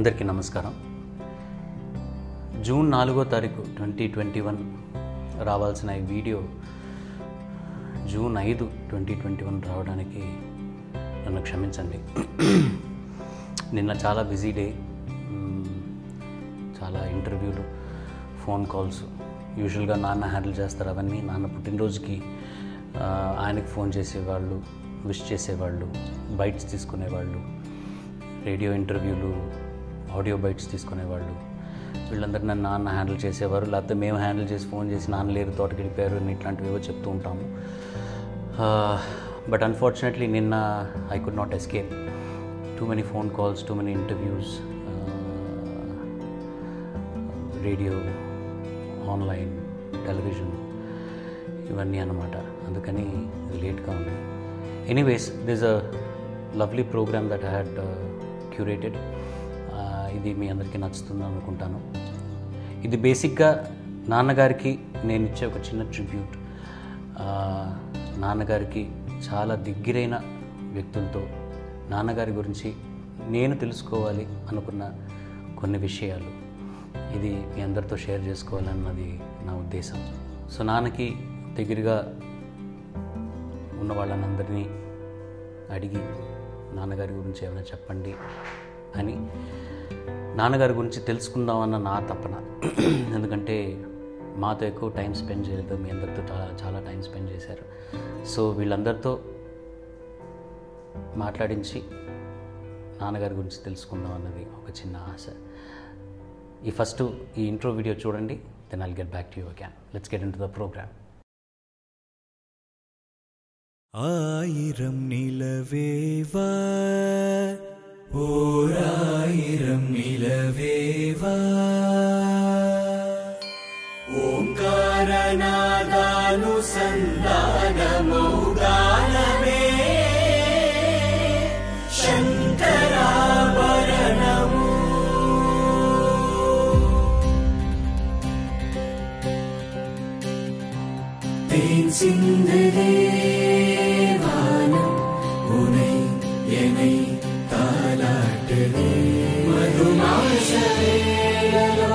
అందరికీ నమస్కారం జూన్ నాలుగో తారీఖు ట్వంటీ ట్వంటీ వన్ రావాల్సిన ఈ వీడియో జూన్ ఐదు ట్వంటీ ట్వంటీ వన్ రావడానికి నన్ను క్షమించండి నిన్న చాలా బిజీ డే మ్మ్, చాలా ఇంటర్వ్యూలు ఫోన్ కాల్స్ యూజువల్గా నాన్న హ్యాండిల్ చేస్తారు అవన్నీ నాన్న పుట్టినరోజుకి ఆ, ఆయనకు ఫోన్ చేసేవాళ్ళు విష్ చేసేవాళ్ళు బైట్స్ తీసుకునేవాళ్ళు రేడియో ఇంటర్వ్యూలు ఆడియో బైట్స్ తీసుకునేవాళ్ళు వీళ్ళందరూ నన్ను నాన్న హ్యాండిల్ చేసేవారు లేకపోతే మేము హ్యాండిల్ చేసి ఫోన్ చేసి నాన్న లేరు తోటకి వెళ్ళిపోయారు అని ఇట్లాంటివి ఏవో చెప్తూ ఉంటాము బట్ అన్ఫార్చునేట్లీ నిన్న I could not escape too many phone calls too many interviews radio online television ఇవన్నీ అన్నమాట అందుకని ఇది లేట్గా ఉంది anyways this a lovely programme that I had curated ఇది మీ అందరికీ నచ్చుతుంది అనుకుంటాను ఇది బేసిక్గా నాన్నగారికి నేను ఇచ్చే ఒక చిన్న ట్రిబ్యూట్ నాన్నగారికి చాలా దగ్గరైన వ్యక్తులతో నాన్నగారి గురించి నేను తెలుసుకోవాలి అనుకున్న కొన్ని విషయాలు ఇది మీ అందరితో షేర్ చేసుకోవాలన్నది నా ఉద్దేశం సో నాన్నకి దగ్గరగా ఉన్న వాళ్ళనందరినీ అడిగి నాన్నగారి గురించి ఏమైనా చెప్పండి అని నాన్నగారి గురించి తెలుసుకుందామన్న నా తపన ఎందుకంటే మాతో ఎక్కువ టైం స్పెండ్ చేయలేదు మీ అందరితో చాలా చాలా టైం స్పెండ్ చేశారు సో వీళ్ళందరితో మాట్లాడించి నాన్నగారి గురించి తెలుసుకుందాం అన్నది ఒక చిన్న ఆశ ఈ ఫస్ట్ ఈ ఇంట్రో వీడియో చూడండి then I'll get back to you again let's get into the programme ആയിരം നിലവേവാ ഓരായിരം നിലവേവാ ഓംകാരനാദാനുസന്ധാനമൗഗാനമേ ശങ്കരാഭരണമോ தேன் சிந்துதே வானம் உனை என்னை தாலாட்டுதே மதுமாச வேளலோ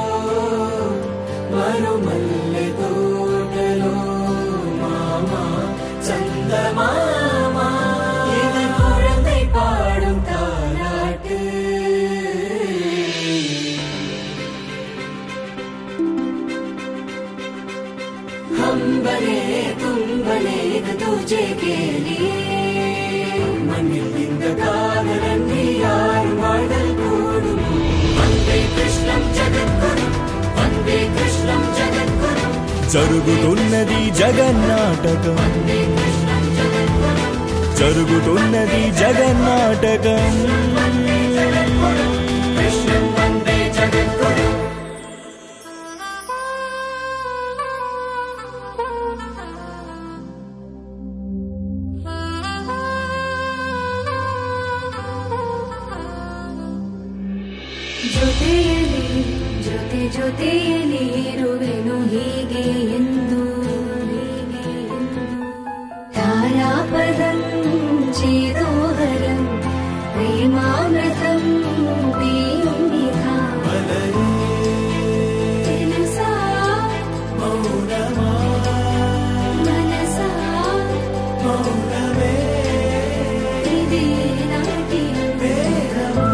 மறுமல்லை தோட்டலோ மாமா சந்தமாமா இது குழந்தை பாடும் தாலாட்டு हम बने तुम बने तुझे के लिए മണ്ണിൽ നിന്ന കാതലന്നി ആരും വാഴൽ കൂടും വന്ദേ കൃഷ്ണം ജഗദ്ഗുരു വന്ദേ കൃഷ്ണം ജഗദ്ഗുരു జరుగుతున్నది జగన్నాటకం జరుగుతున్నది జగన్నాటకం కృష్ణం వందే జగద్గురు ಜೊತೆಯಲ್ಲಿ ಜೊತೆ ಜೊತೆಯಲ್ಲಿ ಇರುವೆನು ಹೀಗೆ ಎಂದು ಹೀಗೆ ಎಂದು ಧಾರಾಪದಂ ಚೇದೋಹರಂ ಪ್ರೇಮಾಮೃತಂ ಪೀಯುಂ ನಿಧಾ తెలుసా మనసా ఇది నాటి అనుభవం.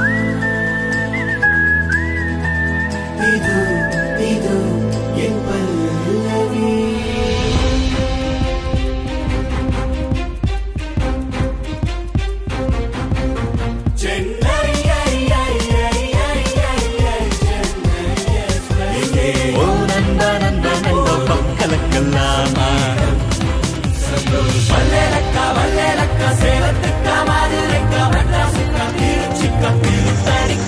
ಇದು ಇದು ಎನ್ ಪಲ್ಲವಿ ಚೆನ್ನೈ ఓ నంద నంద నంద పక్కలక్కల్లామ వల్లెలక్క వల్లెలక్క సేవత్తక్క మాదిరెక్క మద్రాసుక్క తిరుచిక్క తిరుత్తడిక్క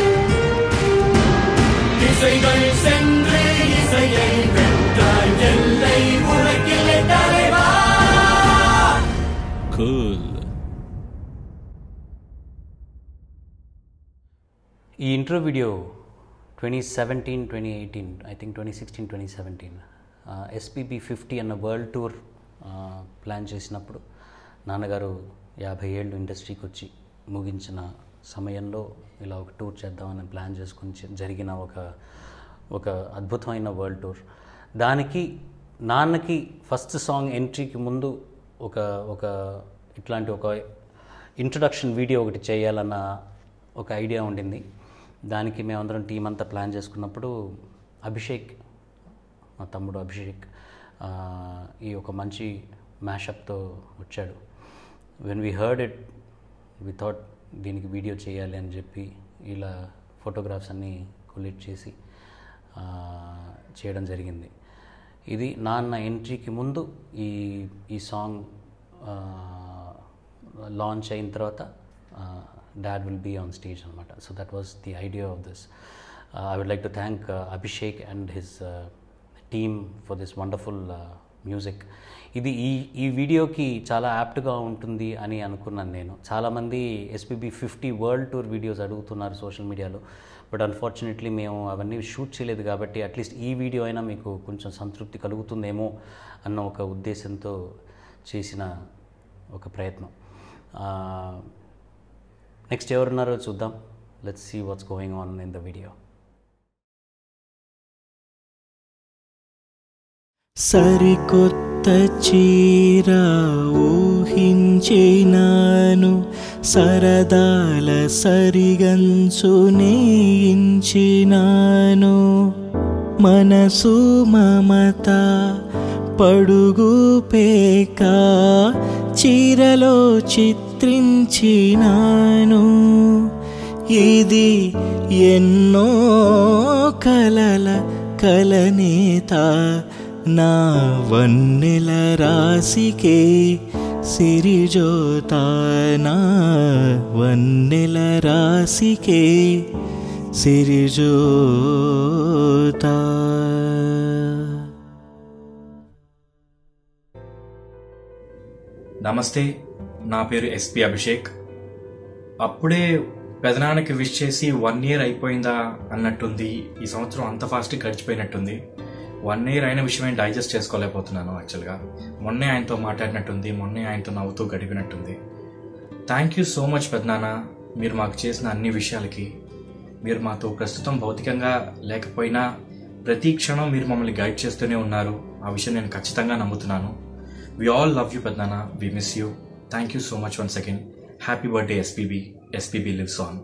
இசைகள் சென்று இசையை வென்றாய் எல்லாம் ఈ intro video twenty seventeen twenty eighteen I think twenty sixteen twenty seventeen SPB fifty అన్న వరల్డ్ టూర్ ప్లాన్ చేసినప్పుడు నాన్నగారు యాభై ఏళ్ళు ఇండస్ట్రీకి వచ్చి ముగించిన సమయంలో ఇలా ఒక టూర్ చేద్దామని ప్లాన్ చేసుకుని చే- జరిగిన ఒక ఒక అద్భుతమైన వరల్డ్ టూర్ దానికి నాన్నకి ఫస్ట్ సాంగ్ ఎంట్రీకి ముందు ఒక ఒక ఇట్లాంటి ఒక ఇంట్రొడక్షన్ వీడియో ఒకటి చేయాలన్న ఒక ఐడియా ఉండింది దానికి మేమందరం టీం అంతా ప్లాన్ చేసుకున్నప్పుడు అభిషేక్ మా తమ్ముడు అభిషేక్ ఆ, ఈ ఒక మంచి మ్యాషప్తో వచ్చాడు when we heard it we thought దీనికి వీడియో చేయాలి అని చెప్పి ఇలా ఫోటోగ్రాఫ్స్ అన్నీ కొలిట్ చేసి ఆ, చేయడం జరిగింది ఇది నాన్న ఎంట్రీకి ముందు ఈ ఈ సాంగ్ లాంచ్ అయిన తర్వాత dad will be on stage అనమాట so that was the idea of this I would like to thank Abhishek and his team for this wonderful music ఇది ఈ ఈ వీడియోకి చాలా యాప్ట్గా ఉంటుంది అని అనుకున్నాను నేను చాలామంది SPB fifty world tour videos అడుగుతున్నారు సోషల్ మీడియాలో బట్ అన్ఫార్చునేట్లీ మేము అవన్నీ షూట్ చేయలేదు కాబట్టి అట్లీస్ట్ ఈ వీడియో అయినా మీకు కొంచెం సంతృప్తి కలుగుతుందేమో అన్న ఒక ఉద్దేశంతో చేసిన ఒక ప్రయత్నం నెక్స్ట్ ఎవరున్నారో చూద్దాం let's see what's going on in the video సరికొత్త చీర ఊహించినాను సరదాల సరిగంచు నేయించినాను మనసు మమత పడుగు పేక చీరలో చిత్రించినాను ఇది ఎన్నో కలల కలనేత నా వన్నెల రాశికే సిరిజోత నా వన్నెల రాశికే సిరిజోత నమస్తే నా పేరు ఎస్పి అభిషేక్ అప్పుడే పెదనాన్నకి విష్ చేసి వన్ ఇయర్ అయిపోయిందా అన్నట్టుంది ఈ సంవత్సరం అంత ఫాస్ట్ గడిచిపోయినట్టుంది వన్ ఇయర్ అయిన విషయమే డైజెస్ట్ చేసుకోలేకపోతున్నాను యాక్చువల్గా మొన్నే ఆయనతో మాట్లాడినట్టుంది మొన్నే ఆయనతో నవ్వుతూ గడిపినట్టుంది థ్యాంక్ యూ సో మచ్ పెదనాన్న మీరు మాకు చేసిన అన్ని విషయాలకి మీరు మాతో ప్రస్తుతం భౌతికంగా లేకపోయినా ప్రతి క్షణం మీరు మమ్మల్ని గైడ్ చేస్తూనే ఉన్నారు ఆ విషయం నేను ఖచ్చితంగా నమ్ముతున్నాను వి ఆల్ లవ్ యూ పెద్దనాన్న we miss you thank you so much one second happy birthday SPB SPB lives on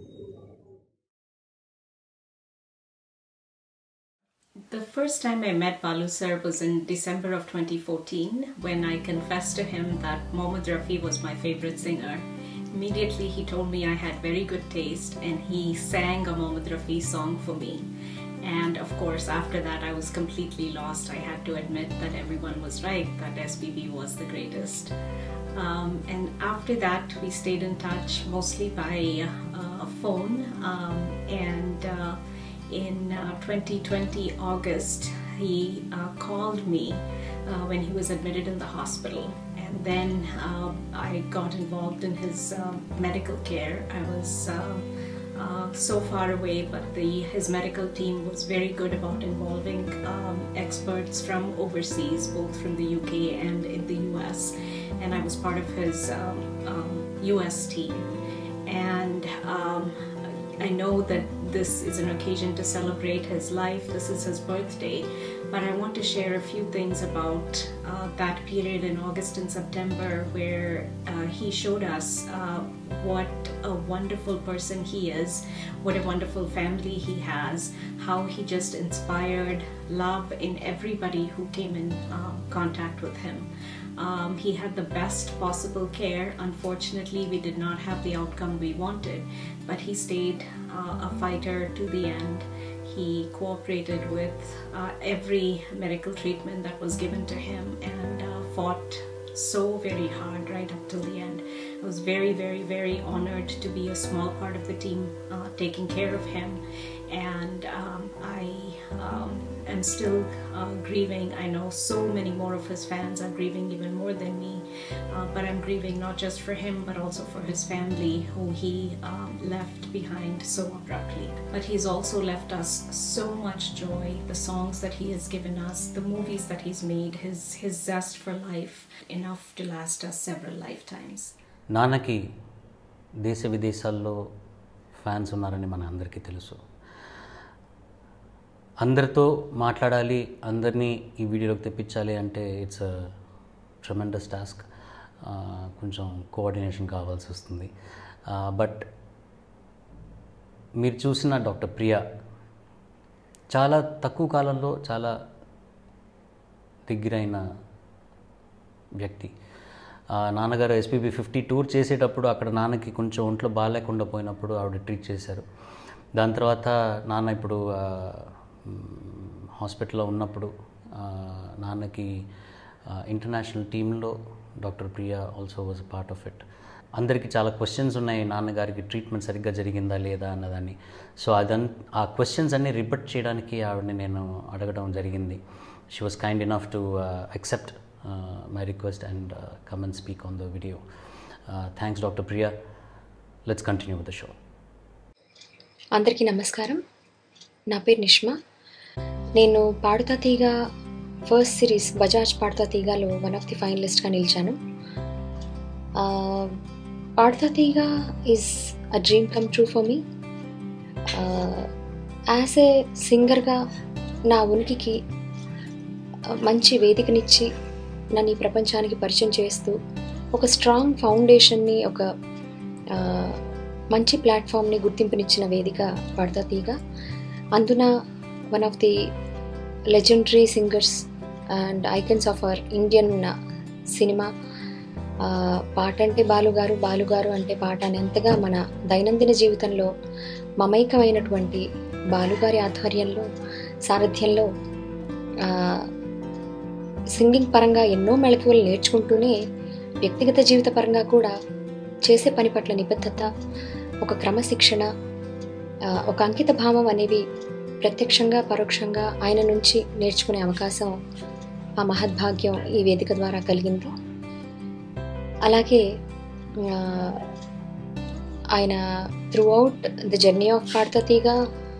The first time I met Balu sir was in December of 2014 when I confessed to him that Mohammad Rafi was my favorite singer. Immediately he told me I had very good taste and he sang a Mohammad Rafi song for me. And of course, after that, I was completely lost. I had to admit that everyone was right, that SPB was the greatest. Um, and after that, we stayed in touch mostly by uh, phone. Um, and uh, in uh, 2020 August, he uh, called me uh, when he was admitted in the hospital. And then uh, I got involved in his um, medical care. I was um, uh, so far away, but the his medical team was very good about involving um, experts from overseas, both from the UK and in the US. And I was part of his um, um, US team. And um, I know that this is an occasion to celebrate his life. This is his birthday, but I want to share a few things about uh, that period in August and September where uh, he showed us uh, what a wonderful person he is, what a wonderful family he has, how he just inspired love in everybody who came in um, contact with him. Um, he had the best possible care. Unfortunately, we did not have the outcome we wanted, but he stayed uh, a fighter to the end. He cooperated with uh, every medical treatment that was given to him and uh, fought so very hard right up till the end. I was very, very, very honored to be a small part of the team uh, taking care of him, and um, I um, am still uh, grieving. I know so many more of his fans are grieving even more than me, uh, but I'm grieving not just for him but also for his family who he um, left behind so abruptly. But he's also left us so much joy, the songs that he has given us, the movies that he's made, his, his zest for life, enough to last us several lifetimes. నాన్నకి దేశ విదేశాల్లో fans ఉన్నారని మన అందరికీ తెలుసు అందరితో మాట్లాడాలి అందరినీ ఈ వీడియోలోకి తెప్పించాలి అంటే ఇట్స్ ట్రమెండస్ టాస్క్ కొంచెం కోఆర్డినేషన్ కావాల్సి వస్తుంది బట్ మీరు చూసిన డాక్టర్ ప్రియా చాలా తక్కువ కాలంలో చాలా దగ్గరైన వ్యక్తి ఆ, నాన్నగారు ఎస్పీబీ ఫిఫ్టీ టూర్ చేసేటప్పుడు అక్కడ నాన్నకి కొంచెం ఒంట్లో బాగాలేకుండా పోయినప్పుడు ఆవిడ ట్రీట్ చేశారు దాని తర్వాత నాన్న ఇప్పుడు ఆ, మ్, హాస్పిటల్లో ఉన్నప్పుడు ఆ, నాన్నకి ఇంటర్నేషనల్ టీంలో doctor Priya also was part of it అందరికీ చాలా క్వశ్చన్స్ ఉన్నాయి నాన్నగారికి ట్రీట్మెంట్ సరిగ్గా జరిగిందా లేదా అన్నదాన్ని సో అదన్ ఆ క్వశ్చన్స్ అన్ని రిపీట్ చేయడానికి ఆవిడని నేను అడగడం జరిగింది she was kind enough to accept uh, my request and uh, come and speak on the video. Uh, thanks, Dr. Priya. Let's continue with the show. అందరికీ నమస్కారం నా పేరు నిష్మా నేను పాడుతా తీగ ఫస్ట్ సిరీస్ బజాజ్ పాడుతా తీగలో వన్ ఆఫ్ ది ఫైనలిస్ట్గా నిలిచాను ఆ, Paduta Theeyaga is a dream come true for me as a సింగర్గా నా ఉనికికి ఆ, మంచి వేదికనిచ్చి నన్ను ఈ ప్రపంచానికి పరిచయం చేస్తూ ఒక స్ట్రాంగ్ ఫౌండేషన్ని ఒక ఆ, మంచి ప్లాట్ఫామ్ని గుర్తింపునిచ్చిన వేదిక పడతా తీగ అందున one of the legendary singers and icons of our Indian cinema ఆ, పాట అంటే బాలుగారు బాలుగారు అంటే పాట అనేంతగా మన దైనందిన జీవితంలో మమైకమైనటువంటి బాలుగారి ఆధ్వర్యంలో సారథ్యంలో ఆ, సింగింగ్ పరంగా ఎన్నో మెళకువలు నేర్చుకుంటూనే వ్యక్తిగత జీవిత పరంగా కూడా చేసే పని పట్ల నిబద్ధత ఒక క్రమశిక్షణ ఆ, ఒక అంకిత భావం అనేవి ప్రత్యక్షంగా పరోక్షంగా ఆయన నుంచి నేర్చుకునే అవకాశం ఆ మహద్భాగ్యం ఈ వేదిక ద్వారా కలిగింది అలాగే ఆ, ఆయన throughout the journey of పాడతీగా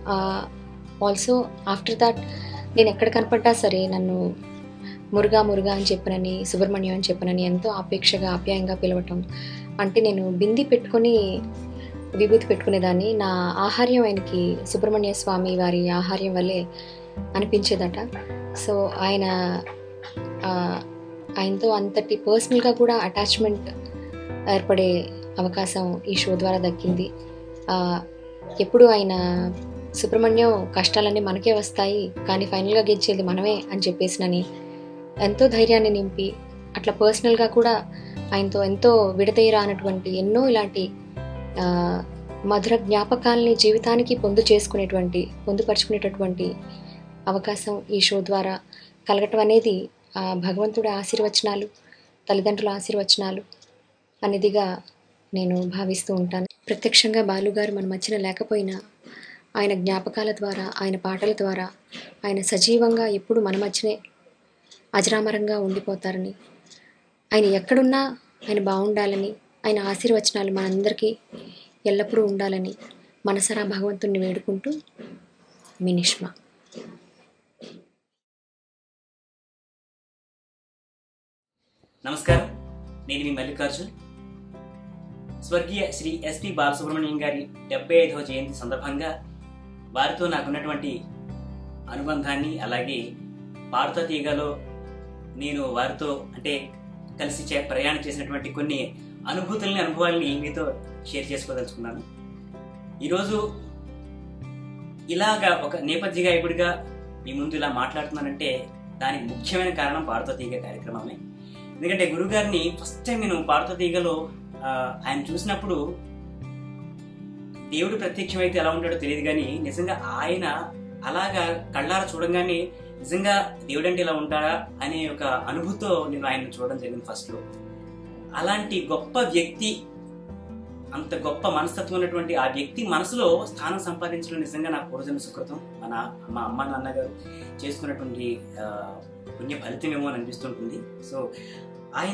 ఆల్సో ఆఫ్టర్ దాట్ నేను ఎక్కడ కనపడ్డా సరే నన్ను మురుగా మురుగా అని చెప్పనని సుబ్రహ్మణ్యం అని చెప్పనని ఎంతో ఆపేక్షగా ఆప్యాయంగా పిలవటం అంటే నేను బింది పెట్టుకొని విభూతి పెట్టుకునేదాన్ని నా ఆహార్యం ఆయనకి సుబ్రహ్మణ్య స్వామి వారి ఆహార్యం వల్లే అనిపించేదట సో ఆయన ఆ, ఆయనతో అంతటి పర్సనల్గా కూడా అటాచ్మెంట్ ఏర్పడే అవకాశం ఈ షో ద్వారా దక్కింది ఆ, ఎప్పుడు ఆయన సుబ్రహ్మణ్యం కష్టాలన్నీ మనకే వస్తాయి కానీ ఫైనల్గా గెలిచేది మనమే అని చెప్పేసినని ఎంతో ధైర్యాన్ని నింపి అట్లా పర్సనల్గా కూడా ఆయనతో ఎంతో విడతీయరానటువంటి ఎన్నో ఇలాంటి ఆ, మధుర జ్ఞాపకాల్ని జీవితానికి పొందు చేసుకునేటువంటి పొందుపరుచుకునేటటువంటి అవకాశం ఈ షో ద్వారా కలగటం అనేది ఆ భగవంతుడి ఆశీర్వచనాలు తల్లిదండ్రుల ఆశీర్వచనాలు అనేదిగా నేను భావిస్తూ ఉంటాను ప్రత్యక్షంగా బాలుగారు మన మధ్యన లేకపోయినా ఆయన జ్ఞాపకాల ద్వారా ఆయన పాటల ద్వారా ఆయన సజీవంగా ఎప్పుడు మన మధ్యనే అజరామరంగా ఉండిపోతారని ఆయన ఎక్కడున్నా ఆయన బాగుండాలని ఆయన ఆశీర్వచనాలు మనందరికీ ఎల్లప్పుడూ ఉండాలని మనసరా భగవంతుణ్ణి వేడుకుంటూ మీ నిష్మా నమస్కారం నేను మీ మల్లికార్జున్ స్వర్గీయ శ్రీ ఎస్పి బాలసుబ్రహ్మణ్యం గారి డెబ్బై ఐదవ జయంతి సందర్భంగా వారితో నాకున్నటువంటి అనుబంధాన్ని అలాగే పాడుతా తీగలో నేను వారితో అంటే కలిసి చే- ప్రయాణం చేసినటువంటి కొన్ని అనుభూతుల్ని అనుభవాల్ని మీతో షేర్ చేసుకోదలుచుకున్నాను ఈరోజు ఇలాగా ఒక నేపథ్య గాయకుడిగా మీ ముందు ఇలా మాట్లాడుతున్నానంటే దానికి ముఖ్యమైన కారణం పాడుతా తీగ కార్యక్రమమే ఎందుకంటే గురుగారిని ఫస్ట్ టైం నేను పాడుతా తీగలో ఆ, ఆయన చూసినప్పుడు దేవుడు ప్రత్యక్షమైతే ఎలా ఉంటాడో తెలియదు కానీ నిజంగా ఆయన అలాగా కళ్ళారా చూడంగానే నిజంగా దేవుడు అంటే ఇలా ఉంటాడా అనే ఒక అనుభూతితో నేను ఆయన చూడడం జరిగింది ఫస్ట్ లో అలాంటి గొప్ప వ్యక్తి అంత గొప్ప మనస్తత్వం ఉన్నటువంటి ఆ వ్యక్తి మనసులో స్థానం సంపాదించడం నిజంగా నా పూర్వజన్మ సుకృతం మన మా అమ్మ నాన్నగారు చేసుకున్నటువంటి ఆ, పుణ్య ఫలితమేమో అని అనిపిస్తుంటుంది సో ఆయన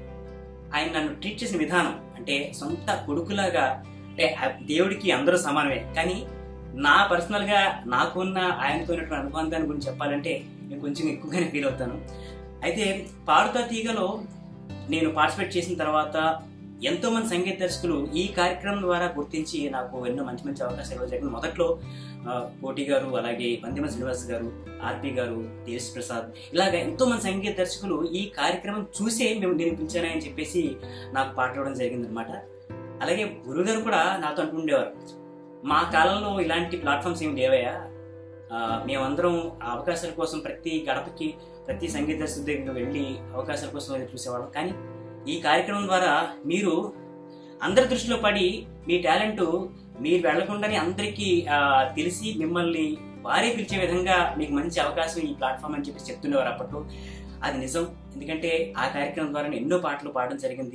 ఆయన నన్ను ట్రీట్ చేసిన విధానం అంటే సొంత కొడుకులాగా అంటే ఆ దేవుడికి అందరూ సమానమే కానీ నా పర్సనల్గా నాకున్న ఆయనతో ఉన్నటువంటి అనుబంధాన్ని గురించి చెప్పాలంటే నేను కొంచెం ఎక్కువగానే ఫీల్ అవుతాను అయితే పాడుతా తీగలో నేను పార్టిసిపేట్ చేసిన తర్వాత ఎంతో మంది సంగీత దర్శకులు ఈ కార్యక్రమం ద్వారా గుర్తించి నాకు ఎన్నో మంచి మంచి అవకాశాలు జరిగింది మొదట్లో ఆ, కోటి గారు అలాగే వందిమ శ్రీనివాస్ గారు ఆర్పి గారు దేశ్ ప్రసాద్ ఇలాగ ఎంతో మంది సంగీత దర్శకులు ఈ కార్యక్రమం చూసే మేము నేను పిలిచానని చెప్పేసి నాకు పాటలవడం జరిగింది అనమాట అలాగే గురుగారు కూడా నాతో అంటుండేవారు మా కాలంలో ఇలాంటి ప్లాట్ఫామ్స్ ఏమి లేవయ్యా ఆ, మేమందరం ఆ అవకాశాల కోసం ప్రతి గడపకి ప్రతి సంగీత దర్శకుడి దగ్గరికి వెళ్ళి అవకాశాల కోసం ఎదురు చూసేవాళ్ళం కానీ ఈ కార్యక్రమం ద్వారా మీరు అందరి దృష్టిలో పడి మీ టాలెంట్ మీరు వెళ్లకుండానే అందరికీ ఆ, తెలిసి మిమ్మల్ని వారే పిలిచే విధంగా మీకు మంచి అవకాశం ఈ ప్లాట్ఫామ్ అని చెప్పి చెప్తుండేవారు అప్పట్లో అది నిజం ఎందుకంటే ఆ కార్యక్రమం ద్వారా నేను ఎన్నో పాటలు పాడడం జరిగింది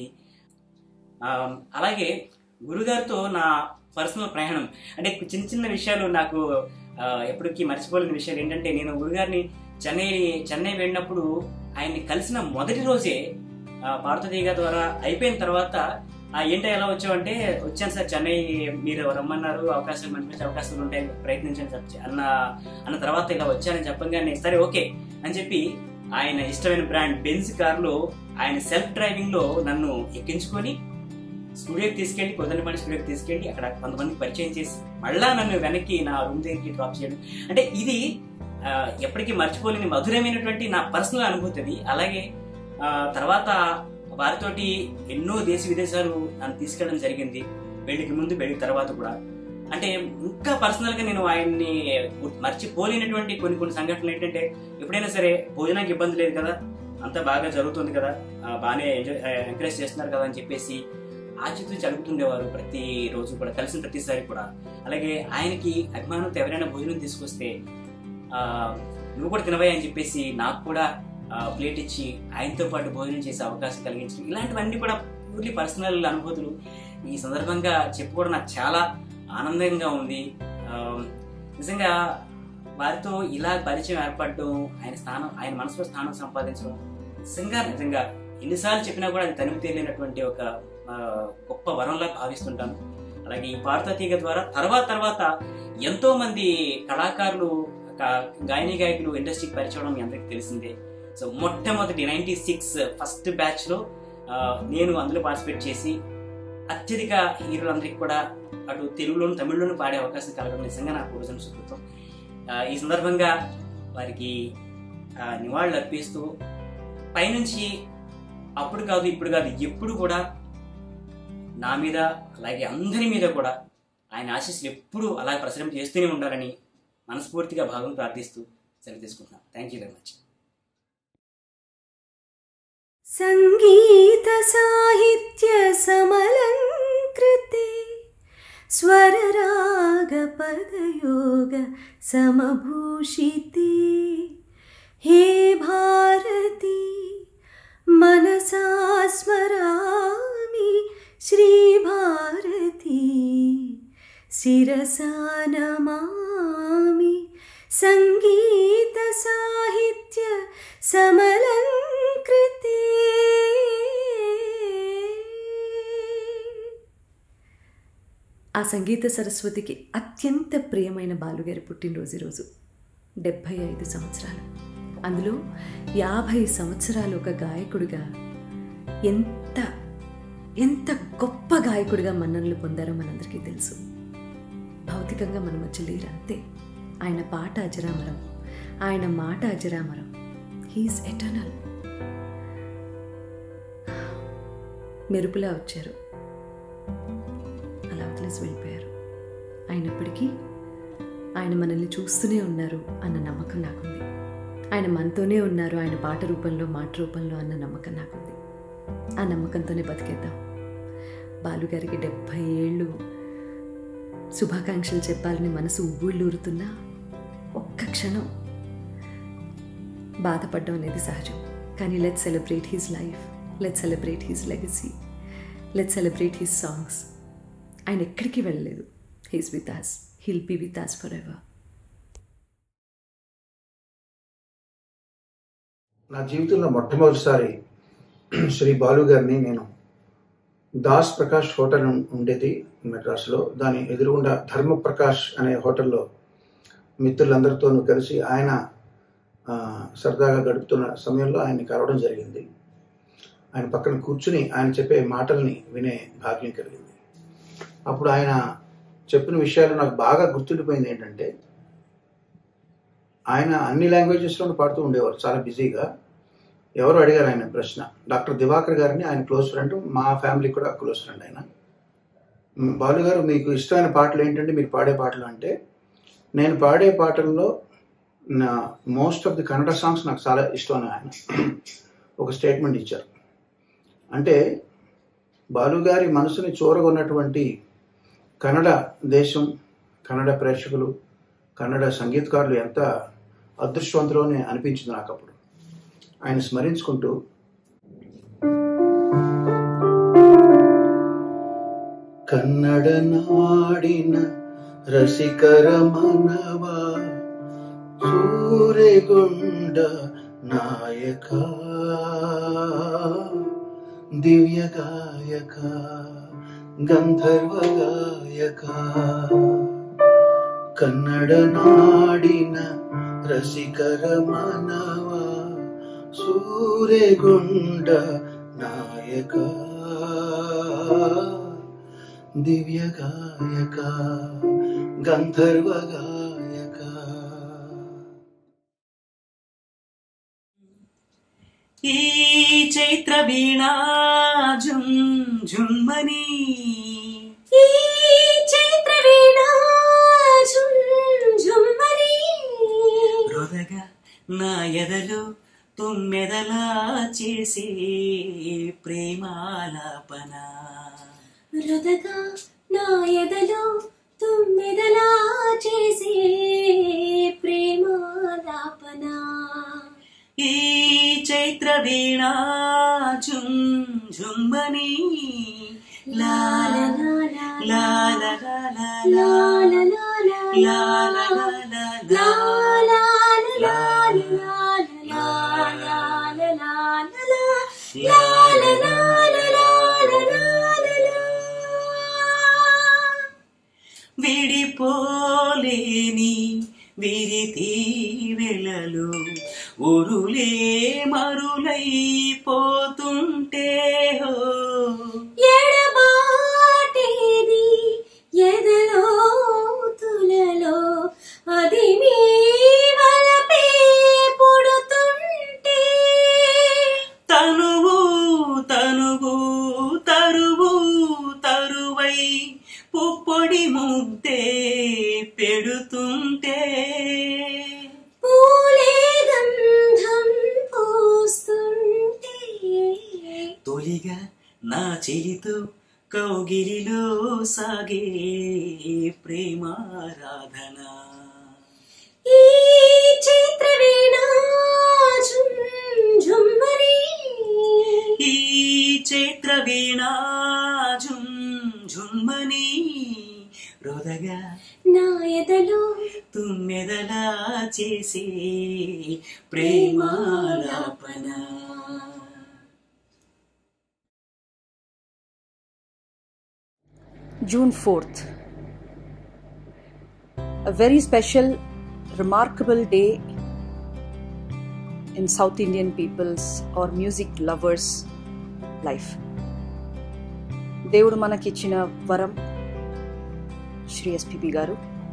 ఆ, అలాగే గురుగారితో నా పర్సనల్ ప్రయాణం అంటే చిన్న చిన్న విషయాలు నాకు ఆ, ఎప్పటికీ మర్చిపోలేని విషయాలు ఏంటంటే నేను గురుగారిని చెన్నై చెన్నై వెళ్ళినప్పుడు ఆయన్ని కలిసిన మొదటి రోజే ఆ, భారతదేశ ద్వారా అయిపోయిన తర్వాత ఆ, ఏంటో ఎలా వచ్చావంటే వచ్చాను సార్ చెన్నై మీరు రమ్మన్నారు అవకాశాలు మంచి మంచి అవకాశాలు ఉంటాయి ప్రయత్నించండి చెప్ప- అన్న అన్న తర్వాత ఇలా వచ్చానని చెప్పగానే సరే ఓకే అని చెప్పి ఆయన ఇష్టమైన బ్రాండ్ బెంజ్ కార్లో ఆయన సెల్ఫ్ డ్రైవింగ్ లో నన్ను ఎక్కించుకొని స్టూడియోకి తీసుకెళ్లి కొద్దిపల్లి స్టూడియోకి తీసుకెళ్లి అక్కడ కొంతమందికి పరిచయం చేసి మళ్ళా నన్ను వెనక్కి నా రూమ్ దగ్గరికి డ్రాప్ చేయడం అంటే ఇది ఆ, ఎప్పటికీ మర్చిపోలేని మధురమైనటువంటి నా పర్సనల్ అనుభూతి అది అలాగే ఆ, తర్వాత వారితోటి ఎన్నో దేశ విదేశాలు నన్ను తీసుకెళ్ళడం జరిగింది పెళ్లికి ముందు పెళ్లికి తర్వాత కూడా అంటే ఇంకా పర్సనల్ గా నేను ఆయన్ని గుర్తు- మర్చిపోలేనటువంటి కొన్ని కొన్ని సంఘటనలు ఏంటంటే ఎప్పుడైనా సరే భోజనానికి ఇబ్బంది లేదు కదా అంతా బాగా జరుగుతుంది కదా ఆ, బాగానే ఎంజాయ్ ఎంకరేజ్ చేస్తున్నారు కదా అని చెప్పేసి ఆచితూచి అడుగుతుండేవారు ప్రతి రోజు కూడా కలిసిన ప్రతిసారి కూడా అలాగే ఆయనకి అభిమానంతో ఎవరైనా భోజనం తీసుకొస్తే ఆ, నువ్వు కూడా తినవయ్యా అని చెప్పేసి నాకు కూడా ప్లేట్ ఇచ్చి ఆయనతో పాటు భోజనం చేసే అవకాశం కలిగించడం ఇలాంటివన్నీ కూడా ప్యూర్లీ పర్సనల్ అనుభూతులు ఈ సందర్భంగా చెప్పుకోవడం నాకు చాలా ఆనందంగా ఉంది ఆ, నిజంగా వారితో ఇలా పరిచయం ఏర్పడడం ఆయన స్థానం ఆయన మనసులో స్థానం సంపాదించడం నిజంగా నిజంగా ఎన్నిసార్లు చెప్పినా కూడా అది తనివి తీరలేనటువంటి ఒక ఆ, గొప్ప వరంలా భావిస్తుంటాను అలాగే ఈ పాడుతా తీగ ద్వారా తర్వాత తర్వాత ఎంతో మంది కళాకారులు గా- గాయని గాయకులు ఇండస్ట్రీకి పరిచయం మీ అందరికీ తెలిసిందే సో మొట్టమొదటి నైన్టీ సిక్స్ ఫస్ట్ బ్యాచ్ లో ఆ, నేను అందులో పార్టిసిపేట్ చేసి అత్యధిక హీరోలందరికీ కూడా అటు తెలుగులోను తమిళ్లోను పాడే అవకాశం కలగడం నిజంగా నాకు పూర్వజన్మ సుకృతం ఆ, ఈ సందర్భంగా వారికి ఆ, నివాళులు అర్పిస్తూ పైనుంచి అప్పుడు కాదు ఇప్పుడు కాదు ఎప్పుడు కూడా నా మీద అలాగే అందరి మీద కూడా ఆయన ఆశీస్సులు ఎప్పుడూ అలా ప్రసరం చేస్తూనే ఉండాలని మనస్ఫూర్తిగా భాగం ప్రార్థిస్తూ సెలవు తీసుకుంటున్నాను థ్యాంక్ యూ వెరీ మచ్ सङ्गीत साहित्य समलङ्कृते स्वररागपदयोग समभूषिते हे भारती मनसा स्मरामि श्रीभारती शिरसा नमामि सङ्गीतसाहित्य समलङ्कृते ఆ సంగీత సరస్వతికి అత్యంత ప్రియమైన బాలుగారి పుట్టినరోజు ఈరోజు డెబ్భై ఐదు సంవత్సరాలు అందులో యాభై సంవత్సరాలు ఒక గాయకుడిగా ఎంత ఎంత గొప్ప గాయకుడిగా మన్ననలు పొందారో మనందరికీ తెలుసు భౌతికంగా మన మధ్య లేరు అంతే ఆయన పాట అజరామరం ఆయన మాట అజరామరం హీఈస్ ఎటర్నల్ మెరుపులా వచ్చారు అలా వదిలేసి వెళ్ళిపోయారు అయినప్పటికీ ఆయన మనల్ని చూస్తూనే ఉన్నారు అన్న నమ్మకం నాకుంది ఆయన మనతోనే ఉన్నారు ఆయన పాట రూపంలో మాట రూపంలో అన్న నమ్మకం నాకుంది ఆ నమ్మకంతోనే బతికేద్దాం బాలుగారికి డెబ్భై ఏళ్ళు శుభాకాంక్షలు చెప్పాలని మనసు ఉవ్వుళ్ళూరుతున్నా ఒక్క క్షణం బాధపడడం అనేది సహజం కానీ let celebrate his life let celebrate his legacy let celebrate his songs ఆయన ఎక్కడికి వెళ్ళలేదు he's with us he'll be with us forever నా జీవితంలో మొట్టమొదటిసారి శ్రీ బాలు గారిని నేను దాస్ ప్రకాష్ హోటల్ ఉం- ఉండేది మెడ్రాస్లో దాని ఎదురుగుండా ధర్మప్రకాష్ అనే హోటల్లో మిత్రులందరితోనూ కలిసి ఆయన ఆ, సరదాగా గడుపుతున్న సమయంలో ఆయన్ని కలవడం జరిగింది ఆయన పక్కన కూర్చుని ఆయన చెప్పే మాటల్ని వినే భాగ్యం కలిగింది అప్పుడు ఆయన చెప్పిన విషయాలు నాకు బాగా గుర్తుండిపోయింది ఏంటంటే ఆయన అన్ని లాంగ్వేజెస్లోనూ పాడుతూ ఉండేవారు చాలా బిజీగా ఎవరు అడిగారు ఆయన ప్రశ్న డాక్టర్ దివాకర్ గారిని ఆయన క్లోజ్ ఫ్రెండ్ మా ఫ్యామిలీ కూడా క్లోజ్ ఫ్రెండ్ ఆయన మ్, బాలు గారు మీకు ఇష్టమైన పాటలు ఏంటంటే మీరు పాడే పాటలు అంటే నేను పాడే పాటల్లో నా most of the Kannada songs నాకు చాలా ఇష్టం అని ఆయన ఒక స్టేట్మెంట్ ఇచ్చారు అంటే బాలు గారి మనసుని చూరగొన్నటువంటి కన్నడ దేశం కన్నడ ప్రేక్షకులు కన్నడ సంగీతకారులు ఎంత అదృష్టవంతులు అని అనిపించింది నాకు అప్పుడు ఆయన స్మరించుకుంటూ కన్నడ నాడిన రసికర మనవ సూర్యగుండ నాయక దివ్య గాయక గంధర్వ గాయక కన్నడ నాడిన రసికర మనవ సూర్యగుండ నాయక దివ్య గాయక గంధర్వ గాయక ఈ చైత్ర వీణా జుమ్ జుమ్మని ఈ చైత్ర వీణ ఝుమ్ ఝుమ్మరి హృదగా నా ఎదలో తుమ్మెదలా చేసే ప్రేమాలాపన రుదగా నా ఎదలో తుమ్మెదలా చేసే ప్రేమాలాపన ఈ చైత్ర వీణా జుమ్ జుమ్మని లా లా లా లా లా లా లా లా లా లా విడిపోలేని విరితి వెళలు ఉరులే మరులైపోతుంటే హో ఎడబాటేది ఎదలో తులలో అది మీ వలపే పుడుతుంటే తనువు తనువు తరువు తరువై పుప్పొడి ముద్దే పెడుతుంటే పూలే గంధం పూస్తుంటే తొలిగా నా చెలితో కౌగిలిలో సాగే ప్రేమారాధన ఈ చైత్ర వీణ ఝుమ్ ఝుమ్మరి ఈ చైత్ర వీణా ఝుమ్ ఝుమ్మని హృదగా నా ఎదలో తుమ్మెదలా చేసే ప్రేమాలాపన June 4th. A very special, remarkable day in South Indian people's or music lovers' life. దేవుడు మనకిచ్చిన వరం శ్రీ ఎస్పిపి గారు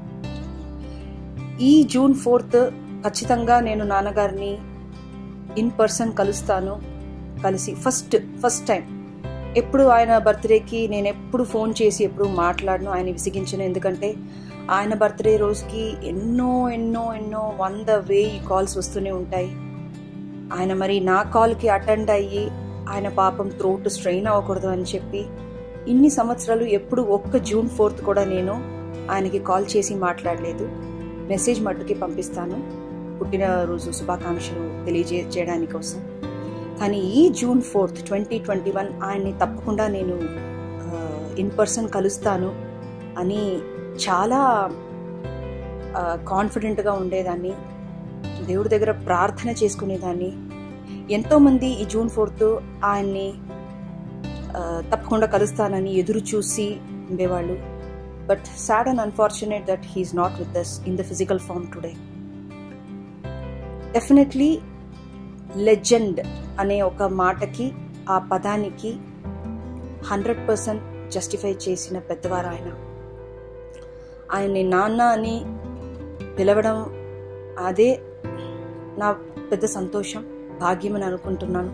ఈ జూన్ ఫోర్త్ ఖచ్చితంగా నేను నాన్నగారిని ఇన్ పర్సన్ కలుస్తాను కలిసి ఫస్ట్ ఫస్ట్ టైం ఎప్పుడు ఆయన బర్త్డేకి నేను ఎప్పుడు ఫోన్ చేసి ఎప్పుడు మాట్లాడను ఆయన విసిగించను ఎందుకంటే ఆయన బర్త్డే రోజుకి ఎన్నో ఎన్నో ఎన్నో వంద వెయ్యి కాల్స్ వస్తూనే ఉంటాయి ఆయన మరి నా కాల్కి అటెండ్ అయ్యి ఆయన పాపం త్రోట్ స్ట్రెయిన్ అవ్వకూడదు అని చెప్పి ఇన్ని సంవత్సరాలు ఎప్పుడు ఒక్క జూన్ ఫోర్త్ కూడా నేను ఆయనకి కాల్ చేసి మాట్లాడలేదు మెసేజ్ మట్టుకి పంపిస్తాను పుట్టినరోజు శుభాకాంక్షలు తెలియజేయడానికి కోసం కానీ ఈ June fourth twenty twenty one ఆయన్ని తప్పకుండా నేను ఇన్ పర్సన్ కలుస్తాను అని చాలా కాన్ఫిడెంట్గా ఉండేదాన్ని దేవుడి దగ్గర ప్రార్థన చేసుకునేదాన్ని ఎంతోమంది ఈ జూన్ ఫోర్త్ ఆయన్ని ఆ, తప్పకుండా కలుస్తానని ఎదురు చూసి ఉండేవాళ్ళు but sad and unfortunate that he's not with us in the physical form today definitely legend అనే ఒక మాటకి ఆ పదానికి హండ్రెడ్ పర్సెంట్ జస్టిఫై చేసిన పెద్దవారు ఆయన ఆయన్ని నాన్న అని పిలవడం అదే నా పెద్ద సంతోషం భాగ్యం అని అనుకుంటున్నాను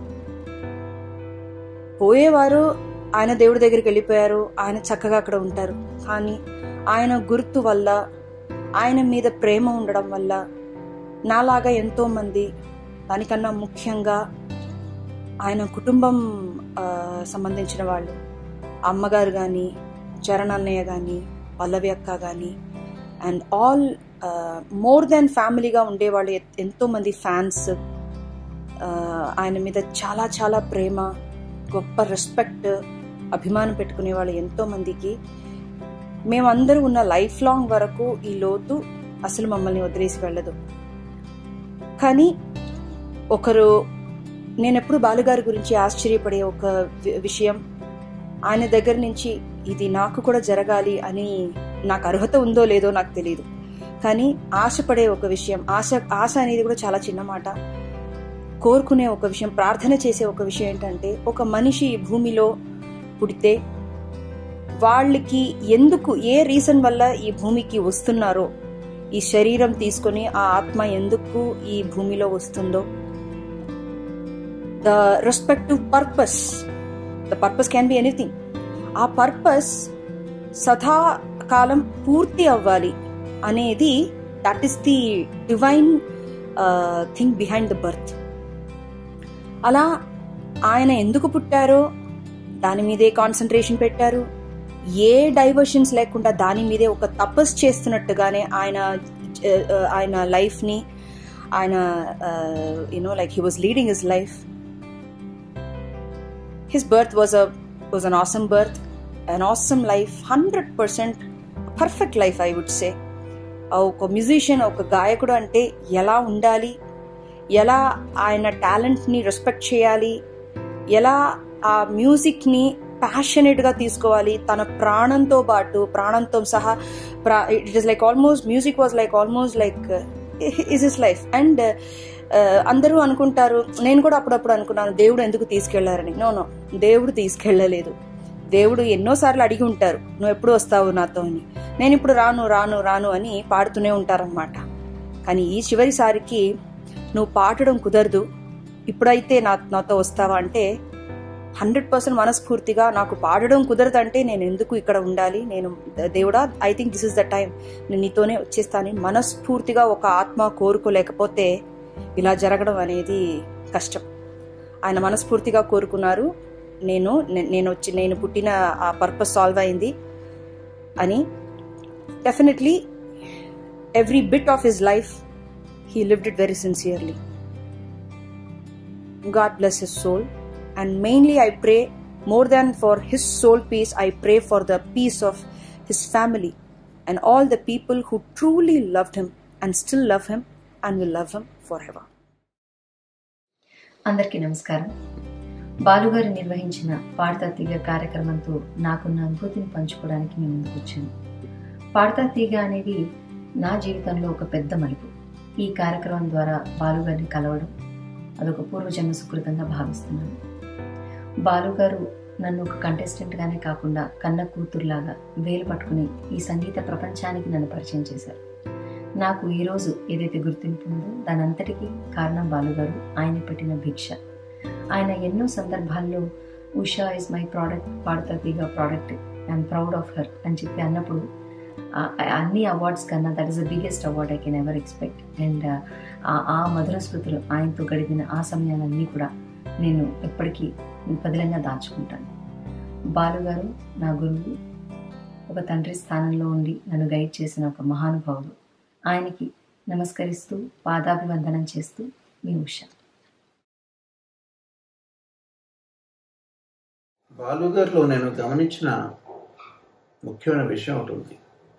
పోయేవారు ఆయన దేవుడి దగ్గరికి వెళ్ళిపోయారు ఆయన చక్కగా అక్కడ ఉంటారు కానీ ఆయన గుర్తు వల్ల ఆయన మీద ప్రేమ ఉండడం వల్ల నాలాగా ఎంతో మంది దానికన్నా ముఖ్యంగా ఆయన కుటుంబం ఆ, సంబంధించిన వాళ్ళు అమ్మగారు కానీ చరణ్ అన్నయ్య కానీ పల్లవి అక్క కానీ అండ్ ఆల్ మోర్ దాన్ ఫ్యామిలీగా ఉండేవాళ్ళు ఎ- ఎంతో మంది ఫ్యాన్స్ ఆయన మీద చాలా చాలా ప్రేమ గొప్ప రెస్పెక్ట్ అభిమానం పెట్టుకునే వాళ్ళు ఎంతో మందికి మేమందరూ ఉన్న లైఫ్ లాంగ్ వరకు ఈ లోతు అసలు మమ్మల్ని వదిలేసి వెళ్ళదు కానీ ఒకరు నేను ఎప్పుడు బాలుగారి గురించి ఆశ్చర్యపడే ఒక వి- విషయం ఆయన దగ్గర నుంచి ఇది నాకు కూడా జరగాలి అని నాకు అర్హత ఉందో లేదో నాకు తెలియదు కానీ ఆశపడే ఒక విషయం ఆశ ఆశ అనేది కూడా చాలా చిన్న మాట కోరుకునే ఒక విషయం ప్రార్థన చేసే ఒక విషయం ఏంటంటే ఒక మనిషి ఈ భూమిలో పుడితే వాళ్ళకి ఎందుకు ఏ రీజన్ వల్ల ఈ భూమికి వస్తున్నారో ఈ శరీరం తీసుకొని ఆ ఆత్మ ఎందుకు ఈ భూమిలో వస్తుందో the respective purpose the purpose can be anything ఆ పర్పస్ సదాకాలం పూర్తి అవ్వాలి అనేది that is the divine thing behind the birth అలా ఆయన ఎందుకు పుట్టారో దాని మీదే కాన్సన్ట్రేషన్ పెట్టారు ఏ డైవర్షన్స్ లేకుండా దాని మీదే ఒక తపస్సు చేస్తున్నట్టుగానే ఆయన ఆ, ఆ, ఆయన లైఫ్ని ఆయన you know like he was leading his life his birth was a was an awesome birth an awesome life hundred percent perfect life I would say ఒక మ్యూజిషియన్ ఒక గాయకుడు అంటే ఎలా ఉండాలి ఎలా ఆయన టాలెంట్ని రెస్పెక్ట్ చేయాలి ఎలా ఆ మ్యూజిక్ని ప్యాషనేట్గా తీసుకోవాలి తన ప్రాణంతో పాటు ప్రాణంతో సహా it is like almost music was like almost like is is life and అందరూ అనుకుంటారు నేను కూడా అప్పుడప్పుడు అనుకున్నాను దేవుడు ఎందుకు తీసుకెళ్లారని నో నో దేవుడు తీసుకెళ్ళలేదు దేవుడు ఎన్నోసార్లు అడిగి ఉంటారు నువ్వు ఎప్పుడు వస్తావు నాతో అని నేను ఇప్పుడు రాను రాను రాను అని పాడుతూనే ఉంటారనమాట కానీ ఈ చివరిసారికి నువ్వు పాడడం కుదరదు ఇప్పుడైతే నా నాతో వస్తావా అంటే హండ్రెడ్ పర్సెంట్ మనస్ఫూర్తిగా నాకు పాడడం కుదరదంటే నేను ఎందుకు ఇక్కడ ఉండాలి నేను దేవుడా I think this is the time నేను నీతోనే వచ్చేస్తాను మనస్ఫూర్తిగా ఒక ఆత్మ కోరుకోలేకపోతే ఇలా జరగడం అనేది కష్టం ఆయన మనస్ఫూర్తిగా కోరుకున్నారు నేను నే- నేను వచ్చి నేను పుట్టిన ఆ పర్పస్ సాల్వ్ అయింది అని definitely every bit of his life he lived it very sincerely God bless his soul. And mainly, I pray more than for his soul peace, I pray for the peace of his family and all the people who truly loved him and still love him and will love him forever. అందరికీ నమస్కారం బాలుగారు నిర్వహించిన పాడతా తీగ కార్యక్రమంతో నాకున్న అనుభూతిని పంచుకోవడానికి నేను ముందుకు వచ్చాను పాడతా తీగ అనేది నా జీవితంలో ఒక పెద్ద మలుపు ఈ కార్యక్రమం ద్వారా బాలుగారిని కలవడం అదొక పూర్వజన్మ సుకృతంగా భావిస్తున్నాను బాలుగారు నన్ను ఒక కంటెస్టెంట్గానే కాకుండా కన్న కూతురులాగా వేలు పట్టుకుని ఈ సంగీత ప్రపంచానికి నన్ను పరిచయం చేశారు నాకు ఈరోజు ఏదైతే గుర్తింపు ఉందో దానంతటికీ కారణం బాలుగారు ఆయన పెట్టిన భిక్ష ఆయన ఎన్నో సందర్భాల్లో ఉషా ఇస్ మై ప్రోడక్ట్ పాడతీగా product I'm proud of her అని చెప్పి అన్నప్పుడు ఆ- ఆ అన్ని అవార్డ్స్ కన్నా that is the biggest award I can ever expect and ఆ మధుర స్మృతులు ఆయనతో గడిపిన ఆ సమయాలన్నీ కూడా నేను ఎప్పటికీ పదిలంగా దాచుకుంటాను బాలుగారు నా గురువు ఒక తండ్రి స్థానంలో ఉండి నన్ను గైడ్ చేసిన ఒక మహానుభావుడు ఆయనకి నమస్కరిస్తూ పాదాభివందనం చేస్తూ మీ ఉష బాలుగారిలో నేను గమనించిన ముఖ్యమైన విషయం ఒకటి ఉంది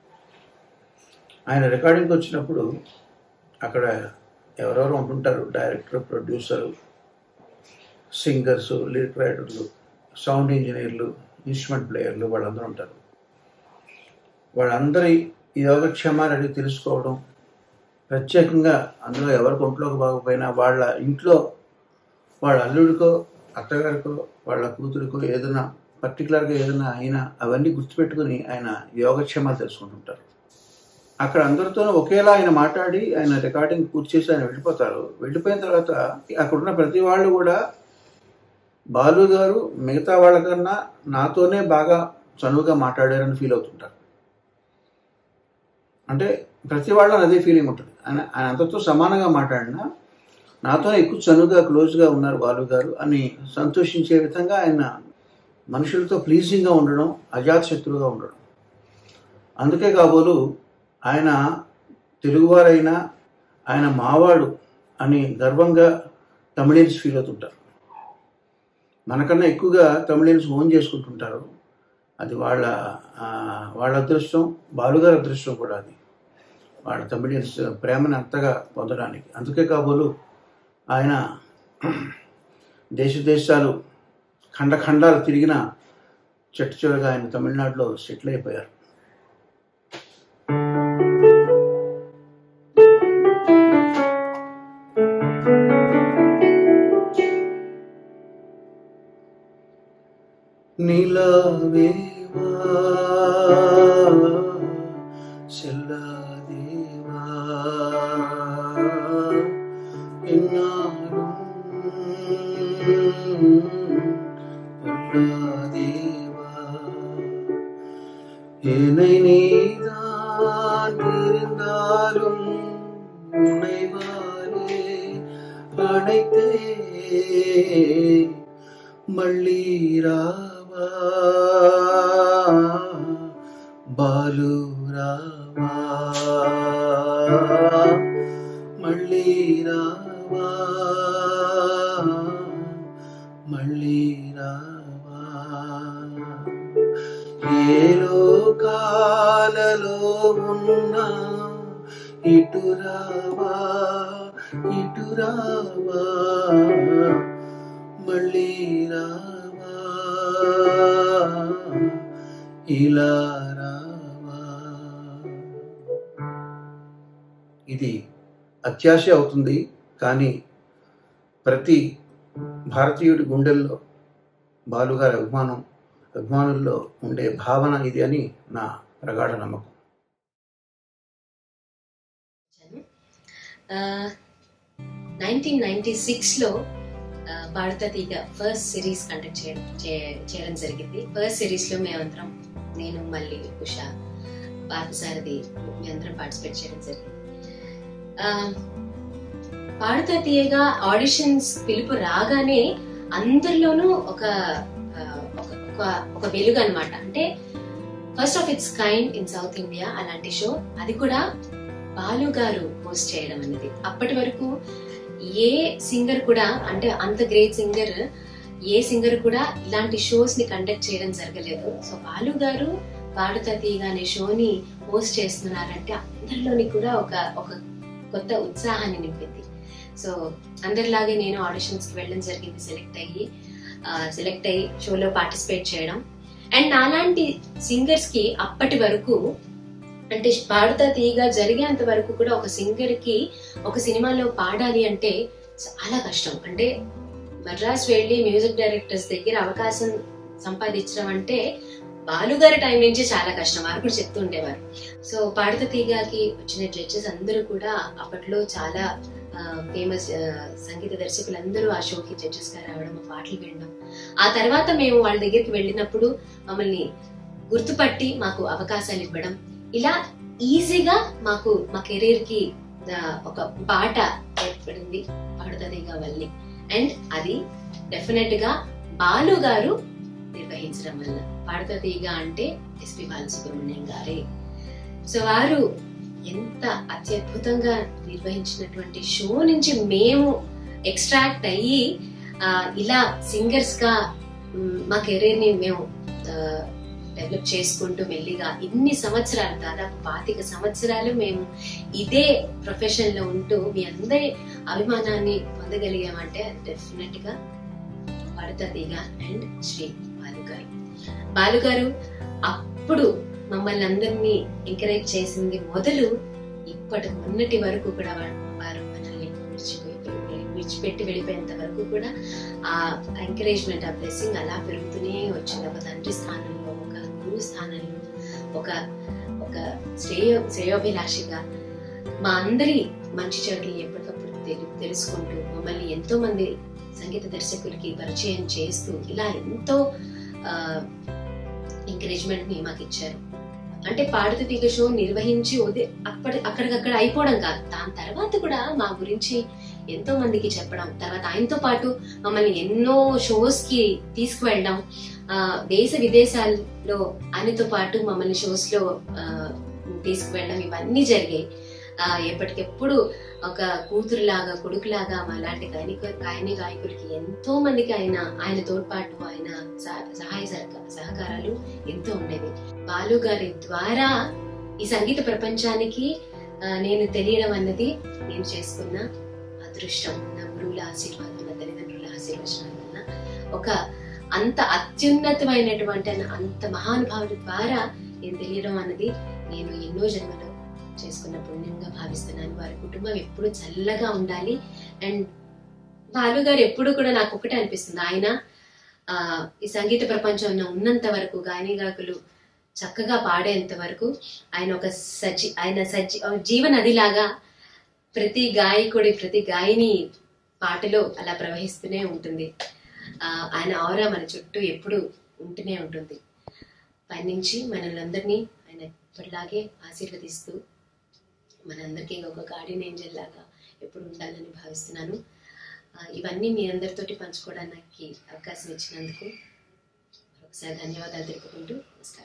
ఆయన రికార్డింగ్కి వచ్చినప్పుడు అక్కడ ఎవరెవరు ఉంటుంటారు డైరెక్టర్ ప్రొడ్యూసరు సింగర్స్ లిరిక్ రైటర్లు సౌండ్ ఇంజనీర్లు ఇన్స్ట్రుమెంట్ ప్లేయర్లు వాళ్ళందరూ ఉంటారు వాళ్ళందరి యోగక్షేమాలు అడిగి తెలుసుకోవడం ప్రత్యేకంగా అందులో ఎవరికి ఒంట్లోకి బాగోపోయినా వాళ్ళ ఇంట్లో వాళ్ళ అల్లుడికో అత్తగారికో వాళ్ళ కూతురికో ఏదైనా పర్టికులర్గా ఏదైనా అయినా అవన్నీ గుర్తుపెట్టుకుని ఆయన యోగక్షేమాలు తెలుసుకుంటుంటారు అక్కడ అందరితో ఒకేలా ఆయన మాట్లాడి ఆయన రికార్డింగ్ పూర్తి చేసి ఆయన వెళ్ళిపోతారు వెళ్ళిపోయిన తర్వాత అక్కడున్న ప్రతి వాళ్ళు కూడా బాలు గారు మిగతా వాళ్ళకన్నా నాతోనే బాగా చనువుగా మాట్లాడారని ఫీల్ అవుతుంటారు అంటే ప్రతి వాళ్ళ అదే ఫీలింగ్ ఉంటుంది ఆయన ఆయన అంతతో సమానంగా మాట్లాడినా నాతోనే ఎక్కువ చనువుగా క్లోజ్గా ఉన్నారు బాలు గారు అని సంతోషించే విధంగా ఆయన మనుషులతో ప్లీజింగ్గా ఉండడం అజాతశత్రువుగా ఉండడం అందుకే కాబోలు ఆయన తెలుగువారైనా ఆయన మావాడు అని గర్వంగా తమిళియన్స్ ఫీల్ అవుతుంటారు మనకన్నా ఎక్కువగా తమిళియన్స్ ఓన్ చేసుకుంటుంటారు అది వాళ్ళ ఆ, వాళ్ళ అదృష్టం బాలుగారి అదృష్టం కూడా అది వాళ్ళ తమిళియన్స్ ప్రేమను అంతగా పొందడానికి అందుకే కాబోలు ఆయన దేశ దేశాలు ఖండ ఖండాలు తిరిగిన చెట్టు చివరిగా ఆయన తమిళనాడులో సెటిల్ అయిపోయారు నిలవేవా செல்லாதேவா என்னாலும் பொல்லாதேவா என்னை நீதான் இருந்தாலும் உனைவாரே அனைத்தே மள்ளீராவா బాలురావా మళ్ళీ రావా మళ్ళీ రావా ఏ లోకాలలో ఉన్నా ఇటు రావా ఇటు రావా మళ్ళీ రావా ఇలా రావా ఇది అత్యాశ అవుతుంది కానీ ప్రతి భారతీయుడి గుండెల్లో బాలుగారి అభిమానం అభిమానుల్లో ఉండే భావన ఇది అని నా ప్రగాఢ నమ్మకం నైన్టీన్ నైన్టీ సిక్స్లో భారత తీగ ఫస్ట్ సిరీస్ కండక్ట్ చేయడం చే- చేయడం జరిగింది ఫస్ట్ సిరీస్లో మేమందరం నేను మళ్ళీ ఉష పార్థసారథి మేమందరం పార్టిసిపేట్ చేయడం జరిగింది ఆ, పాడుతా తీయగా ఆడిషన్స్ పిలుపు రాగానే అందరిలోనూ ఒక ఆ, ఒక- ఒక- ఒక వెలుగు అనమాట అంటే first of its kind in South India అలాంటి షో అది కూడా బాలు గారు హోస్ట్ చేయడం అనేది అప్పటి వరకు ఏ సింగర్ కూడా అంటే అంత గ్రేట్ సింగర్ ఏ సింగర్ కూడా ఇలాంటి షోస్ ని కండక్ట్ చేయడం జరగలేదు సో బాలు గారు పాడుతా తీగ అనే షోని హోస్ట్ చేస్తున్నారంటే అందరిలోని కూడా ఒక ఒక కొత్త ఉత్సాహాన్ని నింపింది సో అందరిలాగే నేను ఆడిషన్స్ కి వెళ్ళడం జరిగింది సెలెక్ట్ అయ్యి సెలెక్ట్ అయ్యి షోలో పార్టిసిపేట్ చేయడం అండ్ నాలాంటి సింగర్స్ కి అప్పటి వరకు అంటే పాడుతా తీయగా జరిగేంత వరకు కూడా ఒక సింగర్ కి ఒక సినిమాలో పాడాలి అంటే చాలా కష్టం అంటే మద్రాస్ వెళ్ళి మ్యూజిక్ డైరెక్టర్స్ దగ్గర అవకాశం సంపాదించడం అంటే బాలుగారి టైం నుంచి చాలా కష్టం వారు కూడా చెప్తూ ఉండేవారు సో పాడుత తీగాకి వచ్చిన జడ్జెస్ అందరూ కూడా అప్పట్లో చాలా ఫేమస్ సంగీత దర్శకులందరూ ఆ షోకి జడ్జెస్ గా రావడం ఆ పాటలు వినడం ఆ తర్వాత మేము వాళ్ళ దగ్గరికి వెళ్ళినప్పుడు మమ్మల్ని గుర్తుపట్టి మాకు అవకాశాలు ఇవ్వడం ఇలా ఈజీగా మాకు మా కెరీర్ కి ఆ, ఒక బాట ఏర్పడింది పాడుతుందిగా వల్లి అండ్ అది డెఫినెట్ గా బాలు గారు నిర్వహించడం వల్ల పాడుతుందిగా అంటే ఎస్పి బాలసుబ్రహ్మణ్యం గారే సో వారు ఎంత అత్యద్భుతంగా నిర్వహించినటువంటి షో నుంచి మేము ఎక్స్ట్రాక్ట్ అయ్యి ఆ, ఇలా సింగర్స్ గా మ్, మా కెరీర్ ని మేము డెవలప్ చేసుకుంటూ మెల్లిగా ఇన్ని సంవత్సరాలు దాదాపు పాతిక సంవత్సరాలు మేము ఇదే ప్రొఫెషన్ లో ఉంటూ మీ అందరి అభిమానాన్ని పొందగలిగామంటే డెఫినెట్ గా పడతదిగా అండ్ శ్రీ బాలు గారు బాలు గారు అప్పుడు మమ్మల్ని అందరినీ ఎంకరేజ్ చేసింది మొదలు ఇప్పటి మొన్నటి వరకు కూడా వారు వారు మనల్ని విడిచిపోయి విడిచిపెట్టి వెళ్ళిపోయేంత వరకు కూడా ఆ ఎంకరేజ్మెంట్ ఆ బ్లెస్సింగ్ అలా పెరుగుతూనే వచ్చింది ఒక తండ్రి స్థానంలో ఒక గురువు స్థానంలో ఒక ఒక శ్రేయో శ్రేయోభిలాషిగా మా అందరి మంచి చెడులు ఎప్పటికప్పుడు తెలు తెలుసుకుంటూ మమ్మల్ని ఎంతో మంది సంగీత దర్శకులకి పరిచయం చేస్తూ ఇలా ఎంతో ఎంకరేజ్మెంట్ ని మాకు ఇచ్చారు అంటే పాడుతూ తీగ షో నిర్వహించి ఉదయం అప్పటి అక్కడికక్కడ అయిపోవడం కాదు దాని తర్వాత కూడా మా గురించి ఎంతో మందికి చెప్పడం తర్వాత ఆయనతో పాటు మమ్మల్ని ఎన్నో షోస్ కి తీసుకువెళ్ళడం ఆ, దేశ విదేశాల్లో ఆయనతో పాటు మమ్మల్ని షోస్ లో ఆ, తీసుకువెళ్ళడం ఇవన్నీ జరిగాయి ఆ, ఎప్పటికెప్పుడు ఒక కూతురులాగా కొడుకులాగా మా లాంటి గాయనిక గాయని గాయకులకి ఎంతో మందికి ఆయన ఆయన తోడ్పాటు ఆయన సహ- సహాయ సహక- సహకారాలు ఎంతో ఉండేవి బాలు గారి ద్వారా ఈ సంగీత ప్రపంచానికి ఆ, నేను తెలియడం అన్నది నేను చేసుకున్న అదృష్టం నా గురువుల ఆశీర్వాదం నా తల్లిదండ్రుల ఆశీర్వచనాల వల్ల ఒక అంత అత్యున్నతమైనటువంటి అంత మహానుభావుడి ద్వారా నేను తెలియడం అన్నది నేను ఎన్నో జన్మలో చేసుకున్న పుణ్యంగా భావిస్తున్నాను వారి కుటుంబం ఎప్పుడు చల్లగా ఉండాలి అండ్ బాలు గారు ఎప్పుడు కూడా నాకు ఒకటే అనిపిస్తుంది ఆయన ఆ ఈ సంగీత ప్రపంచంలో ఉన్నంత వరకు గాయని గాయకులు చక్కగా పాడేంత వరకు ఆయన ఒక సజీ ఆయన సజీ జీవనదిలాగా ప్రతి గాయకుడి ప్రతి గాయని పాటలో అలా ప్రవహిస్తూనే ఉంటుంది ఆ, ఆయన ఆరా మన చుట్టూ ఎప్పుడు ఉంటూనే ఉంటుంది పైనుంచి మనల్ని అందరినీ ఆయన ఎప్పటిలాగే ఆశీర్వదిస్తూ మనందరికీ ఒక గార్డెన్ ఏంజల్ లాగా ఎప్పుడు ఉండాలని భావిస్తున్నాను ఆ, ఇవన్నీ మీ అందరితోటి పంచుకోవడానికి అవకాశం ఇచ్చినందుకు ఒకసారి ధన్యవాదాలు తెలుపుకుంటూ నమస్కారం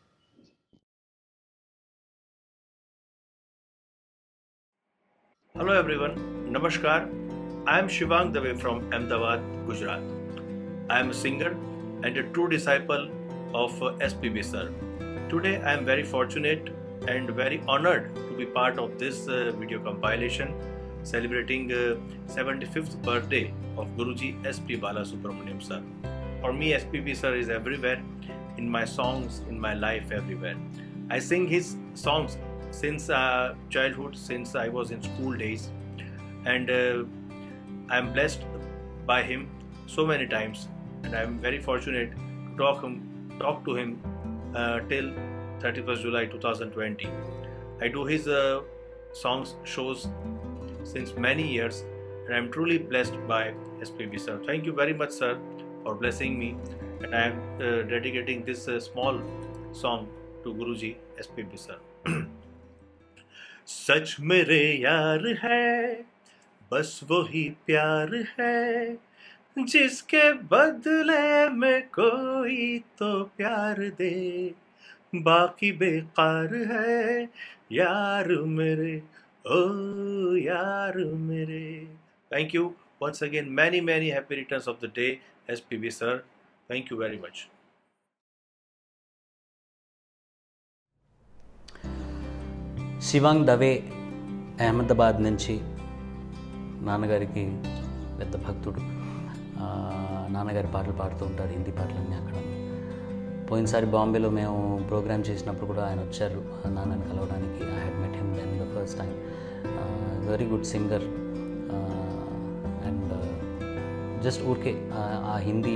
Hello everyone, Namaskar. I am Shivang Dave from Ahmedabad, Gujarat. I am a singer and a true disciple of uh, SPB sir. Today I am very fortunate and very honored to be part of this uh, video compilation celebrating uh, 75th birthday of Guruji SP Bala Subramaniam sir. For me SPB sir is everywhere in my songs, in my life everywhere. I sing his songs since uh, childhood, since I was in school days, and uh, I am blessed by him so many times, and I am very fortunate to talk him, talk to him uh, till 31st July 2020. I do his uh, songs shows since many years, and I am truly blessed by SPB sir. Thank you very much, sir, for blessing me, and I am uh, dedicating this uh, small song to Guruji SPB sir. सच मेरे यार है बस वही प्यार है जिसके बदले में कोई तो प्यार दे बाकी बेकार है यार मेरे ओ यार मेरे thank you once again many many happy returns of the day spb sir thank you very much Shivang Dave Ahmedabad నుంచి నాన్నగారికి పెద్ద భక్తుడు ఆ, నాన్నగారి పాటలు పాడుతూ ఉంటారు హిందీ పాటలన్నీ అక్కడ పోయినసారి బాంబేలో మేము ప్రోగ్రామ్ చేసినప్పుడు కూడా ఆయన వచ్చారు నాన్నని కలవడానికి I had met him then the first time very good singer and just ఊరికే ఆ- ఆ హిందీ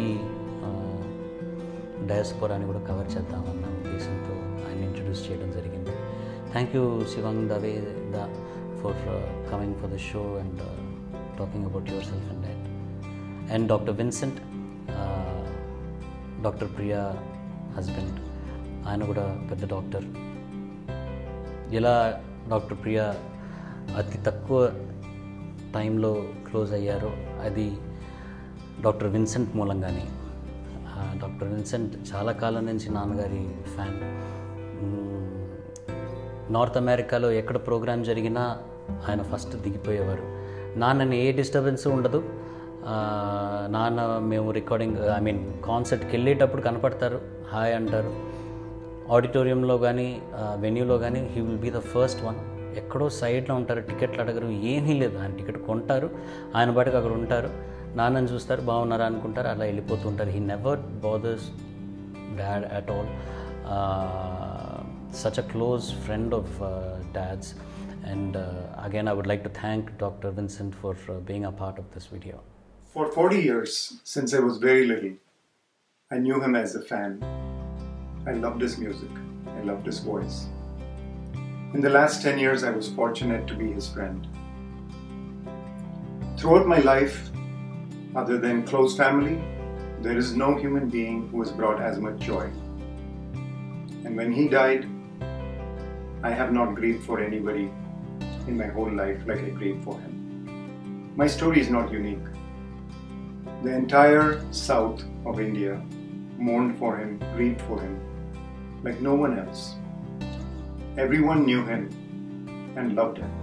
డయాస్పోరాని కూడా కవర్ చేద్దామన్న ఉద్దేశంతో ఆయన ఇంట్రడ్యూస్ చేయడం జరిగింది thank you Shivang Dave the for coming for the show and talking about yourself and that and doctor Vincent doctor Priya husband ఆయన కూడా పెద్ద డాక్టర్ ఎలా డాక్టర్ ప్రియా అతి తక్కువ టైంలో క్లోజ్ అయ్యారో అది డాక్టర్ విన్సెంట్ మూలంగానే ఆ, డాక్టర్ విన్సెంట్ చాలా కాలం నుంచి నాన్నగారి ఫ్యాన్ మ్మ్, నార్త్ అమెరికాలో ఎక్కడ ప్రోగ్రామ్ జరిగినా ఆయన ఫస్ట్ దిగిపోయేవారు నాన్నని ఏ డిస్టర్బెన్స్ ఉండదు ఆ, నాన్న మేము రికార్డింగ్ ఐ మీన్ కాన్సర్ట్కి వెళ్ళేటప్పుడు కనపడతారు హాయ్ అంటారు ఆడిటోరియంలో కానీ వెన్యూలో కానీ he will be the first one ఎక్కడో సైడ్లో ఉంటారు టికెట్లు అడగరు ఏమీ లేదు ఆయన టికెట్ కొంటారు ఆయన పాటికి అక్కడ ఉంటారు నాన్నని చూస్తారు బాగున్నారా అనుకుంటారు అలా వెళ్ళిపోతూ ఉంటారు he never bothers dad at all such a close friend of uh, dad's and uh, again i would like to thank dr vincent for uh, being a part of this video For 40 years, since I was very little, I knew him as a fan. I loved his music, I loved his voice. In the last 10 years, I was fortunate to be his friend. Throughout my life, other than close family, there is no human being who has brought as much joy. And when he died, I have not grieved for anybody in my whole life like I grieved for him. My story is not unique. The entire south of India mourned for him, grieved for him, like no one else. Everyone knew him and loved him.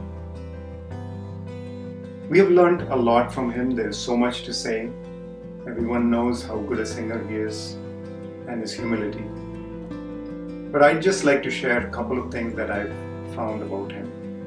We have learned a lot from him. There's so much to say. Everyone knows how good a singer he is and his humility. But I'd just like to share a couple of things that I've found about him.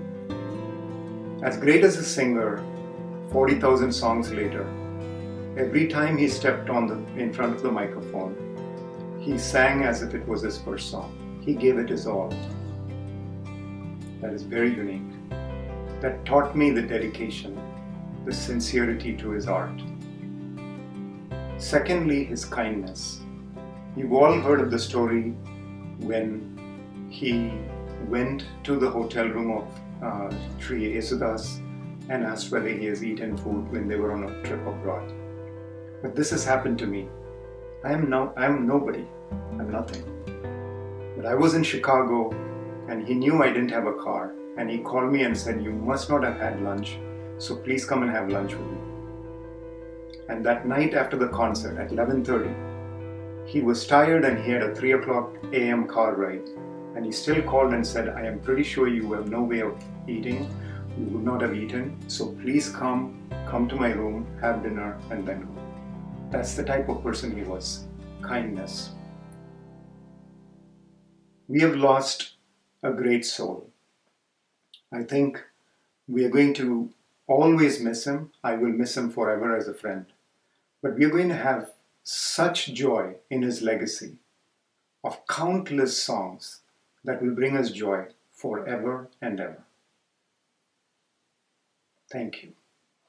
As great as a singer, 40,000 songs later, every time he stepped on the in front of the microphone, he sang as if it was his first song. He gave it his all. That is very unique. That taught me the dedication, the sincerity to his art. Secondly, his kindness. You've all heard of the story when he went to the hotel room of uh, Sri Yesudas and asked whether he has eaten food when they were on a trip abroad. But this has happened to me. I am no, I am nobody. I'm nothing. But I was in Chicago, and he knew I didn't have a car, and he called me and said, "You must not have had lunch, so please come and have lunch with me." And that night after the concert at 11:30, he was tired and he had a 3 o'clock a.m. car ride, and he still called and said, "I am pretty sure you have no way of eating. You would not have eaten, so please come, come to my room, have dinner, and then go." That's the type of person he was kindness. We have lost a great soul. I think we are going to always miss him. I will miss him forever as a friend. But we are going to have such joy in his legacy of countless songs that will bring us joy forever and ever. Thank you.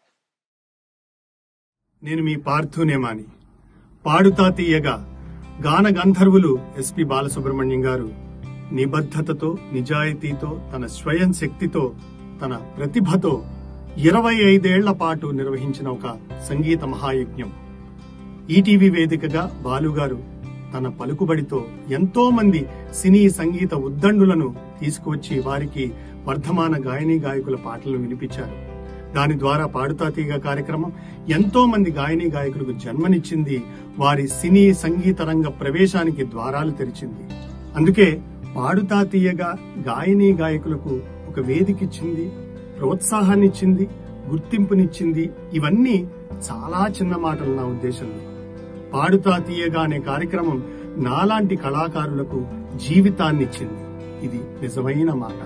నేను మీ పార్థునేమాని పాడుతా తీయగా గాన గంధర్వులు SP Balasubrahmanyam గారు నిబద్ధతతో నిజాయితీతో తన స్వయం శక్తితో తన ప్రతిభతో ఇరవై ఐదేళ్ల పాటు నిర్వహించిన ఒక సంగీత మహాయజ్ఞం ఈటీవీ వేదికగా బాలుగారు తన పలుకుబడితో ఎంతో మంది సినీ సంగీత ఉద్దండులను తీసుకువచ్చి వారికి వర్ధమాన గాయని గాయకుల పాటలను వినిపించారు దాని ద్వారా పాడుతా తీగ కార్యక్రమం ఎంతో మంది గాయని గాయకులకు జన్మనిచ్చింది వారి సినీ సంగీత రంగ ప్రవేశానికి ద్వారాలు తెరిచింది అందుకే పాడుతా తీయగా గాయని గాయకులకు ఒక వేదికిచ్చింది ప్రోత్సాహాన్నిచ్చింది గుర్తింపునిచ్చింది ఇవన్నీ చాలా చిన్న మాటలు నా ఉద్దేశంలో పాడుతా తీయగా అనే కార్యక్రమం నాలాంటి కళాకారులకు జీవితాన్నిచ్చింది ఇది నిజమైన మాట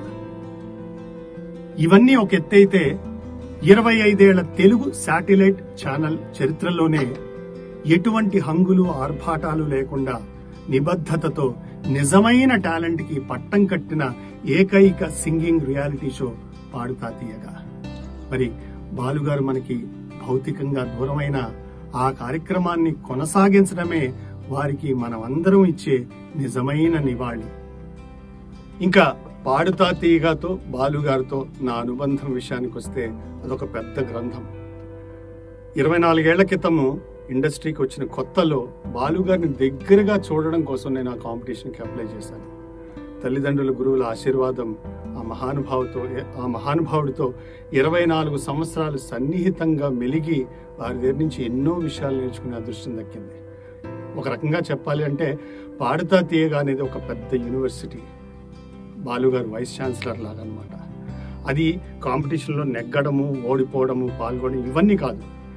ఇవన్నీ ఒక ఎత్తైతే ఇరవై ఐదేళ్ల తెలుగు శాటిలైట్ ఛానల్ చరిత్రలోనే ఎటువంటి హంగులు ఆర్భాటాలు లేకుండా నిబద్ధతతో నిజమైన టాలెంట్ కి పట్టం కట్టిన ఏకైక సింగింగ్ రియాలిటీ షో పాడుతా తీయగా మరి బాలుగారు మనకి భౌతికంగా దూరమైన ఆ కార్యక్రమాన్ని కొనసాగించడమే వారికి మనమందరం ఇచ్చే నిజమైన నివాళి ఇంకా పాడుతా తీయగాతో బాలుగారితో నా అనుబంధం విషయానికి వస్తే అదొక పెద్ద గ్రంథం ఇరవై నాలుగేళ్ల క్రితము ఇండస్ట్రీకి వచ్చిన కొత్తలో బాలుగారిని దగ్గరగా చూడడం కోసం నేను ఆ కాంపిటీషన్కి అప్లై చేశాను తల్లిదండ్రుల గురువుల ఆశీర్వాదం ఆ మహానుభావుతో ఆ మహానుభావుడితో ఇరవై నాలుగు సంవత్సరాలు సన్నిహితంగా మెలిగి వారి దగ్గర నుంచి ఎన్నో విషయాలు నేర్చుకునే అదృష్టం దక్కింది ఒక రకంగా చెప్పాలి అంటే పాడుతా తీయగా అనేది ఒక పెద్ద యూనివర్సిటీ బాలుగారు వైస్ ఛాన్సలర్ లాగా అనమాట అది కాంపిటీషన్లో నెగ్గడము ఓడిపోవడము పాల్గొనడం ఇవన్నీ కాదు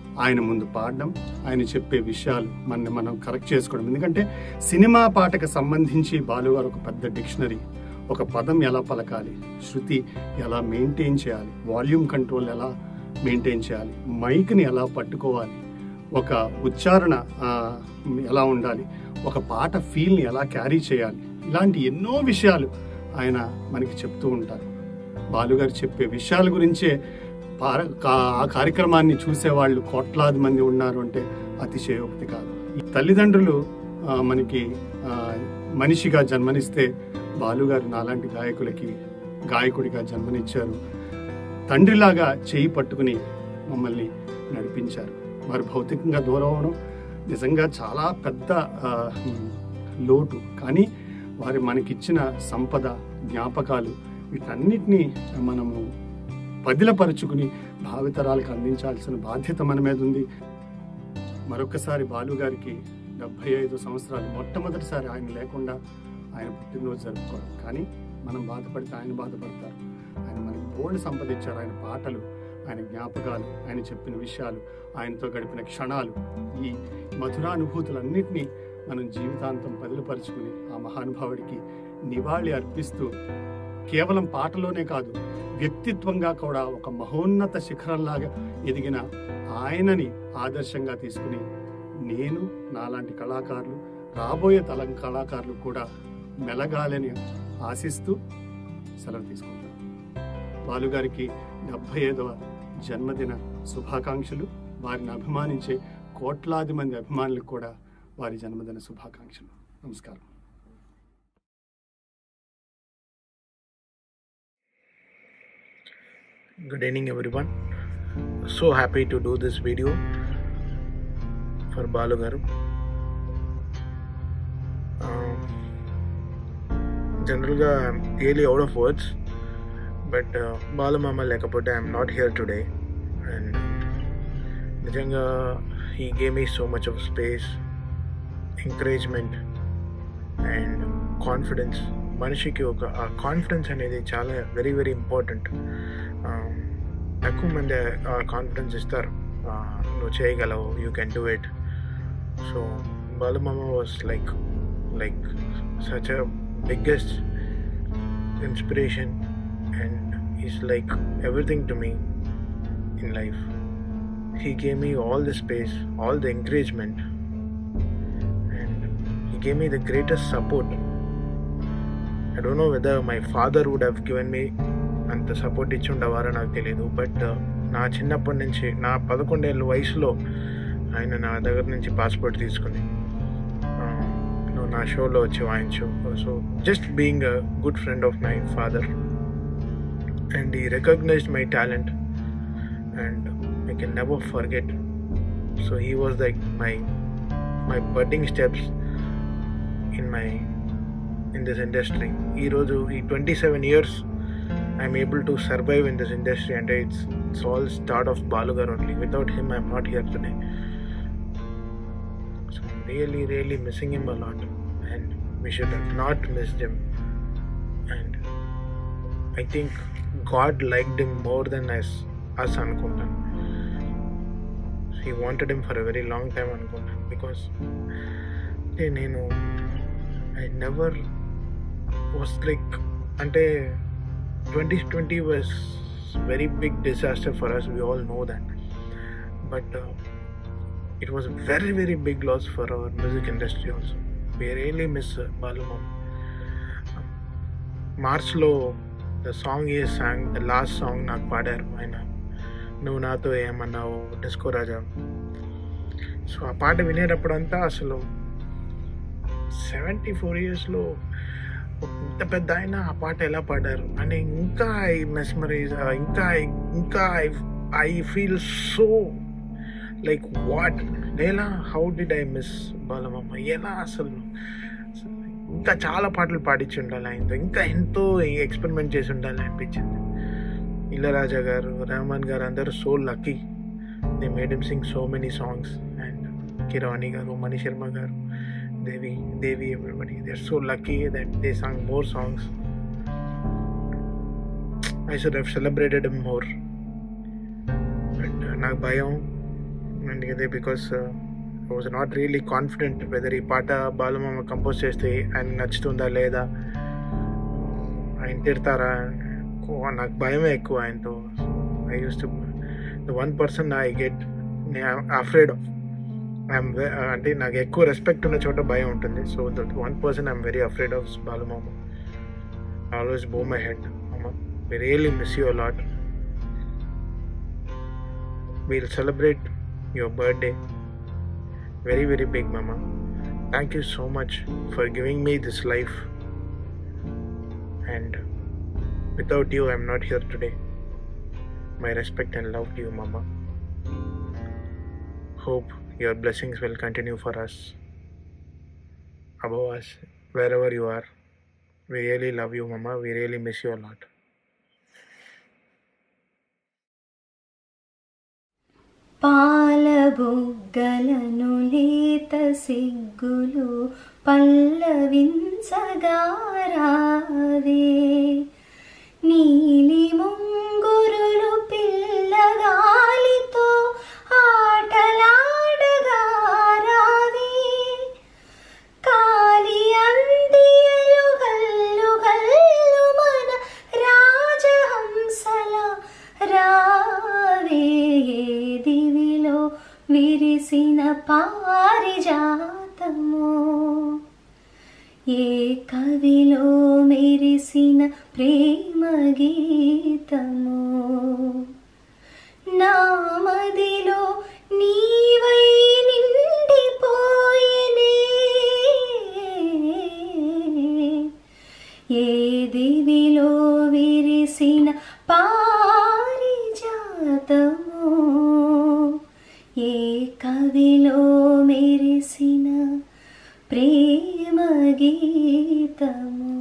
ఆయన ముందు పాడడం ఆయన చెప్పే విషయాలు మన మనం కరెక్ట్ చేసుకోవడం ఎందుకంటే సినిమా పాటకు సంబంధించి బాలుగారు ఒక పెద్ద డిక్షనరీ ఒక పదం ఎలా పలకాలి శృతి ఎలా మెయింటైన్ చేయాలి వాల్యూమ్ కంట్రోల్ ఎలా మెయింటైన్ చేయాలి మైక్ని ఎలా పట్టుకోవాలి ఒక ఉచ్చారణ ఆ, ఎలా ఉండాలి ఒక పాట ఫీల్ని ఎలా క్యారీ చేయాలి ఇలాంటి ఎన్నో విషయాలు ఆయన మనకి చెప్తూ ఉంటారు బాలుగారు చెప్పే విషయాల గురించే పార- కా- ఆ కార్యక్రమాన్ని చూసేవాళ్ళు కోట్లాది మంది ఉన్నారు అంటే అతిశయోక్తి కాదు ఈ తల్లిదండ్రులు ఆ, మనకి ఆ, మనిషిగా జన్మనిస్తే బాలుగారు నాలాంటి గాయకులకి గాయకుడిగా జన్మనిచ్చారు తండ్రిలాగా చేయి పట్టుకుని మమ్మల్ని నడిపించారు వారు భౌతికంగా దూరం అవడం నిజంగా చాలా పెద్ద ఆ, లోటు కానీ వారు మనకిచ్చిన సంపద జ్ఞాపకాలు వీటన్నిటినీ మనము పదిలపరుచుకుని భావితరాలకు అందించాల్సిన బాధ్యత మన మీద ఉంది మరొకసారి బాలుగారికి డెబ్బై ఐదు సంవత్సరాలు మొట్టమొదటిసారి ఆయన లేకుండా ఆయన పుట్టినరోజు జరుపుకోవడం కానీ మనం బాధపడితే ఆయన బాధపడతారు ఆయన మనకి బోల్డ్ సంపదించారు ఆయన పాటలు ఆయన జ్ఞాపకాలు ఆయన చెప్పిన విషయాలు ఆయనతో గడిపిన క్షణాలు ఈ మధురానుభూతులన్నింటినీ మనం జీవితాంతం పదిలపరుచుకుని ఆ మహానుభావుడికి నివాళి అర్పిస్తూ కేవలం పాటలోనే కాదు వ్యక్తిత్వంగా కూడా ఒక మహోన్నత శిఖరంలాగా ఎదిగిన ఆయనని ఆదర్శంగా తీసుకుని నేను నాలాంటి కళాకారులు రాబోయే తలం కళాకారులు కూడా మెలగాలని ఆశిస్తూ సెలవు తీసుకుంటాను బాలుగారికి డెబ్బై ఐదవ జన్మదిన శుభాకాంక్షలు వారిని అభిమానించే కోట్లాది మంది అభిమానులకు కూడా వారి జన్మదిన శుభాకాంక్షలు నమస్కారం Good evening, everyone. So happy to do this video for Balu Garu. జనరల్గా I'm really out of words but బాలమామ లేకపోతే I'm not here today and నిజంగా he gave me so much of space encouragement and confidence మనిషికి ఒక ఆ confidence అనేది చాలా very very important తక్కువ మంది ఆ కాన్ఫిడెన్స్ ఇస్తారు ఆ, నువ్వు చేయగలవు you can do it so బాలమామ was like like such a biggest inspiration and he's like everything to me in life. He gave me all the space, all the encouragement, and he gave me the greatest support. I don't know whether my father would have given me అంత support ఇచ్చి ఉండేవారో నాకు తెలియదు but నా చిన్నప్పటి నుంచి నా పదకొండేళ్ళ వయసులో ఆయన నా దగ్గర నుంచి పాస్పోర్ట్ తీసుకుని ఆ, నువ్వు నా షోలో వచ్చి వాయించు so just being a good friend of my father and he recognized my talent and I can never forget so he was like my my budding steps in my in this industry ఈరోజు ఈ twenty seven years I'm able to survive in this industry అంటే it's it's all start of బాలుగారు only without him I'm not here today So I'm really, really missing him a lot, and we should have not missed him. And I think God liked him more than us, us అనుకుంటాను He wanted him for a very long time అనుకుంటాను because అంటే నేను I never was like అంటే twenty twenty was very big disaster for us we all know that but it was a very very big loss for our music industry also we really miss uh, balu mama మార్చ్లో the song ఏ song the last song నాకు పాడారు ఆయన నువ్వు నాతో ఏమన్నావు disco రాజా so ఆ పాట వినేటప్పుడంతా అసలు సెవెంటీ ఫోర్ ఇయర్స్లో ఇంత పెద్ద ఆయన ఆ పాట ఎలా పాడారు అని ఇంకా ఐ మెస్మరైజ్ ఇంకా I- ఇంకా I I feel so like what ఎలా హౌ డిడ్ ఐ మిస్ బాలమమ్మ ఎలా అసలు ఇంకా చాలా పాటలు పాడించి ఉండాలి ఆయనతో ఇంకా ఎంతో ఎక్స్పెరిమెంట్ చేసి ఉండాలి అనిపించింది ఇళ్ళరాజా గారు రెహమాన్ గారు అందరూ so lucky they made him sing so many songs and Keeravani గారు మణి శర్మ గారు Devi Devi everybody they are so lucky that they sang more songs I should have celebrated more but నాకు భయం ఎందుకంటే because I was not really confident whether ఈ పాట బాలుమామ compose చేస్తే ఆయన నచ్చుతుందా లేదా ఆయన తిడతారా ఎక్కువ- నాకు భయమే ఎక్కువ ఆయనతో I use to the one person I get afraid of I'm అంటే నాకు ఎక్కువ రెస్పెక్ట్ ఉన్న చోట భయం ఉంటుంది so that one person I'm very afraid of బాలుమామ ఆల్వేస్ బో మై హెడ్ మామ we really miss you lot we'll celebrate your birthday very very big mama thank you so much for giving me this life and without you i'm not here today my respect and love to you mama hope your blessings will continue for us above us wherever you are we really love you mama we really miss you a lot పాలబుగ్గలను లేత సిగ్గులు పల్లవించగారాదే నీలి ముంగురులు పిల్లగాలితో ఆటలాడగారాదే కాలి అందియలు గల్లు గల్లు మన రాజహంసల రావే ఏ దివిలో విరిసిన పారిజాతము ఏ కవిలో మెరిసిన ప్రేమ గీతము నామదిలో నీవై నిండిపోయినే ఏ దివిలో విరిసిన పారిజాతము ఏ కవిలో మెరిసిన ప్రేమ గీతము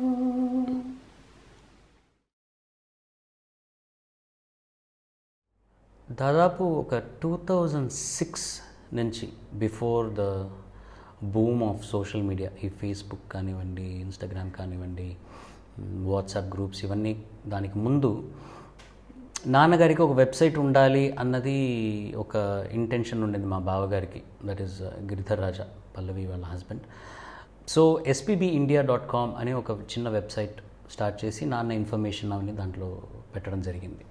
దాదాపు ఒక టూ థౌజండ్ సిక్స్ నుంచి before the boom of social media ఈ ఫేస్బుక్ కానివ్వండి ఇన్స్టాగ్రామ్ కానివ్వండి వాట్సాప్ గ్రూప్స్ ఇవన్నీ దానికి ముందు నాన్నగారికి ఒక వెబ్సైట్ ఉండాలి అన్నది ఒక ఇంటెన్షన్ ఉండేది మా బావగారికి దట్ ఈస్ గిరిధర్ రాజా పల్లవి వాళ్ళ husband so SPB India dot com అనే ఒక చిన్న వెబ్సైట్ స్టార్ట్ చేసి నాన్న ఇన్ఫర్మేషన్ అవన్నీ దాంట్లో పెట్టడం జరిగింది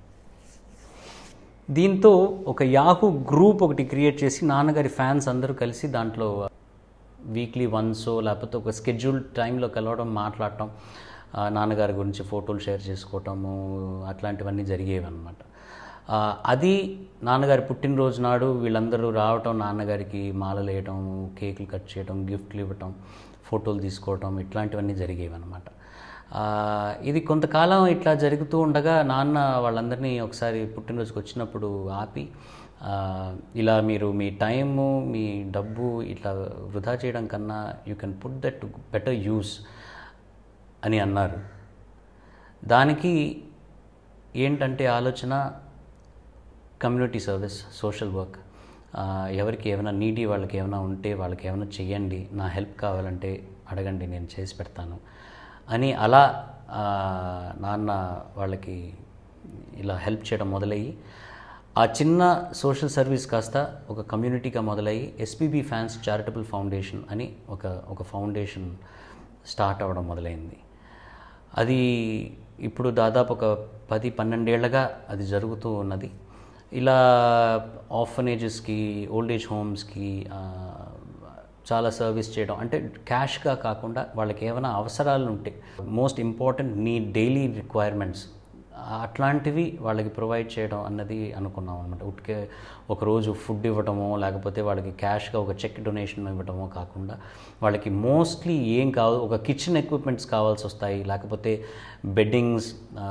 దీంతో ఒక యాహూ గ్రూప్ ఒకటి క్రియేట్ చేసి నాన్నగారి ఫ్యాన్స్ అందరూ కలిసి దాంట్లో వీక్లీ వన్సో లేకపోతే ఒక స్కెడ్యూల్ టైంలో కలవడం మాట్లాడటం ఆ, నాన్నగారి గురించి ఫోటోలు షేర్ చేసుకోవటము అట్లాంటివన్నీ జరిగేవి అనమాట అది నాన్నగారి పుట్టినరోజు నాడు వీళ్ళందరూ రావటం నాన్నగారికి మాలలు వేయటం కేకులు కట్ చేయటం గిఫ్ట్లు ఇవ్వటం ఫోటోలు తీసుకోవటం ఇట్లాంటివన్నీ జరిగేవి అనమాట ఇది కొంతకాలం ఇట్లా జరుగుతూ ఉండగా నాన్న వాళ్ళందరినీ ఒకసారి పుట్టినరోజుకి వచ్చినప్పుడు ఆపి ఆ, ఇలా మీరు మీ టైము మీ డబ్బు ఇట్లా వృధా చేయడం కన్నా you can put that to better use అని అన్నారు దానికి ఏంటంటే ఆలోచన కమ్యూనిటీ సర్వీస్ సోషల్ వర్క్ ఎవరికి ఏమైనా నీడీ వాళ్ళకి ఏమైనా ఉంటే వాళ్ళకి ఏమైనా చెయ్యండి నా హెల్ప్ కావాలంటే అడగండి నేను చేసి పెడతాను అని అలా ఆ, నాన్న వాళ్ళకి ఇలా హెల్ప్ చేయడం మొదలయ్యి ఆ చిన్న సోషల్ సర్వీస్ కాస్త ఒక కమ్యూనిటీగా మొదలయ్యి ఎస్పీబీ ఫ్యాన్స్ చారిటబుల్ ఫౌండేషన్ అని ఒక ఒక ఫౌండేషన్ స్టార్ట్ అవ్వడం మొదలైంది అది ఇప్పుడు దాదాపు ఒక పది పన్నెండేళ్లగా అది జరుగుతూ ఉన్నది ఇలా ఆర్ఫనేజెస్కి ఓల్డ్ ఏజ్ హోమ్స్కి చాలా సర్వీస్ చేయడం అంటే క్యాష్గా కాకుండా వాళ్ళకి ఏమైనా అవసరాలు ఉంటే మోస్ట్ ఇంపార్టెంట్ నీ డైలీ రిక్వైర్మెంట్స్ అట్లాంటివి వాళ్ళకి ప్రొవైడ్ చేయడం అన్నది అనుకున్నాం అనమాట ఉట్కే ఒకరోజు ఫుడ్ ఇవ్వటమో లేకపోతే వాళ్ళకి క్యాష్గా ఒక చెక్ డొనేషన్ ఇవ్వటమో కాకుండా వాళ్ళకి మోస్ట్లీ ఏం కావాలి ఒక కిచెన్ ఎక్విప్మెంట్స్ కావాల్సి వస్తాయి లేకపోతే బెడ్డింగ్స్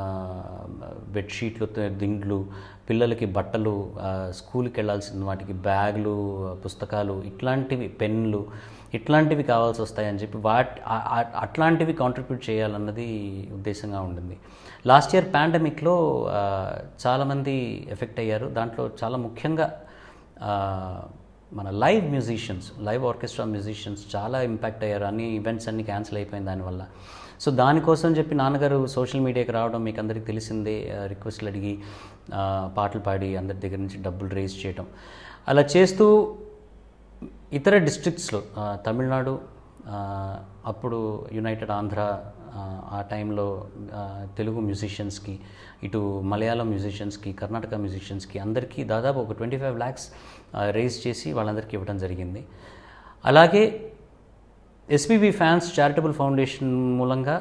బెడ్షీట్లు దిండ్లు పిల్లలకి బట్టలు ఆ, స్కూల్కి వెళ్ళాల్సిన వాటికి బ్యాగులు పుస్తకాలు ఇట్లాంటివి పెన్లు ఇట్లాంటివి కావాల్సి వస్తాయని చెప్పి వాట్ ఆ- ఆ- అట్లాంటివి కాంట్రిబ్యూట్ చేయాలన్నది ఉద్దేశంగా ఉండింది లాస్ట్ ఇయర్ పాండమిక్లో చాలామంది ఎఫెక్ట్ అయ్యారు దాంట్లో చాలా ముఖ్యంగా ఆ, మన live musicians live orchestra musicians చాలా ఇంపాక్ట్ అయ్యారు అన్ని ఈవెంట్స్ అన్ని క్యాన్సిల్ అయిపోయిన దానివల్ల సో దానికోసం చెప్పి నాన్నగారు సోషల్ మీడియాకి రావడం మీకు అందరికీ తెలిసిందే రిక్వెస్ట్లు అడిగి ఆ, పాటలు పాడి అందరి దగ్గర నుంచి డబ్బులు రేస్ చేయడం అలా చేస్తూ ఇతర డిస్ట్రిక్ట్స్లో ఆ, తమిళనాడు ఆ, అప్పుడు యునైటెడ్ ఆంధ్ర ఆ, ఆ టైంలో ఆ, తెలుగు మ్యూజిషియన్స్కి ఇటు మలయాళం మ్యూజిషియన్స్కి కర్ణాటక మ్యూజిషియన్స్కి అందరికీ దాదాపు ఒక ట్వంటీ ఫైవ్ ల్యాక్స్ రేస్ చేసి వాళ్ళందరికీ ఇవ్వడం జరిగింది అలాగే ఎస్పీబీ ఫ్యాన్స్ చారిటబుల్ ఫౌండేషన్ మూలంగా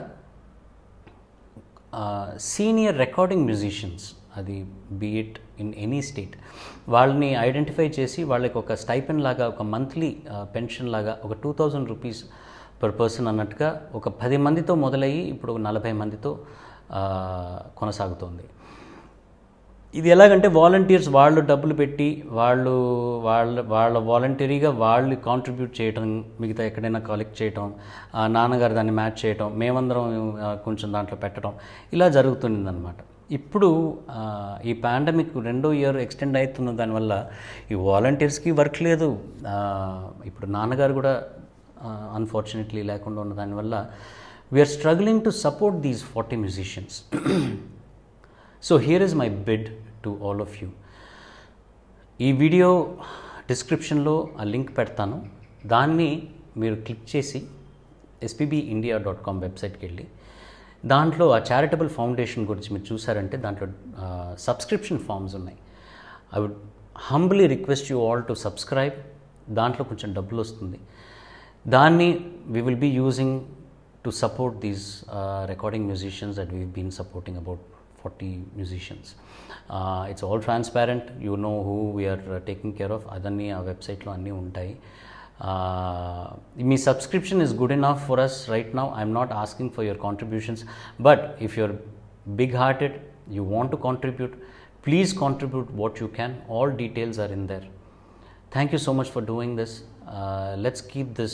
సీనియర్ రికార్డింగ్ మ్యూజిషియన్స్ అది బీఇట్ ఇన్ ఎనీ స్టేట్ వాళ్ళని ఐడెంటిఫై చేసి వాళ్ళకి ఒక స్టైపెండ్ లాగా ఒక మంత్లీ పెన్షన్ లాగా ఒక two thousand rupees per person అన్నట్టుగా ఒక పది మందితో మొదలయ్యి ఇప్పుడు ఒక నలభై మందితో ఆ, కొనసాగుతోంది ఇది ఎలాగంటే వాలంటీర్స్ వాళ్ళు డబ్బులు పెట్టి వాళ్ళు వాళ్ళ వాళ్ళ వాలంటరీగా వాళ్ళు కాంట్రిబ్యూట్ చేయటం మిగతా ఎక్కడైనా కలెక్ట్ చేయటం ఆ నాన్నగారు దాన్ని మ్యాచ్ చేయటం మేమందరం ఆ, కొంచెం దాంట్లో పెట్టడం ఇలా జరుగుతుందన్నమాట ఇప్పుడు ఆ, ఈ పాండమిక్ రెండో ఇయర్ ఎక్స్టెండ్ అవుతున్న దానివల్ల ఈ వాలంటీర్స్కి వర్క్ లేదు ఆ, ఇప్పుడు నాన్నగారు కూడా అన్ఫార్చునేట్లీ లేకుండా ఉన్న దానివల్ల we are struggling to support these forty musicians so here is my bid to all of you ఈ వీడియో డిస్క్రిప్షన్లో ఆ లింక్ పెడతాను దాన్ని మీరు క్లిక్ చేసి ఎస్పీబీ ఇండియా డాట్ కామ్ వెబ్సైట్కి వెళ్ళి దాంట్లో ఆ చారిటబుల్ ఫౌండేషన్ గురించి మీరు చూసారంటే దాంట్లో సబ్స్క్రిప్షన్ ఫామ్స్ ఉన్నాయి I would humbly request you all to subscribe దాంట్లో కొంచెం డబ్బులు వస్తుంది దాన్ని we will be using to support these recording musicians that we been supporting about forty musicians it's all transparent you know who we are taking care of అదన్నీ ఆ వెబ్సైట్లో అన్నీ ఉంటాయి Uh, మీ subscription is good enough for us right now I'm not asking for your contributions but if your big hearted you want to contribute please contribute what you can all details are in there thank you so much for doing this let's keep this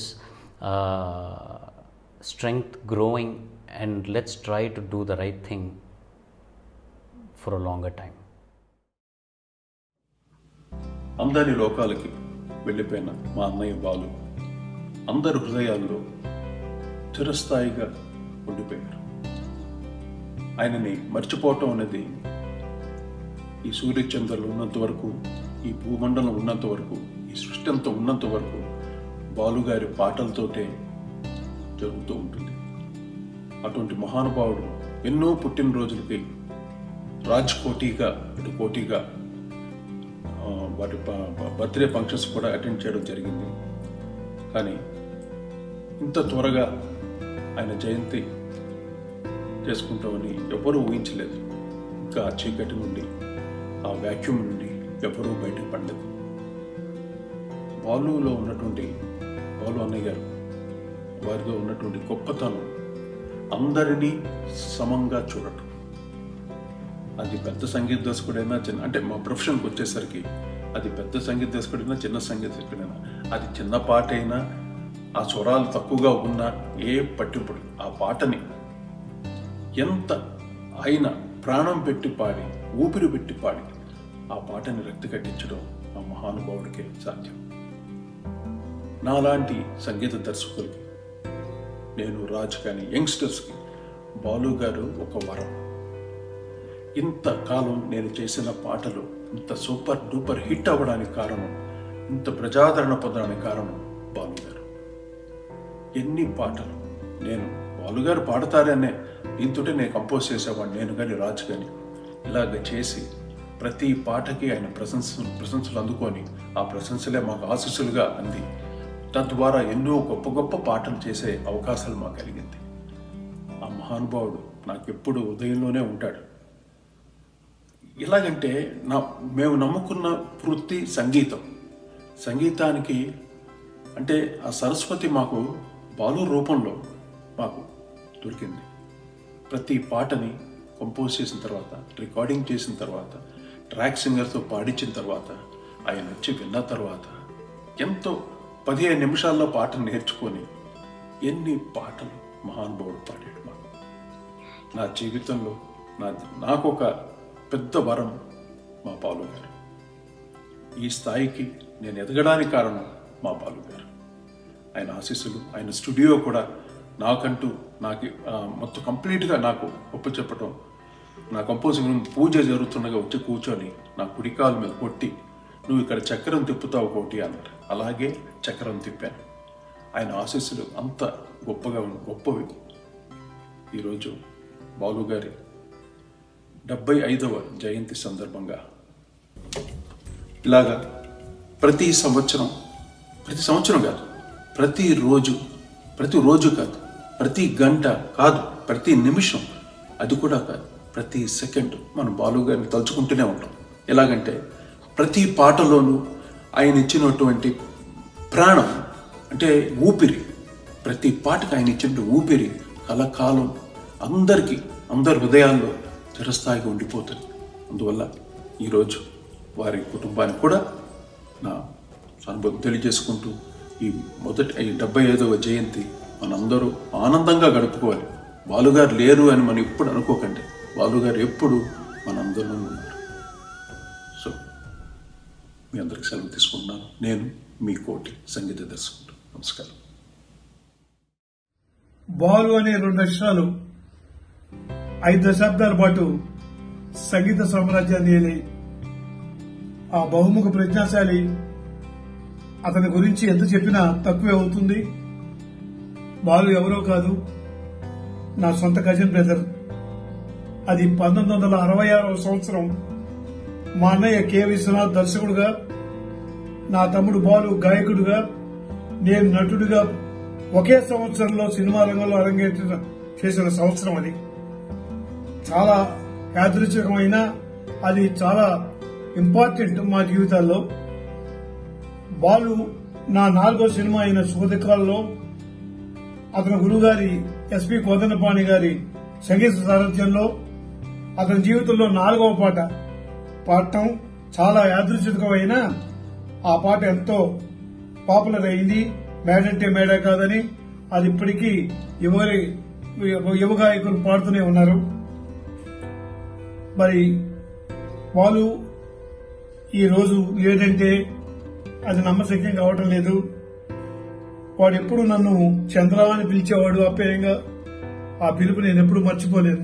strength growing and let's try to do the right thing for a longer time. అందరి లోకాలకి వెళ్ళిపోయిన మా అన్నయ్య బాలు అందరి హృదయాల్లో చిరస్థాయిగా ఉండిపోయారు ఆయనని మర్చిపోవటం అనేది ఈ సూర్యచంద్రులు ఉన్నంత వరకు ఈ భూమండలం ఉన్నంత వరకు ఈ సృష్టి అంతా ఉన్నంత వరకు బాలుగారి పాటలతోటే జరుగుతూ ఉంటుంది అటువంటి మహానుభావుడు ఎన్నో పుట్టినరోజులకి రాజ్ కోటిగా ఇటు కోటిగా ఆ, వాటి బర్త్డే ఫంక్షన్స్ కూడా అటెండ్ చేయడం జరిగింది కానీ ఇంత త్వరగా ఆయన జయంతి చేసుకుంటామని ఎవరూ ఊహించలేదు ఇంకా ఆ చీకటి నుండి ఆ వ్యాక్యూమ్ నుండి ఎవరూ బయటకు పడలేదు బాలులో ఉన్నటువంటి బాలు అన్నయ్య గారు వారిలో ఉన్నటువంటి గొప్పతనం అందరినీ సమంగా చూడటం అది పెద్ద సంగీత దర్శకుడైనా చిన్న అంటే మా ప్రొఫెషన్కి వచ్చేసరికి అది పెద్ద సంగీత దర్శకుడైనా చిన్న సంగీత దర్శకుడైనా అది చిన్న పాట అయినా ఆ స్వరాలు తక్కువగా ఉన్నా ఏ పట్టింపుడు ఆ పాటని ఎంత ఆయన ప్రాణం పెట్టి పాడి ఊపిరి పెట్టి పాడి ఆ పాటని రక్తి కట్టించడం ఆ మహానుభావుడికే సాధ్యం నాలాంటి సంగీత దర్శకులకి నేను రాజ్ కానీ యంగ్స్టర్స్కి బాలు గారు ఒక వరం ఇంతకాలం నేను చేసిన పాటలు ఇంత సూపర్ డూపర్ హిట్ అవ్వడానికి కారణం ఇంత ప్రజాదరణ పొందడానికి కారణం బాలు గారు ఎన్ని పాటలు నేను బాలు గారు పాడతారనే దీంతోటే నేను కంపోజ్ చేసేవాడిని నేను కానీ రాజు కానీ ఇలాగ చేసి ప్రతి పాటకి ఆయన ప్రశంస ప్రశంసలు అందుకొని ఆ ప్రశంసలే మాకు ఆశీస్సులుగా అంది తద్వారా ఎన్నో గొప్ప గొప్ప పాటలు చేసే అవకాశాలు మాకు కలిగింది ఆ మహానుభావుడు నాకు ఎప్పుడు ఉదయంలోనే ఉంటాడు ఎలాగంటే నా మేము నమ్ముకున్న వృత్తి సంగీతం సంగీతానికి అంటే ఆ సరస్వతి మాకు బాలు రూపంలో మాకు దొరికింది ప్రతి పాటని కంపోజ్ చేసిన తర్వాత రికార్డింగ్ చేసిన తర్వాత ట్రాక్ సింగర్తో పాడించిన తర్వాత ఆయన వచ్చి విన్న తర్వాత ఎంతో పదిహేను నిమిషాల్లో పాటను నేర్చుకొని ఎన్ని పాటలు మహానుభావుడు పాడాడు మాకు నా జీవితంలో నా నాకు ఒక పెద్ద వరం మా బాలు గారు ఈ స్థాయికి నేను ఎదగడానికి కారణం మా బాలు గారు ఆయన ఆశీస్సులు ఆయన స్టూడియో కూడా నాకంటూ నాకు ఆ, మొత్తం కంప్లీట్గా నాకు ఒప్ప చెప్పటం నా కంపోజింగ్ రూమ్ పూజ జరుగుతుండగా వచ్చి కూర్చొని నా కుడికాల మీద కొట్టి నువ్వు ఇక్కడ చక్రం తిప్పుతావు కోటి అన్నాడు అలాగే చక్రం తిప్పాను ఆయన ఆశీస్సులు అంత గొప్పగా ఉన్న- గొప్పవి ఈరోజు బాలు గారి డెబ్బై ఐదవ జయంతి సందర్భంగా ఇలాగా ప్రతి సంవత్సరం ప్రతి సంవత్సరం కాదు ప్రతి రోజు ప్రతి రోజు కాదు ప్రతి గంట కాదు ప్రతి నిమిషం అది కూడా కాదు ప్రతి సెకండ్ మనం బాలు గారిని తలుచుకుంటూనే ఉంటాం ఎలాగంటే ప్రతి పాటలోనూ ఆయన ఇచ్చినటువంటి ప్రాణం అంటే ఊపిరి ప్రతి పాటకు ఆయన ఇచ్చిన ఊపిరి కలకాలం అందరికీ అందరి హృదయాల్లో చిరస్థాయిగా ఉండిపోతుంది అందువల్ల ఈరోజు వారి కుటుంబానికి కూడా నా అనుభవం తెలియజేసుకుంటూ ఈ మొదటి ఈ డెబ్బై ఐదవ జయంతి మనందరూ ఆనందంగా గడుపుకోవాలి బాలుగారు లేరు అని మనం ఎప్పుడు అనుకోకండి బాలుగారు ఎప్పుడు మనందరిలో ఉన్నారు సో మీ అందరికి సెలవు తీసుకుంటున్నాను నేను మీ కోటి సంగీత దర్శకుడు నమస్కారం బాలు అనే రెండు అక్షరాలు ఐదు దశాబ్దాల పాటు సంగీత సామ్రాజ్యాన్ని ఏలి ఆ బహుముఖ ప్రజ్ఞాశాలి అతని గురించి ఎంత చెప్పినా తక్కువే అవుతుంది బాలు ఎవరో కాదు నా సొంత కజిన్ బ్రదర్ అది పంతొమ్మిది వందల అరవై ఆరవ సంవత్సరం మా అన్నయ్య కె విశ్వనాథ్ దర్శకుడుగా నా తమ్ముడు బాలు గాయకుడుగా నేను నటుడిగా ఒకే సంవత్సరంలో సినిమా రంగంలో అరంగేట్రం చేసిన సంవత్సరం అది చాలా యాదృచ్ఛికమైన అది చాలా ఇంపార్టెంట్ మా జీవితాల్లో బాలు నా నాలుగో సినిమా అయిన శోధకాల్లో అతని గురుగారి ఎస్పి కోదనపాణి గారి సంగీత సారథ్యంలో అతని జీవితంలో నాలుగవ పాట పాడటం చాలా యాదృచ్ఛికమైన ఆ పాట ఎంతో పాపులర్ అయింది మేడంటే మేడ కాదని అది ఇప్పటికీ యువరి యువ గాయకులు పాడుతూనే ఉన్నారు మరి వాళ్ళు ఈ రోజు లేదంటే అది నమ్మశక్యం కావటం లేదు వాడు ఎప్పుడు నన్ను చంద్ర అని పిలిచేవాడు అప్పేయంగా ఆ పిలుపు నేను ఎప్పుడు మర్చిపోలేను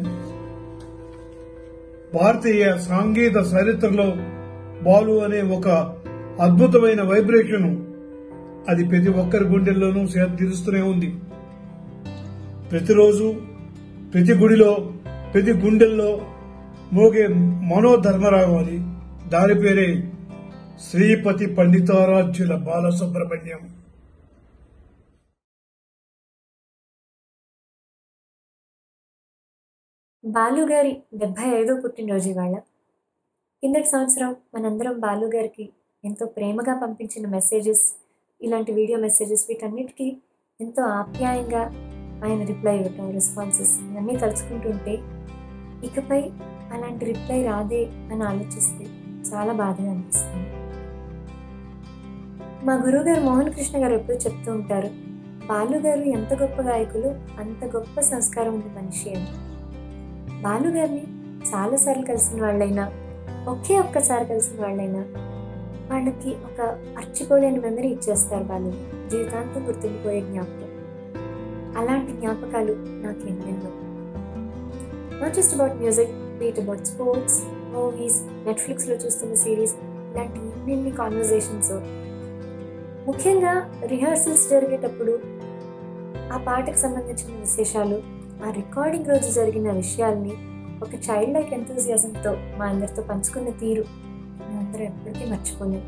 భారతీయ సంగీత చరిత్రలో బాలు అనే ఒక అద్భుతమైన వైబ్రేషన్ అది ప్రతి ఒక్కరి గుండెల్లోనూ సేద తీరుస్తూనే ఉంది ప్రతిరోజు ప్రతి గుడిలో ప్రతి గుండెల్లో మోగే మనోధర్మరాగం అది దాని పేరే శ్రీపతి పండితారాజ్యుల బాలసుబ్రహ్మణ్యం బాలు గారి డెబ్భై ఐదో పుట్టినరోజు ఇవాళ కిందటి సంవత్సరం మనందరం బాలు గారికి ఎంతో ప్రేమగా పంపించిన మెసేజెస్ ఇలాంటి వీడియో మెసేజెస్ వీటన్నిటికీ ఎంతో ఆప్యాయంగా ఆయన రిప్లై ఇవ్వటం రెస్పాన్సెస్ ఇవన్నీ తలుచుకుంటుంటే ఇకపై అలాంటి రిప్లై రాదే అని ఆలోచిస్తే చాలా బాధగా అనిపిస్తుంది మా గురువుగారు మోహన్ కృష్ణ గారు ఎప్పుడు చెప్తూ ఉంటారు బాలు గారు ఎంత గొప్ప గాయకులు అంత గొప్ప సంస్కారం ఉన్న మనిషి అని బాలు గారిని చాలాసార్లు కలిసిన వాళ్ళైనా ఒకే ఒక్కసారి కలిసిన వాళ్ళైనా వాళ్ళకి ఒక అర్చిపోలేని మెమరీ ఇచ్చేస్తారు బాలు గారు. జీవితాంతం గుర్తుండిపోయే జ్ఞాపకం అలాంటి జ్ఞాపకాలు నాకు ఎన్నెన్నో not just about music but about sports movies నెట్ఫ్లిక్స్లో చూస్తున్న సిరీస్ ఇలాంటి ఎన్నెన్ని కాన్వర్జేషన్స్ ముఖ్యంగా రిహార్సల్స్ జరిగేటప్పుడు ఆ పాటకు సంబంధించిన విశేషాలు ఆ రికార్డింగ్ రోజు జరిగిన విషయాల్ని ఒక చైల్డ్ లైక్ ఎంతూజియాజంతో మా అందరితో పంచుకున్న తీరు మేమందరం ఎప్పటికీ మర్చిపోలేం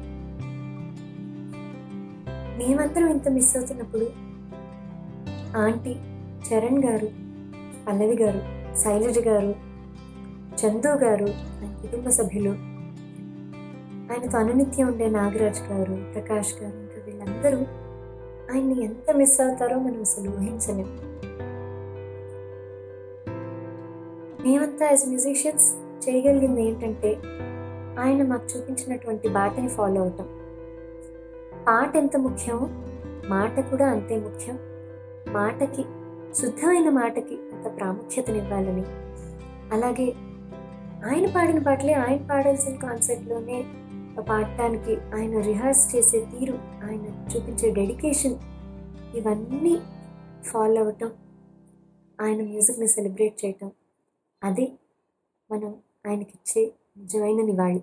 మేమందరం ఇంత మిస్ అవుతున్నప్పుడు ఆంటీ చరణ్ గారు పల్లవి గారు శైలజ గారు చందు గారు ఆయన కుటుంబ సభ్యులు ఆయనతో అనునిత్యం ఉండే నాగరాజ్ గారు ప్రకాష్ గారు ఇంకా వీళ్ళందరూ ఆయన్ని ఎంత మిస్ అవుతారో మనం అసలు ఊహించలేం మేమంతా యాజ్ మ్యూజిషియన్స్ చేయగలిగింది ఏంటంటే ఆయన మాకు చూపించినటువంటి బాటని ఫాలో అవటం పాట ఎంత ముఖ్యమో మాట కూడా అంతే ముఖ్యం మాటకి శుద్ధమైన మాటకి అంత ప్రాముఖ్యతనివ్వాలని అలాగే ఆయన పాడిన పాటలే ఆయన పాడాల్సిన కాన్సెప్ట్లోనే పాడటానికి ఆయన రిహార్స్ చేసే తీరు ఆయన చూపించే డెడికేషన్ ఇవన్నీ ఫాలో అవ్వటం ఆయన మ్యూజిక్ని సెలబ్రేట్ చేయటం అది మనం ఆయనకిచ్చే నిజమైన నివాళి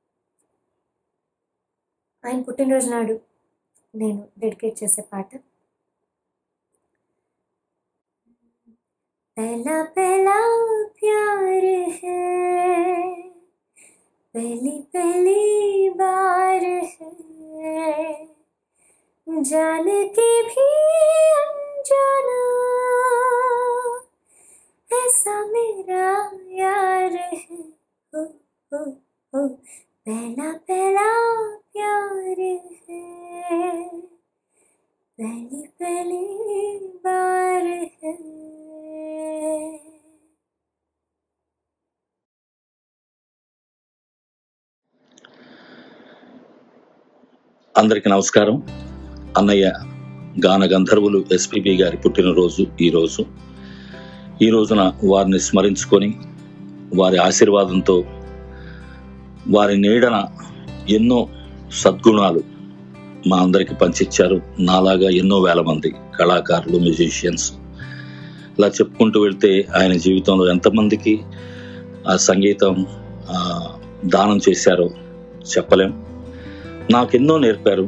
ఆయన పుట్టినరోజు నాడు నేను డెడికేట్ చేసే పాట पहला पहला प्यार है पहली पहली बार है जान के भी अनजाना ऐसा मेरा यार है हो हो हो पहला पहला प्यार है पहली पहली बार है అందరికీ నమస్కారం అన్నయ్య గాన గంధర్వులు ఎస్పిబి గారి పుట్టినరోజు ఈరోజు ఈ రోజున వారిని స్మరించుకొని వారి ఆశీర్వాదంతో వారి నీడన ఎన్నో సద్గుణాలు మా అందరికి పంచిచ్చారు నాలాగా ఎన్నో వేల మంది కళాకారులు మ్యూజిషియన్స్ ఇలా చెప్పుకుంటూ వెళ్తే ఆయన జీవితంలో ఎంతమందికి ఆ సంగీతం ఆ, దానం చేశారో చెప్పలేం నాకెన్నో నేర్పారు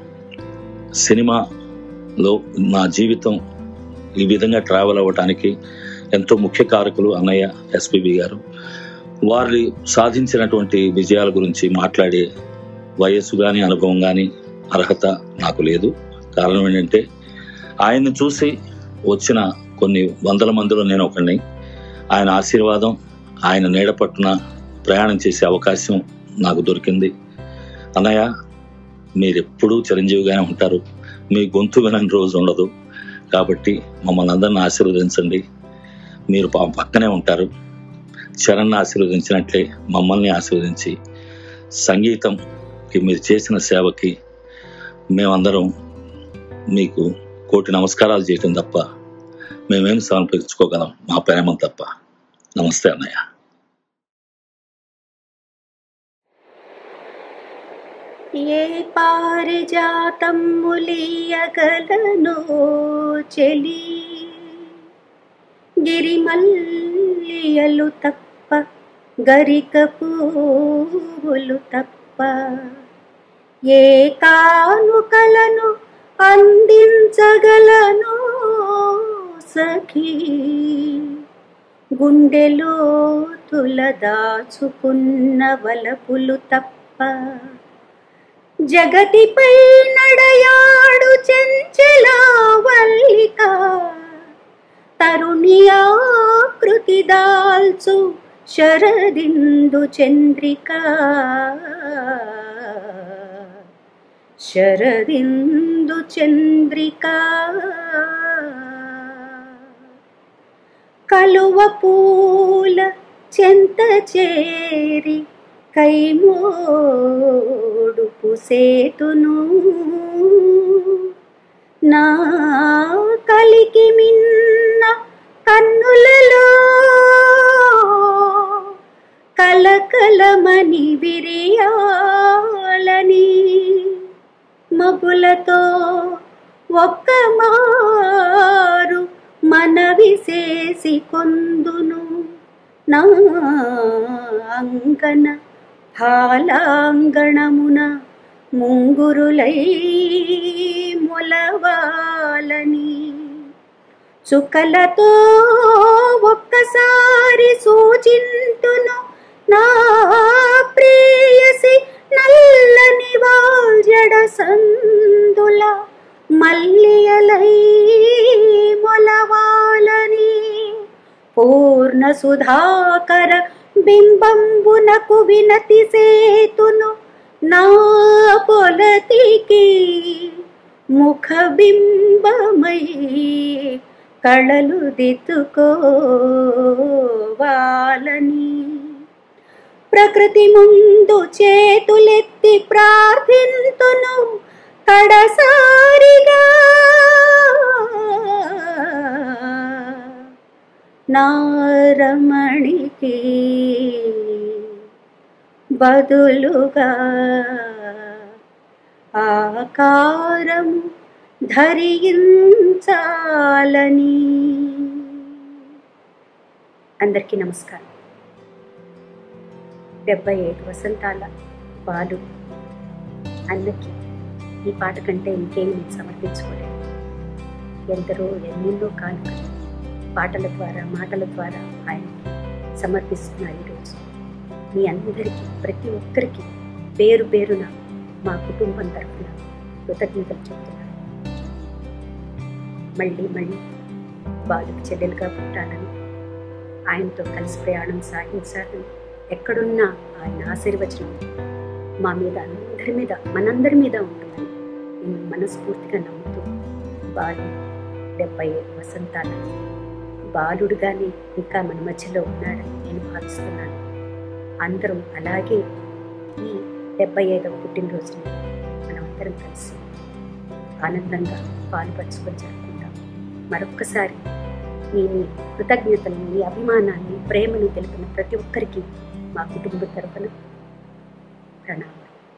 సినిమాలో నా జీవితం ఈ విధంగా ట్రావెల్ అవ్వటానికి ఎంతో ముఖ్య కారకులు అన్నయ్య ఎస్పిబి గారు వారి సాధించినటువంటి విజయాల గురించి మాట్లాడే వయస్సు కానీ అనుభవం కానీ అర్హత నాకు లేదు కారణం ఏంటంటే ఆయన్ని చూసి వచ్చిన కొన్ని వందల మందిలో నేను ఒకడిని ఆయన ఆశీర్వాదం ఆయన నీడ పట్టున ప్రయాణం చేసే అవకాశం నాకు దొరికింది అన్నయ్య మీరు ఎప్పుడూ చిరంజీవిగానే ఉంటారు మీ గొంతు వినని రోజు ఉండదు కాబట్టి మమ్మల్ని అందరిని ఆశీర్వదించండి మీరు పా- పక్కనే ఉంటారు చరణ్ ఆశీర్వదించినట్లే మమ్మల్ని ఆశీర్వదించి సంగీతంకి మీరు చేసిన సేవకి మేమందరం మీకు కోటి నమస్కారాలు చేయటం తప్ప మేమేం సమర్పించుకోగలం మా ప్రేమ తప్ప నమస్తే అన్నయ్య ఏ పారిజాతం ములియగలను చెలి గిరిమల్లియలు తప్ప గరిక పువ్వులు తప్ప ఏ కానుకలను అందించగలను సఖీ గుండెలో తులదాచుకున్న వలపులు తప్ప జగతిపై నడయాడు చెంచలా వల్లిక తరుణి ఆకృతి దాల్చు శరదిందు చంద్రిక శరదిందు చంద్రిక కలువ పూల చెంత చేరి కైమోడు పుసేతును నా కలికి మిన్న కన్నులలో కలకలమని విరియాలని మగులతో ఒక్క మారు మనవి చేసి కొందును నా అంగన హాలాంగణమున ముంగురులై మొలవాలని చుక్కలతో ఒక్కసారి సూచింతును నా ప్రేయసి నల్లని వాజడ సందుల మల్లియలై మొలవాలని పూర్ణ సుధాకర బింబంబునకు వినతి సేతును నా పొలతికి ముఖ బింబమై కళలు దిద్దుకోవాలని ప్రకృతి ముందు చేతులెత్తి ప్రార్థింతును కడసారిగా నారమణికి బదులుగా ఆకారము ధరించాలని అందరికీ నమస్కారం డెబ్బై ఐదు వసంతాల బాలు అన్నకి ఈ పాట కంటే ఇంకేం నేను సమర్పించుకోలేదు ఎందరో ఎన్నెన్నో కానుకలు పాటల ద్వారా మాటల ద్వారా ఆయనకి సమర్పిస్తున్నారు ఈరోజు మీ అందరికీ ప్రతి ఒక్కరికి పేరు పేరున మా కుటుంబం తరఫున కృతజ్ఞతలు చెప్తున్నాను మళ్ళీ మళ్ళీ బాలుకి చెల్లెలుగా పుట్టాలని ఆయనతో కలిసి ప్రయాణం సాగించాలని ఎక్కడున్నా ఆయన ఆశీర్వచనం మా మీద అందరి మీద మనందరి మీద ఉంటుందని నేను మనస్ఫూర్తిగా నమ్ముతూ బాలు డెబ్బై ఐదు వసంతాల బాలుడుగానే ఇంకా మన మధ్యలో ఉన్నాడని నేను భావిస్తున్నాను అందరం అలాగే ఈ డెబ్బై ఐదవ పుట్టినరోజుని మనం అందరం కలిసి ఆనందంగా పాలుపంచుకొని జరుపుకుంటాం మరొక్కసారి మీ మీ కృతజ్ఞతను మీ అభిమానాన్ని ప్రేమను తెలిపిన ప్రతి ఒక్కరికి మా కుటుంబ తరఫున ప్రణామం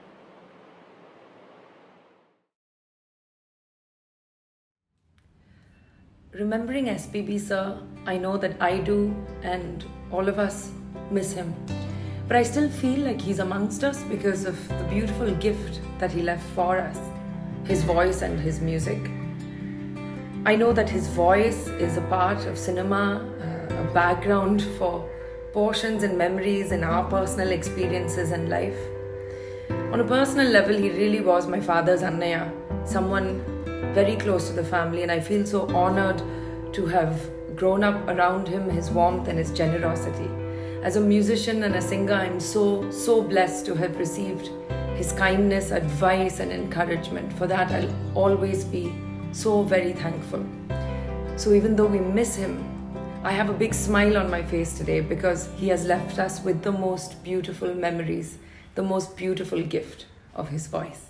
Remembering SPB sir, I know that I do and all of us miss him. But I still feel like he's amongst us because of the beautiful gift that he left for us his voice and his music. I know that his voice is a part of cinema, uh, a background for portions and memories in our personal experiences and life. On a personal level, he really was my father's Annaya, someone very close to the family, and I feel so honored to have grown up around him, his warmth and his generosity. As a musician and a singer, I'm so, so blessed to have received his kindness, advice, and encouragement. For that, I'll always be so very thankful. So, even though we miss him, I have a big smile on my face today because he has left us with the most beautiful memories, the most beautiful gift of his voice.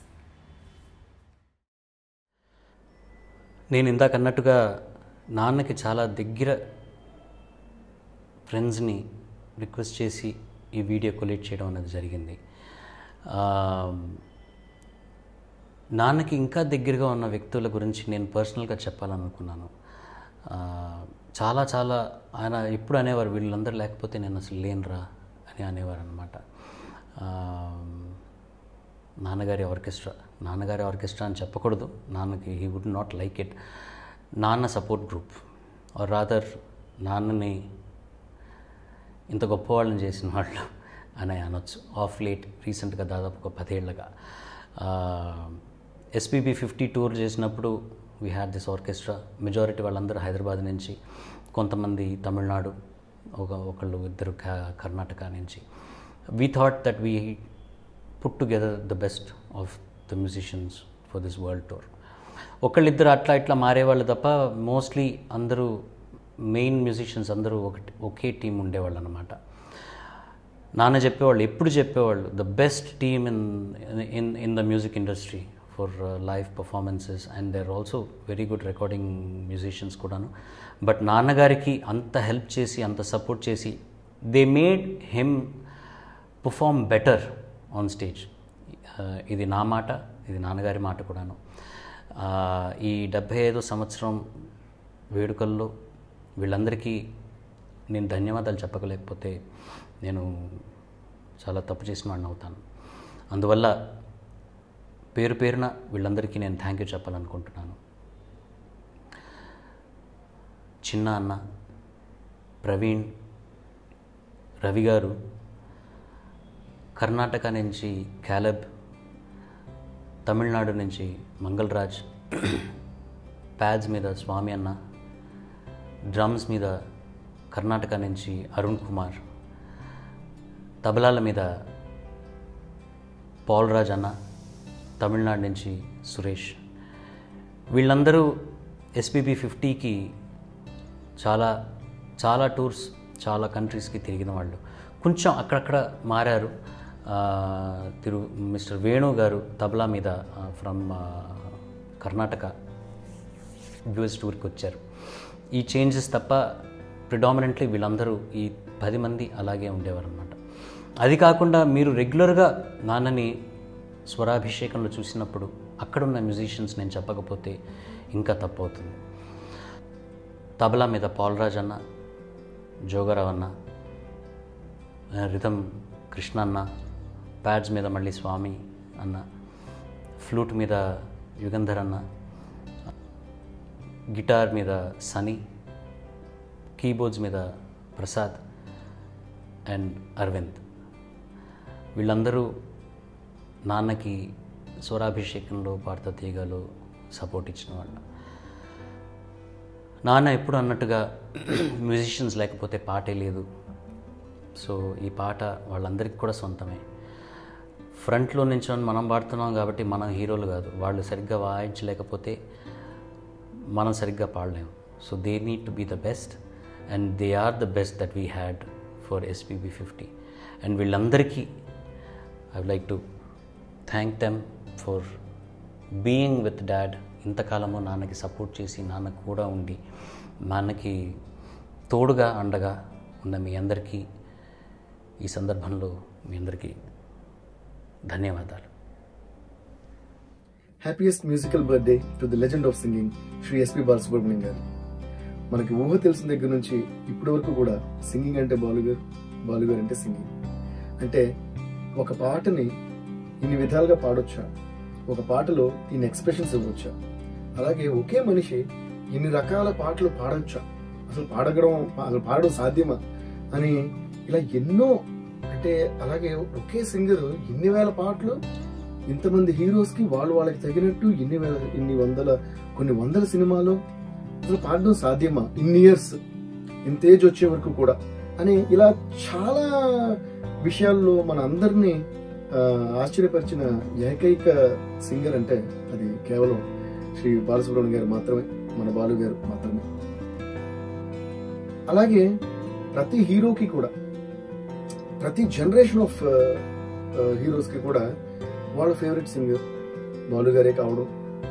నేను ఇందాక అన్నట్టుగా నాన్నకి చాలా దగ్గర ఫ్రెండ్స్ని request చేసి ఈ video collate చేయడం అనేది జరిగింది ఆ, నాన్నకి ఇంకా దగ్గరగా ఉన్న వ్యక్తుల గురించి నేను పర్సనల్గా చెప్పాలనుకున్నాను ఆ, చాలా చాలా ఆయన ఎప్పుడు అనేవారు వీళ్ళందరూ లేకపోతే నేను అసలు లేనురా అని అనేవారు అనమాట నాన్నగారి ఆర్కెస్ట్రా నాన్నగారి ఆర్కెస్ట్రా అని చెప్పకూడదు నాన్నకి he would not like it నాన్న సపోర్ట్ గ్రూప్ ఆర్ రాదర్ నాన్నని ఇంత గొప్పవాళ్ళని చేసిన వాళ్ళు అని అనొచ్చు ఆఫ్ లేట్ రీసెంట్గా దాదాపు ఒక పదేళ్లుగా ఎస్పీబీ ఫిఫ్టీ టూర్ చేసినప్పుడు we had this orchestra majority వాళ్ళందరూ హైదరాబాద్ నుంచి కొంతమంది తమిళనాడు ఒక ఒకళ్ళు ఇద్దరు క- కర్ణాటక నుంచి we thought that we put together the best of the musicians for this world tour ఒకళ్ళిద్దరు అట్లా ఇట్లా మారేవాళ్ళు తప్ప మోస్ట్లీ అందరూ మెయిన్ మ్యూజిషియన్స్ అందరూ ఒకటి ఒకే టీం ఉండేవాళ్ళు అనమాట నాన్న చెప్పేవాళ్ళు ఎప్పుడు చెప్పేవాళ్ళు the best team in in in the music industry for live performances and there also very good recording musicians కూడాను బట్ నాన్నగారికి అంత హెల్ప్ చేసి అంత సపోర్ట్ చేసి they made him perform better on stage ఇది నా మాట ఇది నాన్నగారి మాట కూడాను ఆ, ఈ డెబ్భై ఐదో సంవత్సరం వేడుకల్లో వీళ్ళందరికీ నేను ధన్యవాదాలు చెప్పకలేకపోతే నేను చాలా తప్పు చేసిన వాడిని అవుతాను అందువల్ల పేరు పేరున వీళ్ళందరికీ నేను థ్యాంక్ యూ చెప్పాలనుకుంటున్నాను చిన్న అన్న ప్రవీణ్ రవి గారు కర్ణాటక నుంచి క్యాలబ్ తమిళనాడు నుంచి మంగళరాజ్ ప్యాడ్స్ మీద స్వామి అన్న డ్రమ్స్ మీద కర్ణాటక నుంచి అరుణ్ కుమార్ తబలాల మీద పాల్ రాజ్ అన్న తమిళనాడు నుంచి సురేష్ వీళ్ళందరూ ఎస్పీబీ ఫిఫ్టీకి చాలా చాలా టూర్స్ చాలా కంట్రీస్కి తిరిగిన వాళ్ళు కొంచెం అక్కడక్కడ మారారు ఆ, తిరు మిస్టర్ వేణు గారు తబలా మీద ఫ్రమ్ కర్ణాటక యూఎస్ టూర్కి వచ్చారు ఈ చేంజెస్ తప్ప ప్రిడామినెంట్లీ వీళ్ళందరూ ఈ పది మంది అలాగే ఉండేవారు అనమాట అది కాకుండా మీరు రెగ్యులర్గా నాన్నని స్వరాభిషేకంలో చూసినప్పుడు అక్కడున్న మ్యూజిషియన్స్ నేను చెప్పకపోతే ఇంకా తప్పు అవుతుంది తబలా మీద పాల్రాజ్ అన్న జోగారావు అన్న రిథం కృష్ణ అన్న ప్యాడ్స్ మీద మళ్ళీ స్వామి అన్న ఫ్లూట్ మీద యుగంధర్ అన్న గిటార్ మీద సనీ కీబోర్డ్స్ మీద ప్రసాద్ అండ్ అరవింద్ వీళ్ళందరూ నాన్నకి స్వరాభిషేకంలో భారత తీగలో సపోర్ట్ ఇచ్చిన వాళ్ళు నాన్న ఎప్పుడు అన్నట్టుగా మ్యూజిషియన్స్ లేకపోతే పాటే లేదు సో ఈ పాట వాళ్ళందరికీ కూడా సొంతమే ఫ్రంట్లో నించొని మనం పాడుతున్నాం కాబట్టి మనం హీరోలు కాదు వాళ్ళు సరిగ్గా వాయించలేకపోతే మనం సరిగ్గా పాడలేము so they need to be the best and they are the best that we had for SPB fifty and వీళ్ళందరికీ I like to thank them for being with dad ఇంతకాలము నాన్నకి సపోర్ట్ చేసి నాన్న కూడా ఉండి నాన్నకి తోడుగా అండగా ఉన్న మీ అందరికీ ఈ సందర్భంలో మీ అందరికీ ధన్యవాదాలు happiest musical birthday to the legend of singing Shri SP Balasubrahmanyam గారు మనకి ఊహ తెలిసిన దగ్గర నుంచి ఇప్పటి వరకు కూడా సింగింగ్ అంటే బాలుగారు బాలుగారు అంటే సింగింగ్ అంటే ఒక పాటని ఇన్ని విధాలుగా పాడొచ్చా ఒక పాటలో ఇన్ని ఎక్స్ప్రెషన్స్ ఇవ్వచ్చా అలాగే ఒకే మనిషి ఇన్ని రకాల పాటలు పాడొచ్చా అసలు పాడగడం అసలు పాడడం సాధ్యమా అని ఇలా ఎన్నో అంటే అలాగే ఒకే సింగర్ ఇన్ని వేల పాటలు ఇంతమంది హీరోస్ కి వాళ్ళు వాళ్ళకి తగినట్టు ఇన్ని వేల ఇన్ని వందల కొన్ని వందల సినిమాలు అసలు పాడడం సాధ్యమా ఇన్ని ఇయర్స్ ఇంత ఏజ్ వచ్చే వరకు కూడా అని ఇలా చాలా విషయాల్లో మన అందరినీ ఆ, ఆశ్చర్యపరిచిన ఏకైక సింగర్ అంటే అది కేవలం శ్రీ బాలసుబ్రహ్మణ్యం గారు మాత్రమే మన బాలు గారు మాత్రమే అలాగే ప్రతి హీరోకి కూడా ప్రతి జనరేషన్ ఆఫ్ హీరోస్ కి కూడా వాళ్ళ ఫేవరెట్ సింగర్ బాలు గారే కావడం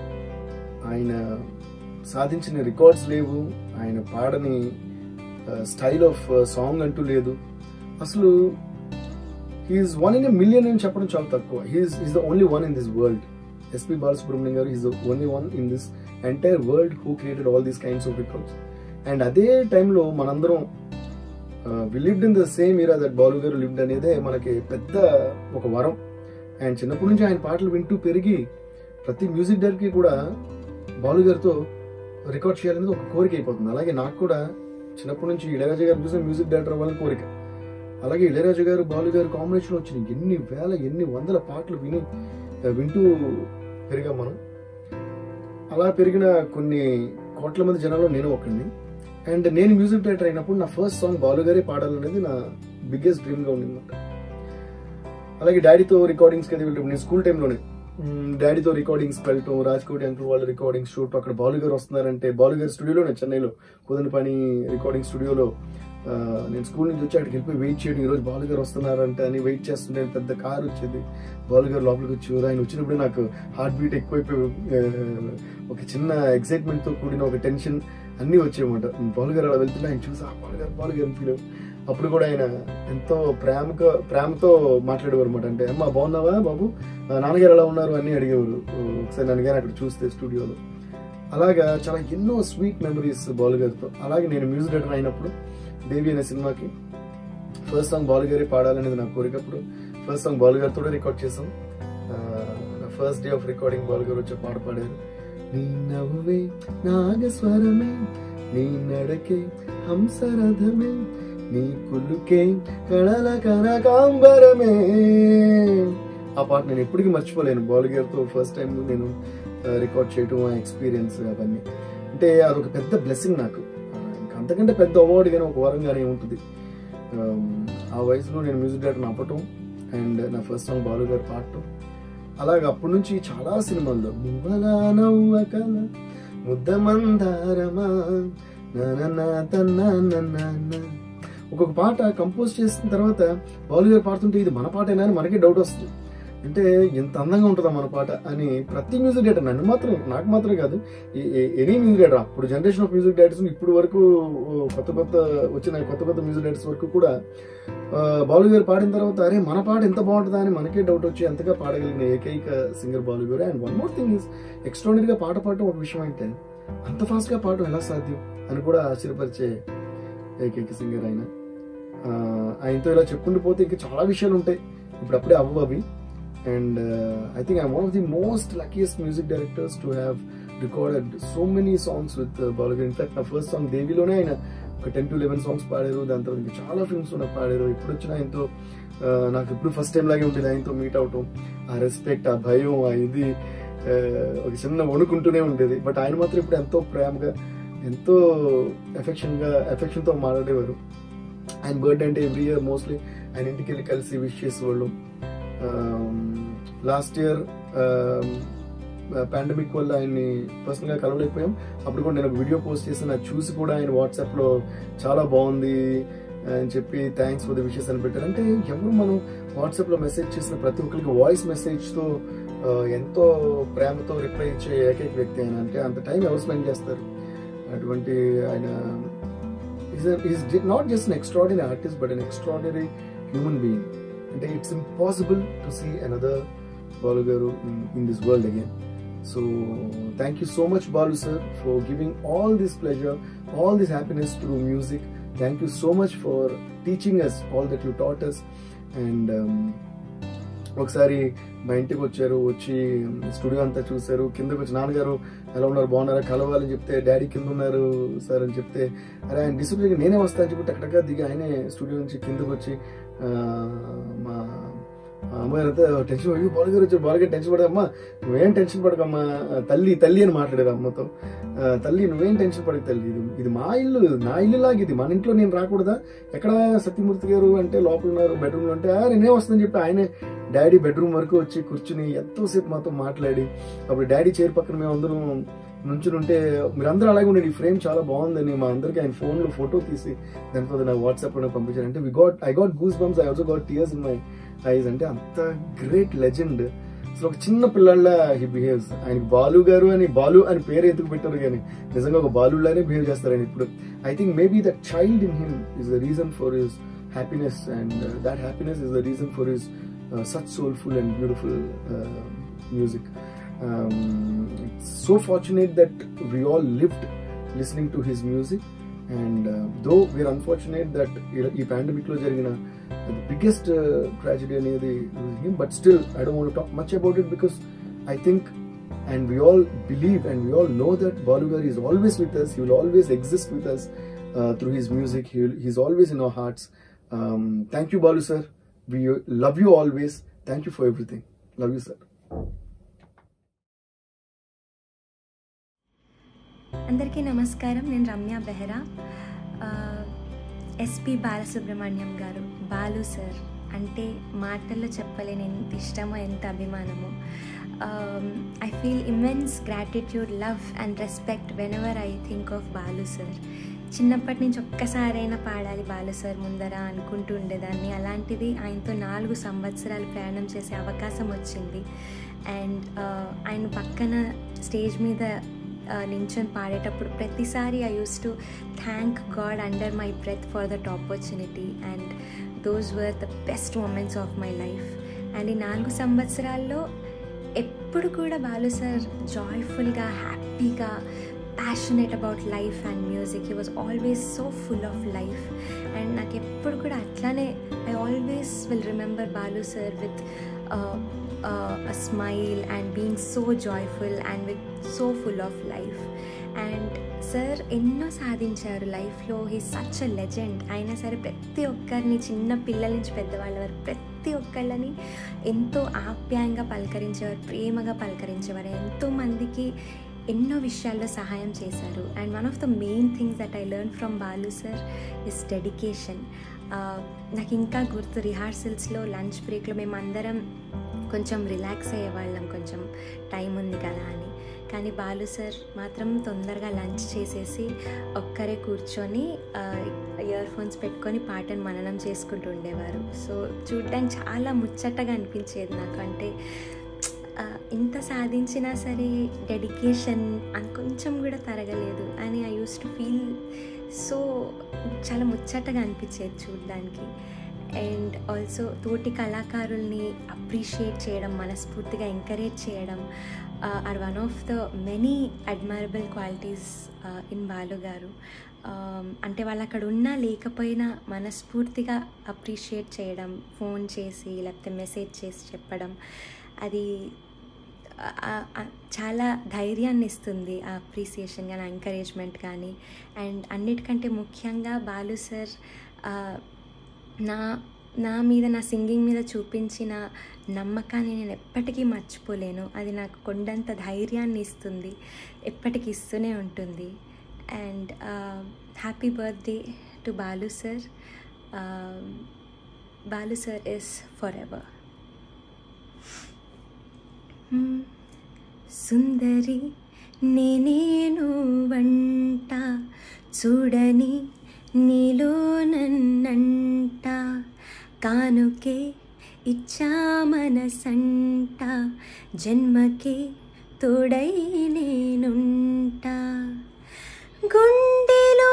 ఆయన సాధించిన రికార్డ్స్ లేవు ఆయన పాడని స్టైల్ ఆఫ్ సాంగ్ అంటూ లేదు అసలు he's one in a million అని చెప్పడం చాలా తక్కువ he's is the only one in this world SP Balasubrahmanyam గారు is the only one in this entire world who created all these kinds of records and అదే టైంలో మనందరం we lived in the same year that Balu గారు lived అనేదే మనకి పెద్ద ఒక వరం అండ్ చిన్నప్పటి నుంచి ఆయన పాటలు వింటూ పెరిగి ప్రతి మ్యూజిక్ డైరెక్టర్కి కూడా బాలు గారితో రికార్డ్ చేయాలనేది ఒక కోరిక అయిపోతుంది అలాగే నాకు కూడా చిన్నప్పటి నుంచి ఇళయరాజా గారు చూసిన మ్యూజిక్ డైరెక్టర్ అవ్వాలని కోరిక అలాగే ఇళయరాజా గారు బాలు గారు కాంబినేషన్ వచ్చిన ఎన్ని వేల ఎన్ని వందల పాటలు విని ఆ, వింటూ పెరిగాం మనం అలా పెరిగిన కొన్ని కోట్ల మంది జనాల్లో నేను ఒకడిని అండ్ నేను మ్యూజిక్ డైరెక్టర్ అయినప్పుడు నా ఫస్ట్ సాంగ్ బాలు గారే పాడాలనేది నా బిగ్గెస్ట్ డ్రీమ్ గా ఉండిందన్నమాట అలాగే డాడీతో రికార్డింగ్స్కి అది వెళ్ళటం నేను స్కూల్ టైంలోనే డాడీతో రికార్డింగ్స్ వెళ్ళటం రాజ్కోట్ అంకుల్ వాళ్ళ రికార్డింగ్స్ షూట్ అక్కడ బాలు గారు వస్తున్నారంటే బాలు గారి స్టూడియోలోనే చెన్నైలో కుదనపని రికార్డింగ్ స్టూడియోలో ఆ, నేను స్కూల్ నుంచి వచ్చి అక్కడికి వెళ్ళిపోయి వెయిట్ చేయడం ఈరోజు బాలు గారు వస్తున్నారంటే అని వెయిట్ చేస్తుంటే పెద్ద కార్ వచ్చేది బాలు గారు లోపలికి వచ్చి ఆయన వచ్చినప్పుడు నాకు హార్ట్ బీట్ ఎక్కువైపోయి ఆ, ఒక చిన్న excitement తో కూడిన ఒక టెన్షన్ అన్నీ వచ్చాయన్నమాట బాలు గారు అలా వెళ్తుంటే ఆయన చూసి "ఆ, బాలు గారు బాలు గారు ఫీల్ అప్పుడు కూడా ఆయన ఎంతో ప్రేమగా ప్రేమతో మాట్లాడేవారు అనమాట అంటే అమ్మా బాగున్నావా బాబు ఆ, నాన్నగారు ఎలా ఉన్నారు అని అడిగేవారు ఒకసారి నన్ను కానీ అక్కడ చూస్తే స్టూడియోలో అలాగా చాలా ఎన్నో స్వీట్ మెమరీస్ బాలు గారితో అలాగే నేను మ్యూజిక్ డైరెక్టర్ అయినప్పుడు దేవి అనే సినిమాకి ఫస్ట్ సాంగ్ బాలు గారే పాడాలనేది నా కోరికప్పుడు ఫస్ట్ సాంగ్ బాలు గారితో రికార్డ్ చేసాం first day of recording Balu గారు వచ్చి పాట పాడారు నీ నవ్వే నాగస్వరమే నీ నడకే హంసరథమే నీ కులుకే కళల కనకాంబరమే ఆ పాట నేను ఎప్పటికీ మర్చిపోలేను బాలు గారితో ఫస్ట్ టైం నేను రికార్డ్ చేయటం ఆ ఎక్స్పీరియన్స్ అవన్నీ అంటే అదొక పెద్ద బ్లెస్సింగ్ నాకు ఆ, ఇంకా అంతకంటే పెద్ద అవార్డు కానీ ఒక వరంగానే ఉంటుంది Um, ఆ వయసులో నేను మ్యూజిక్ డైరెక్టర్ అవ్వటం అండ్ నా ఫస్ట్ సాంగ్ బాలు గారు పాడటం అలాగే అప్పటి నుంచి చాలా సినిమాల్లో మువ్వలా నవ్వ కల ముద్ద మందారమా నా తన్నా ఒక్కొక్క పాట కంపోజ్ చేసిన తర్వాత బాలు గారు పాడుతుంటే ఇది మన పాటేనా అని మనకే డౌట్ వస్తుంది అంటే ఎంత అందంగా ఉంటుందా మన పాట అని ప్రతి మ్యూజిక్ డైరెక్టర్ నన్ను మాత్రం నాకు మాత్రమే కాదు ఎనీ మ్యూజిక్ డైరెక్టర్ అప్పుడు జనరేషన్ ఆఫ్ మ్యూజిక్ డైరెక్టర్స్ ఇప్పుడు వరకు కొత్త కొత్త వచ్చిన కొత్త కొత్త మ్యూజిక్ డైరెక్టర్స్ వరకు కూడా ఆ, బాలు గారు పాడిన తర్వాత అరే మన పాట ఎంత బాగుంటుందా అని మనకే డౌట్ వచ్చి ఎంతగా పాడగలిగిన ఏకైక సింగర్ బాలు గారు and one more thing is ఎక్స్ట్రాడినరీగా పాట పాడటం ఒక విషయం అయితే అంత ఫాస్ట్గా పాడటం ఎలా సాధ్యం అని కూడా ఆశ్చర్యపరిచే ఏకైక సింగర్ ఆయన ఆ, ఆయనతో ఇలా చెప్పుకుంటూ పోతే ఇంకా చాలా విషయాలు ఉంటాయి ఇప్పుడు అప్పుడే అవ్వు అవి and I think I one of the most luckiest music directors to have recorded so many songs with బాలుగారు ఇన్ఫాక్ట్ నా ఫస్ట్ సాంగ్ దేవిలోనే ఆయన ఒక టెన్ టు లెవెన్ సాంగ్స్ పాడారు దాని తర్వాత ఇంకా చాలా ఫిల్మ్స్ నాకు పాడారు ఇప్పుడు వచ్చిన ఆయనతో ఆ, నాకు ఇప్పుడు ఫస్ట్ టైం లాగే ఉంటుంది ఆయనతో మీట్ అవటం ఆ రెస్పెక్ట్ ఆ భయం ఆ ఇది ఆ, ఒక చిన్న వణుకుంటూనే ఉండేది బట్ ఆయన మాత్రం ఇప్పుడు ఎంతో ప్రేమగా ఎంతో ఎఫెక్షన్గా ఎఫెక్షన్తో మాట్లాడేవారు ఆయన బర్త్డే అంటే ఎవ్రీ ఇయర్ మోస్ట్లీ ఆయన ఇంటికి వెళ్ళి కలిసి విష్ చేసేవాళ్ళు లాస్ట్ ఇయర్ పాండమిక్ వల్ల ఆయన్ని పర్సనల్గా కలవలేకపోయాం అప్పుడు కూడా నేను ఒక వీడియో పోస్ట్ చేసి నాకు చూసి కూడా ఆయన వాట్సాప్లో చాలా బాగుంది అని చెప్పి థ్యాంక్స్ ఫర్ ద విషెస్ అని పెట్టారు అంటే ఎవరు మనం వాట్సాప్లో మెసేజ్ చేసిన ప్రతి ఒక్కరికి వాయిస్ మెసేజ్తో ఎంతో ప్రేమతో రిప్లై ఇచ్చే ఏకైక వ్యక్తి ఆయన అంటే అంత టైం ఎవరు స్పెండ్ చేస్తారు అటువంటి ఆయన is not just an extraordinary artist but an extraordinary human being అంటే it's impossible to see another Balu garu in this world again so thank you so much Balu sir for giving all this pleasure all this happiness through music thank you so much for teaching us all that you taught us and ఒకసారి మా ఇంటికి వచ్చారు వచ్చి studio అంతా చూశారు కిందకి వచ్చి నాన్నగారు ఎలా ఉన్నారు బాగున్నారా కలవాలని చెప్తే డాడీ కింద ఉన్నారు సార్ అని చెప్తే అరే ఆయన డిసిప్లిన్ నేనే వస్తా అని చెప్పి టక్కడగా దిగి ఆయనే స్టూడియో నుంచి కిందకి వచ్చి ఆ, మా మా అమ్మాయి అంతా టెన్షన్ అయ్యో బాల్ గారు వచ్చారు బాల్ గారు టెన్షన్ పడకమ్మా నువ్వేం టెన్షన్ పడకమ్మా తల్లి తల్లి అని మాట్లాడారు అమ్మతో ఆ, తల్లి నువ్వేం టెన్షన్ పడక తల్లి ఇది ఇది మా ఇల్లు నా ఇల్లు లాగా ఇది మన ఇంట్లో నేను రాకూడదా ఎక్కడ సత్యమూర్తి గారు అంటే లోపల ఉన్నారు బెడ్రూమ్లో అంటే "ఆ, నేనే వస్తుందని చెప్పి ఆయనే డాడీ బెడ్రూమ్ వరకు వచ్చి కూర్చుని ఎంతోసేపు మాతో మాట్లాడి అప్పుడు డాడీ చైర్ పక్కన మేము అందరం నుంచుని ఉంటే మీరందరూ అలాగే ఉండండి ఈ ఫ్రేమ్ చాలా బాగుందని మా అందరికి ఆయన ఫోన్లో ఫోటో తీసి దాని తర్వాత నాకు వాట్సాప్లో నాకు పంపించారు అంటే we got I got goose bumps I also got tears in my eyes అంటే అంత గ్రేట్ లెజెండ్ అసలు ఒక చిన్న పిల్లల్లా హీ బిహేవ్స్ ఆయనకి బాలు గారు అని బాలు అని పేరు ఎందుకు పెట్టారు కానీ నిజంగా ఒక బాలులానే బిహేవ్ చేస్తారు ఆయన ఇప్పుడు I think maybe the child in him is the reason for his happiness and that happiness is the reason for his such soulful and beautiful music it's so fortunate that we all lived listening to his music and uh, though we're unfortunate that ఈ pandemic లో జరిగిన the biggest uh, tragedy అనేది was him but still I don't want to talk much about it because I think and we all believe and we all know that Balugari is always with us he will always exist with us uh, through his music he will, he's always in our hearts um, thank you Balu sir we love you always thank you for everything love you sir అందరికీ నమస్కారం నేను Ramya Behra SP Balasubrahmanyam గారు Balu sir అంటే మాటల్లో చెప్పలేని ఎంత ఇష్టమో ఎంత అభిమానమో I feel immense gratitude love and respect whenever I think of Balu sir చిన్నప్పటి నుంచి ఒక్కసారైనా పాడాలి బాలు సార్ ముందర అనుకుంటూ ఉండేదాన్ని అలాంటిది ఆయనతో నాలుగు సంవత్సరాలు ప్రయాణం చేసే అవకాశం వచ్చింది అండ్ ఆయన పక్కన స్టేజ్ మీద నించొని పాడేటప్పుడు ప్రతిసారి I use to thank God under my breath for that opportunity and those were the best moments of my life and ఈ నాలుగు సంవత్సరాల్లో ఎప్పుడు కూడా బాలు సార్ జాయ్ఫుల్గా హ్యాపీగా passionate about life and music he was always so full of life and నాకు ఎప్పుడు కూడా అట్లానే I always will remember Balu sir with a smile and being so joyful and with so full of life and sir ఎన్నో సాధించారు లైఫ్లో he such a legend అయినా సరే ప్రతి ఒక్కరిని చిన్న పిల్లల నుంచి పెద్దవాళ్ళ వరకు ప్రతి ఒక్కళ్ళని ఎంతో ఆప్యాయంగా పలకరించేవారు ప్రేమగా పలకరించేవారు ఎంతోమందికి ఎన్నో విషయాల్లో సహాయం చేశారు and one of the main things that I learn from Balu sir is dedication నాకు ఇంకా గుర్తు రిహార్సల్స్లో లంచ్ బ్రేక్లో మేము అందరం కొంచెం రిలాక్స్ అయ్యేవాళ్ళం కొంచెం టైం ఉంది కదా అని కానీ బాలు సార్ మాత్రం తొందరగా లంచ్ చేసేసి ఒక్కరే కూర్చొని ఇయర్ ఫోన్స్ పెట్టుకొని పాటను మననం చేసుకుంటూ ఉండేవారు సో చూడడానికి చాలా ముచ్చటగా అనిపించేది నాకు అంటే ఇంత సాధించినా సరే డెడికేషన్ అని కొంచెం కూడా తరగలేదు అని I use to feel so చాలా ముచ్చటగా అనిపించేది చూడడానికి అండ్ ఆల్సో తోటి కళాకారుల్ని అప్రిషియేట్ చేయడం మనస్ఫూర్తిగా ఎంకరేజ్ చేయడం are one of the many admirable qualities in Balu garu అంటే వాళ్ళు అక్కడ ఉన్నా లేకపోయినా మనస్ఫూర్తిగా అప్రిషియేట్ చేయడం ఫోన్ చేసి లేకపోతే మెసేజ్ చేసి చెప్పడం అది ఆ- ఆ- చాలా ధైర్యాన్ని ఇస్తుంది ఆ అప్రిసియేషన్ కానీ ఎంకరేజ్మెంట్ కానీ అండ్ అన్నిటికంటే ముఖ్యంగా బాలు సార్ ఆ, నా నా మీద నా సింగింగ్ మీద చూపించిన నమ్మకాన్ని నేను ఎప్పటికీ మర్చిపోలేను అది నాకు కొండంత ధైర్యాన్ని ఇస్తుంది ఎప్పటికీ ఇస్తూనే ఉంటుంది and happy birthday to Balu sir Balu sir is forever సుందరి నేనేను వంట చూడని నీలో నన్నంట కానుకే ఇచ్చా మనసంట జన్మకే తోడై నేనుంటా గుండెలో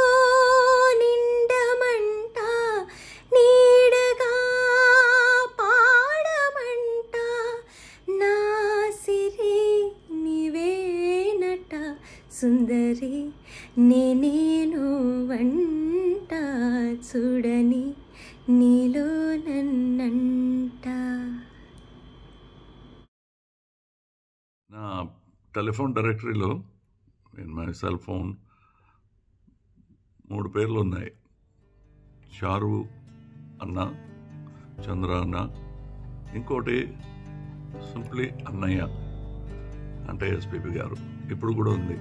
నిండమంట నీడగా పాడమంట నా సిరి నీవేనట సుందరి నేనేను వంట చూడని నీలో నన్నంట నా టెలిఫోన్ డైరెక్టరీలో ఇన్ మై సెల్ ఫోన్ మూడు పేర్లు ఉన్నాయి చారు అన్న చంద్ర అన్న ఇంకోటి సింప్లీ అన్నయ్య అంటే ఎస్పీపీ గారు ఇప్పుడు కూడా ఉంది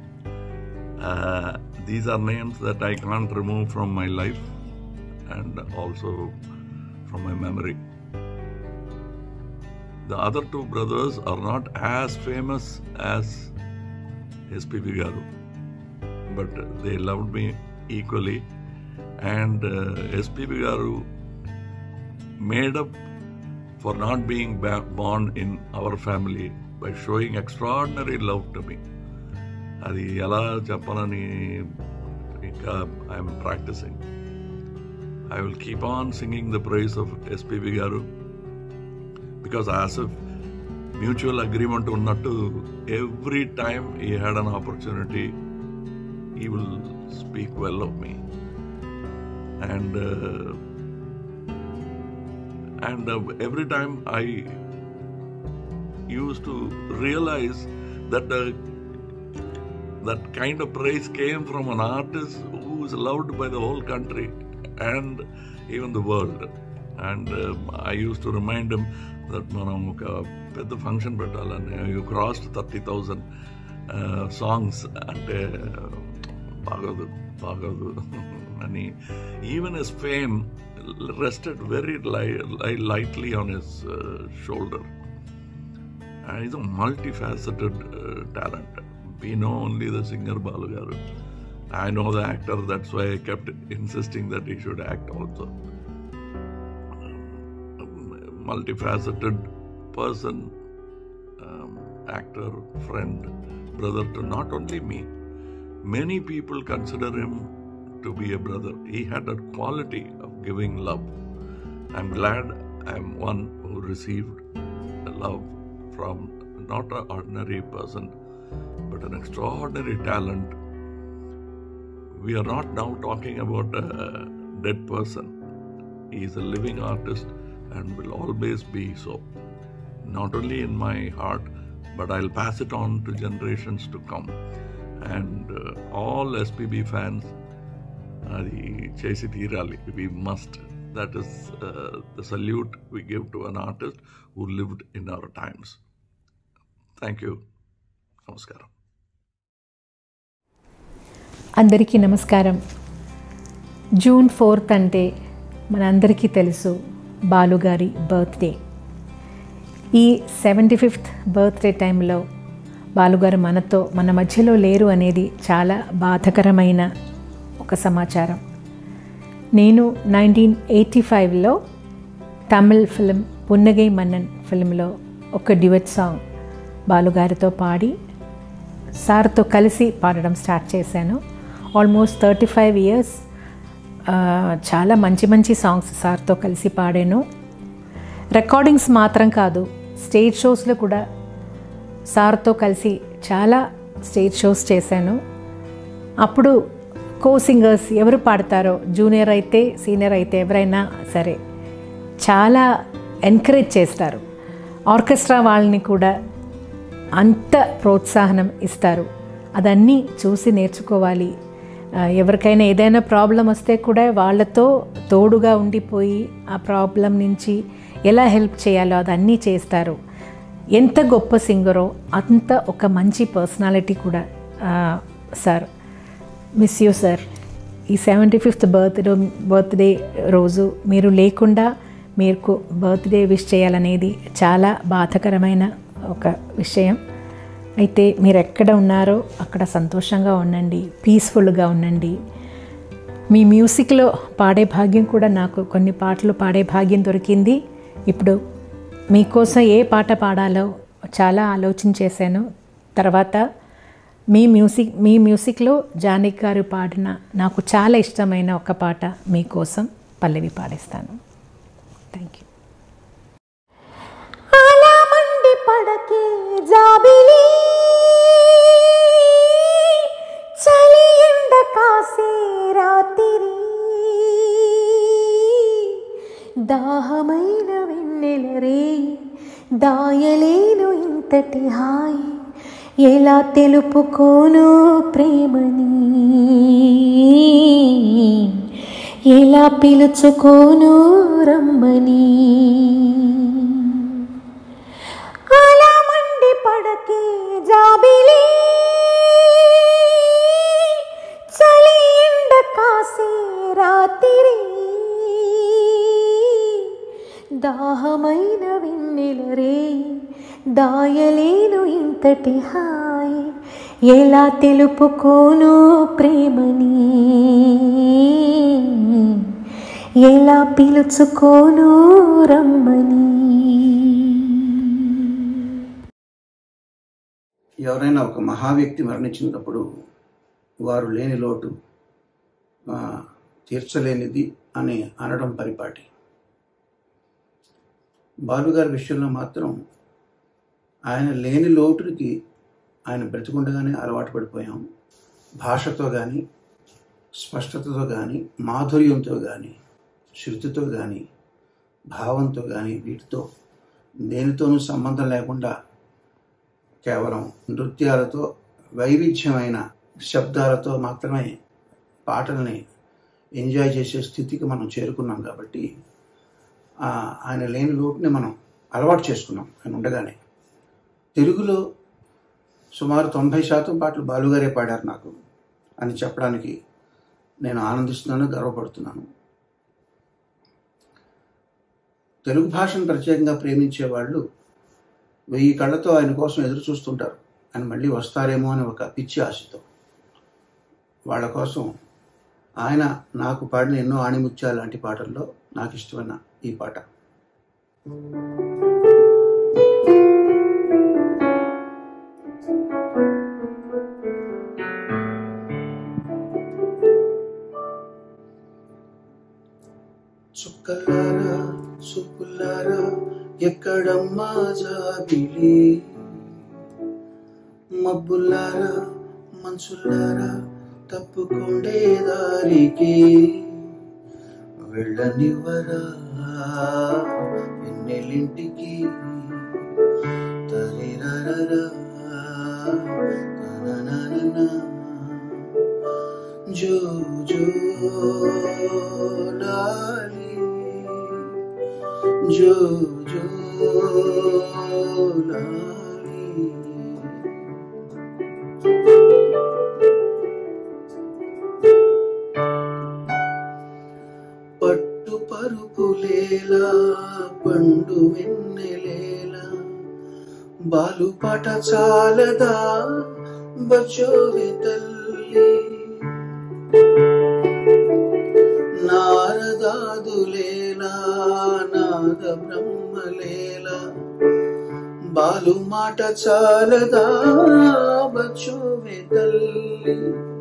these are names that I can't remove from my life and also from my memory The other two brothers are not as famous as SPB Garu, but they loved me equally. And uh, SPB Garu made up for not being ba- born in our family by showing extraordinary love to me. అది ఎలా చెప్పాలని ఇంకా I'm practising I will keep on singing the praise of SPB garu because as if mutual agreement ఉన్నట్టు every time he had an opportunity he will speak well of me and and every time I use to realise that that kind of praise came from an artist who is loved by the whole country and even the world. And um, I used to remind him that మనం ఒక పెద్ద function పెట్టాలని you crossed thirty thousand songs అంటే బాగోదు బాగోదు అని even his fame rested very lightly on his shoulder and he's a multifaceted uh, talent. We know only the singer Balu Garu. I know the actor, that's why I kept insisting that he should act also. Um, multifaceted person, um, actor, friend, brother to not only me. Many people consider him to be a brother. He had a quality of giving love. I'm glad I'm one who received love from not an ordinary person, but an extraordinary talent. We are not now talking about a dead person. He is a living artist and will always be so. Not only in my heart, but I'll pass it on to generations to come. And uh, all SPB fans, అది చేసి తీరాలి we must that is the salute we give to an artist who lived in our times thank you నమస్కారం అందరికీ నమస్కారం June fourth అంటే మనందరికీ తెలుసు బాలుగారి బర్త్డే ఈ సెవెంటీ ఫిఫ్త్ బర్త్డే టైంలో బాలుగారు మనతో మన మధ్యలో లేరు అనేది చాలా బాధకరమైన ఒక సమాచారం నేను నైన్టీన్ ఎయిటీ ఫైవ్లో తమిళ్ ఫిలిం పున్నగై మన్నన్ ఫిలింలో ఒక డ్యువెట్ సాంగ్ బాలుగారితో పాడి సార్తో కలిసి పాడడం స్టార్ట్ చేశాను ఆల్మోస్ట్ థర్టీ ఫైవ్ ఇయర్స్ చాలా మంచి మంచి సాంగ్స్ సార్తో కలిసి పాడాను రికార్డింగ్స్ మాత్రం కాదు స్టేజ్ షోస్లో కూడా సార్తో కలిసి చాలా స్టేజ్ షోస్ చేశాను అప్పుడు కో సింగర్స్ ఎవరు పాడతారో జూనియర్ అయితే సీనియర్ అయితే ఎవరైనా సరే చాలా ఎంకరేజ్ చేస్తారు ఆర్కెస్ట్రా వాళ్ళని కూడా అంత ప్రోత్సాహనం ఇస్తారు అదన్నీ చూసి నేర్చుకోవాలి ఆ, ఎవరికైనా ఏదైనా ప్రాబ్లం వస్తే కూడా వాళ్ళతో తోడుగా ఉండిపోయి ఆ ప్రాబ్లం నుంచి ఎలా హెల్ప్ చేయాలో అదన్నీ చేస్తారు ఎంత గొప్ప సింగరో అంత ఒక మంచి పర్సనాలిటీ కూడా ఆ, సార్ మిస్ యూ సార్ ఈ సెవెంటీ ఫిఫ్త్ బర్త్డే బర్త్డే రోజు మీరు లేకుండా మీకు బర్త్డే విష్ చేయాలనేది చాలా బాధకరమైన ఒక విషయం అయితే మీరు ఎక్కడ ఉన్నారో అక్కడ సంతోషంగా ఉండండి పీస్ఫుల్గా ఉండండి మీ మ్యూజిక్లో పాడే భాగ్యం కూడా నాకు కొన్ని పాటలు పాడే భాగ్యం దొరికింది ఇప్పుడు మీకోసం ఏ పాట పాడాలో చాలా ఆలోచన చేశాను తర్వాత మీ మ్యూజిక్ మీ మ్యూజిక్లో జానకి గారు పాడిన నాకు చాలా ఇష్టమైన ఒక పాట మీకోసం పల్లవి పాడిస్తాను థ్యాంక్ యూ అలా మండి పడకే జాబిలి చలి ఎండ కాసే రాత్రి దాహమైన వెన్నెల రే దాయలేను ఇంతటి హాయి ఎలా తెలుపుకోను ప్రేమని ఎలా పిలుచుకోను రమ్మని అలా మండి పడకే జాబిలి చలి ఎండ కాసే రాత్రి దాహమైన వెన్నెల రే దాయలేను ఇంతటి హాయి ఎలా తెలుపుకోను ప్రేమని ఎలా పిలుచుకోను రమ్మని ఎవరైనా ఒక మహా వ్యక్తి మరణించినప్పుడు వారు లేని లోటు ఆ, తీర్చలేనిది అని అనడం పరిపాటి బాలుగారి విషయంలో మాత్రం ఆయన లేని లోటుకి ఆయన బ్రతికుండగానే అలవాటు పడిపోయాం భాషతో కానీ స్పష్టతతో కానీ మాధుర్యంతో కానీ శృతితో కానీ భావంతో కానీ వీటితో దేనితోనూ సంబంధం లేకుండా కేవలం నృత్యాలతో వైవిధ్యమైన శబ్దాలతో మాత్రమే పాటల్ని ఎంజాయ్ చేసే స్థితికి మనం చేరుకున్నాం కాబట్టి ఆ, ఆయన లేని లోటుని మనం అలవాటు చేసుకున్నాం ఆయన ఉండగానే తెలుగులో సుమారు తొంభై శాతం పాటలు బాలుగారే పాడారు నాకు అని చెప్పడానికి నేను ఆనందిస్తున్నాను గర్వపడుతున్నాను తెలుగు భాషను ప్రత్యేకంగా ప్రేమించే వాళ్ళు వెయ్యి కళ్ళతో ఆయన కోసం ఎదురు చూస్తుంటారు ఆయన మళ్ళీ వస్తారేమో అని ఒక పిచ్చి ఆశతో వాళ్ళ కోసం ఆయన నాకు పాడిన ఎన్నో ఆణిముత్యాలు లాంటి పాటల్లో నాకు ఇష్టమైన ఈ పాట చుక్కలారా సుప్పులారా ఎక్కడమ్మా జాబిలి మబ్బులారా మంచులారా తప్పుకుండే దారికి వెళ్ళనివ్వరా ఎన్నెలింటికి తరిరరరా తననననా. జో జో లాలి జో జో లాలి పట్టు పరుపులేలా పండు వెన్నెలేలా బాలు పాట చాలదా బచోవే తల్లి నారదాదులేలా నాద బ్రహ్మలేలా బాలు మాట చాలదా బచోవే తల్లి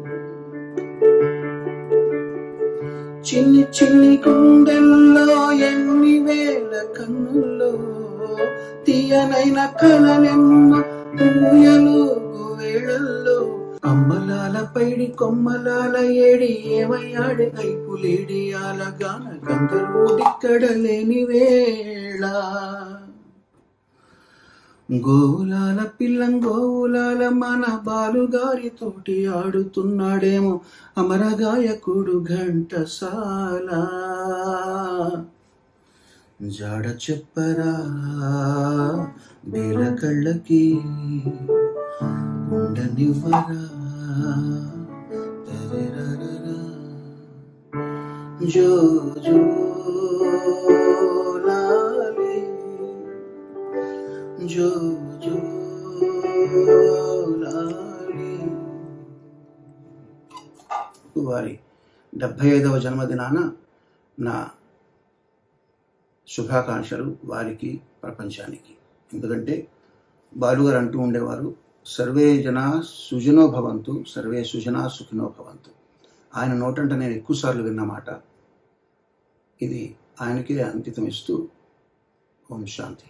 చిన్ని చిన్ని గుండెల్లో ఎన్ని వేల కన్నుల్లో తీయనైన కలలెన్న ఊయలు వేళల్లో అమ్మలాల పైడి కొమ్మలాల ఏడి ఏమయ్యాడే ఐపులేడి ఆలగాన గంధర్వుడిక్కడ లేని వేళ గోవులాల పిల్లం గోవులాల మన బాలుగారితోటి ఆడుతున్నాడేమో అమరగాయకుడు ఘంటసాల జాడ చెప్పరా బేల కళ్ళకి ఉండనివ్వరా తరిరరరా. జో జో లాలి జో జో లాలి వారి డెబ్భై ఐదవ జన్మదినాన నా శుభాకాంక్షలు వారికి ప్రపంచానికి ఎందుకంటే బాలుగారు అంటూ ఉండేవారు సర్వే జనా సుజనో భవంతు సర్వే సుజనా సుఖినో భవంతు ఆయన నోటంట నేను ఎక్కువసార్లు విన్న మాట ఇది ఆయనకే అంకితం ఇస్తూ ఓం శాంతి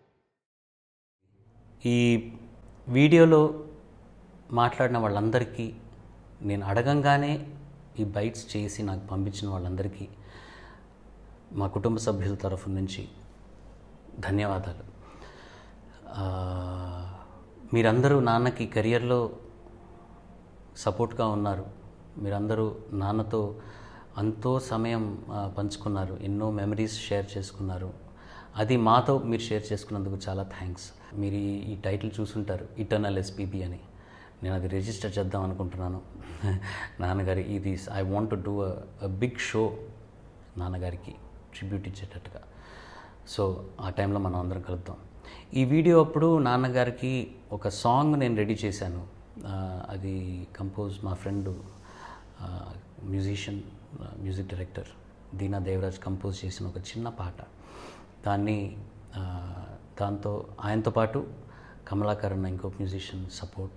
ఈ వీడియోలో మాట్లాడిన వాళ్ళందరికీ నేను అడగంగానే ఈ బైట్స్ చేసి నాకు పంపించిన వాళ్ళందరికీ మా కుటుంబ సభ్యుల తరఫు నుంచి ధన్యవాదాలు ఆ, మీరందరూ నాన్నకి కెరియర్లో సపోర్ట్గా ఉన్నారు మీరందరూ నాన్నతో ఎంతో సమయం ఆ, పంచుకున్నారు ఎన్నో మెమరీస్ షేర్ చేసుకున్నారు అది మాతో మీరు షేర్ చేసుకున్నందుకు చాలా థ్యాంక్స్ మీరు ఈ- ఈ టైటిల్ చూసుంటారు ఇటర్నల్ ఎస్పీబీ అని నేను అది రిజిస్టర్ చేద్దాం అనుకుంటున్నాను నాన్నగారి ఇది I want to do a big show నాన్నగారికి ట్రిబ్యూట్ ఇచ్చేటట్టుగా సో ఆ టైంలో మనం అందరం కలుద్దాం ఈ వీడియో అప్పుడు నాన్నగారికి ఒక సాంగ్ నేను రెడీ చేశాను ఆ, అది కంపోజ్ మా friend musician music director Dina Devaraj compose చేసిన ఒక చిన్న పాట దాన్ని ఆ, దాంతో ఆయనతో పాటు కమలాకర్ అన్న ఇంకో మ్యూజిషియన్ సపోర్ట్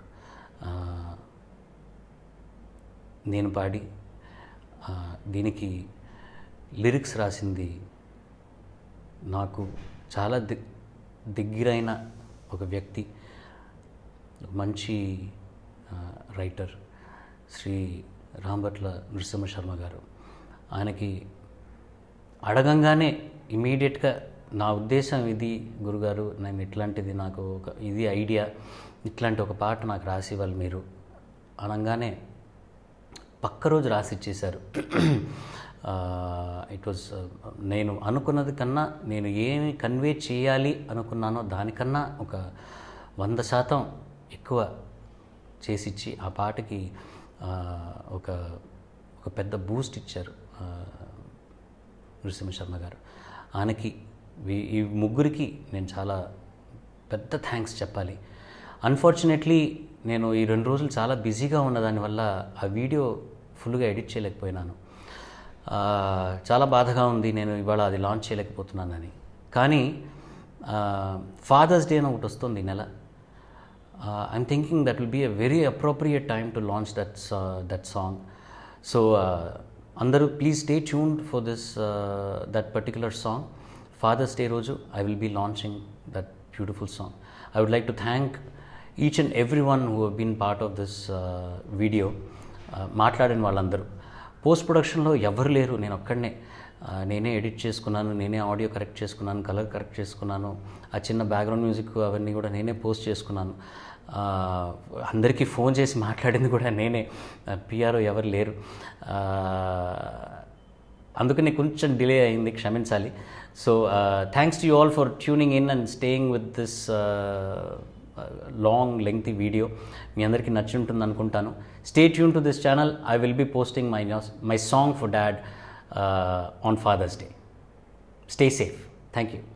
నేను పాడి ఆ, దీనికి లిరిక్స్ రాసింది నాకు చాలా ది దగ్గరైన ఒక వ్యక్తి ఒక మంచి ఆ, రైటర్ శ్రీ రాంభట్ల నృసింహ శర్మ గారు ఆయనకి అడగంగానే ఇమీడియట్గా నా ఉద్దేశం ఇది గురుగారు నేను ఇట్లాంటిది నాకు ఒక ఇది ఐడియా ఇట్లాంటి ఒక పాట నాకు రాసి ఇవ్వాలి మీరు అనగానే పక్క రోజు రాసి ఇచ్చేశారు ఇట్ వాజ్ నేను అనుకున్నది కన్నా నేను ఏమి కన్వే చేయాలి అనుకున్నానో దానికన్నా ఒక వంద శాతం ఎక్కువ చేసిచ్చి ఆ పాటకి ఆ, ఒక ఒక పెద్ద బూస్ట్ ఇచ్చారు ఆ, నృసింహ శర్మ గారు ఆయనకి వీ- ఈ ముగ్గురికి నేను చాలా పెద్ద థ్యాంక్స్ చెప్పాలి అన్ఫార్చునేట్లీ నేను ఈ రెండు రోజులు చాలా బిజీగా ఉన్న దానివల్ల ఆ వీడియో ఫుల్గా ఎడిట్ చేయలేకపోయినాను ఆ, చాలా బాధగా ఉంది నేను ఇవాళ అది లాంచ్ చేయలేకపోతున్నానని కానీ ఫాదర్స్ డే అని ఒకటి వస్తుంది ఈ నెల I'm thinking that will be a very appropriate time to launch that that song so అందరూ please stay tuned for this that particular song Father's Day రోజు I will be launching that beautiful song I would like to thank each and every one who been part of this video మాట్లాడిన వాళ్ళందరూ post ప్రొడక్షన్లో ఎవరు లేరు నేను ఒక్కడనే ఆ, నేనే ఎడిట్ చేసుకున్నాను నేనే ఆడియో కరెక్ట్ చేసుకున్నాను కలర్ కరెక్ట్ చేసుకున్నాను ఆ చిన్న బ్యాక్గ్రౌండ్ మ్యూజిక్ అవన్నీ కూడా నేనే పోస్ట్ చేసుకున్నాను ఆ, అందరికీ ఫోన్ చేసి మాట్లాడింది కూడా నేనే పిఆర్ఓ ఎవరు లేరు ఆ, అందుకని కొంచెం డిలే అయింది క్షమించాలి so thanks to you all for tuning in and staying with this long lengthy video మీ అందరికీ నచ్చి ఉంటుంది అనుకుంటాను stay tune to this channel I will be posting my my song for dad on Father's Day stay safe thank you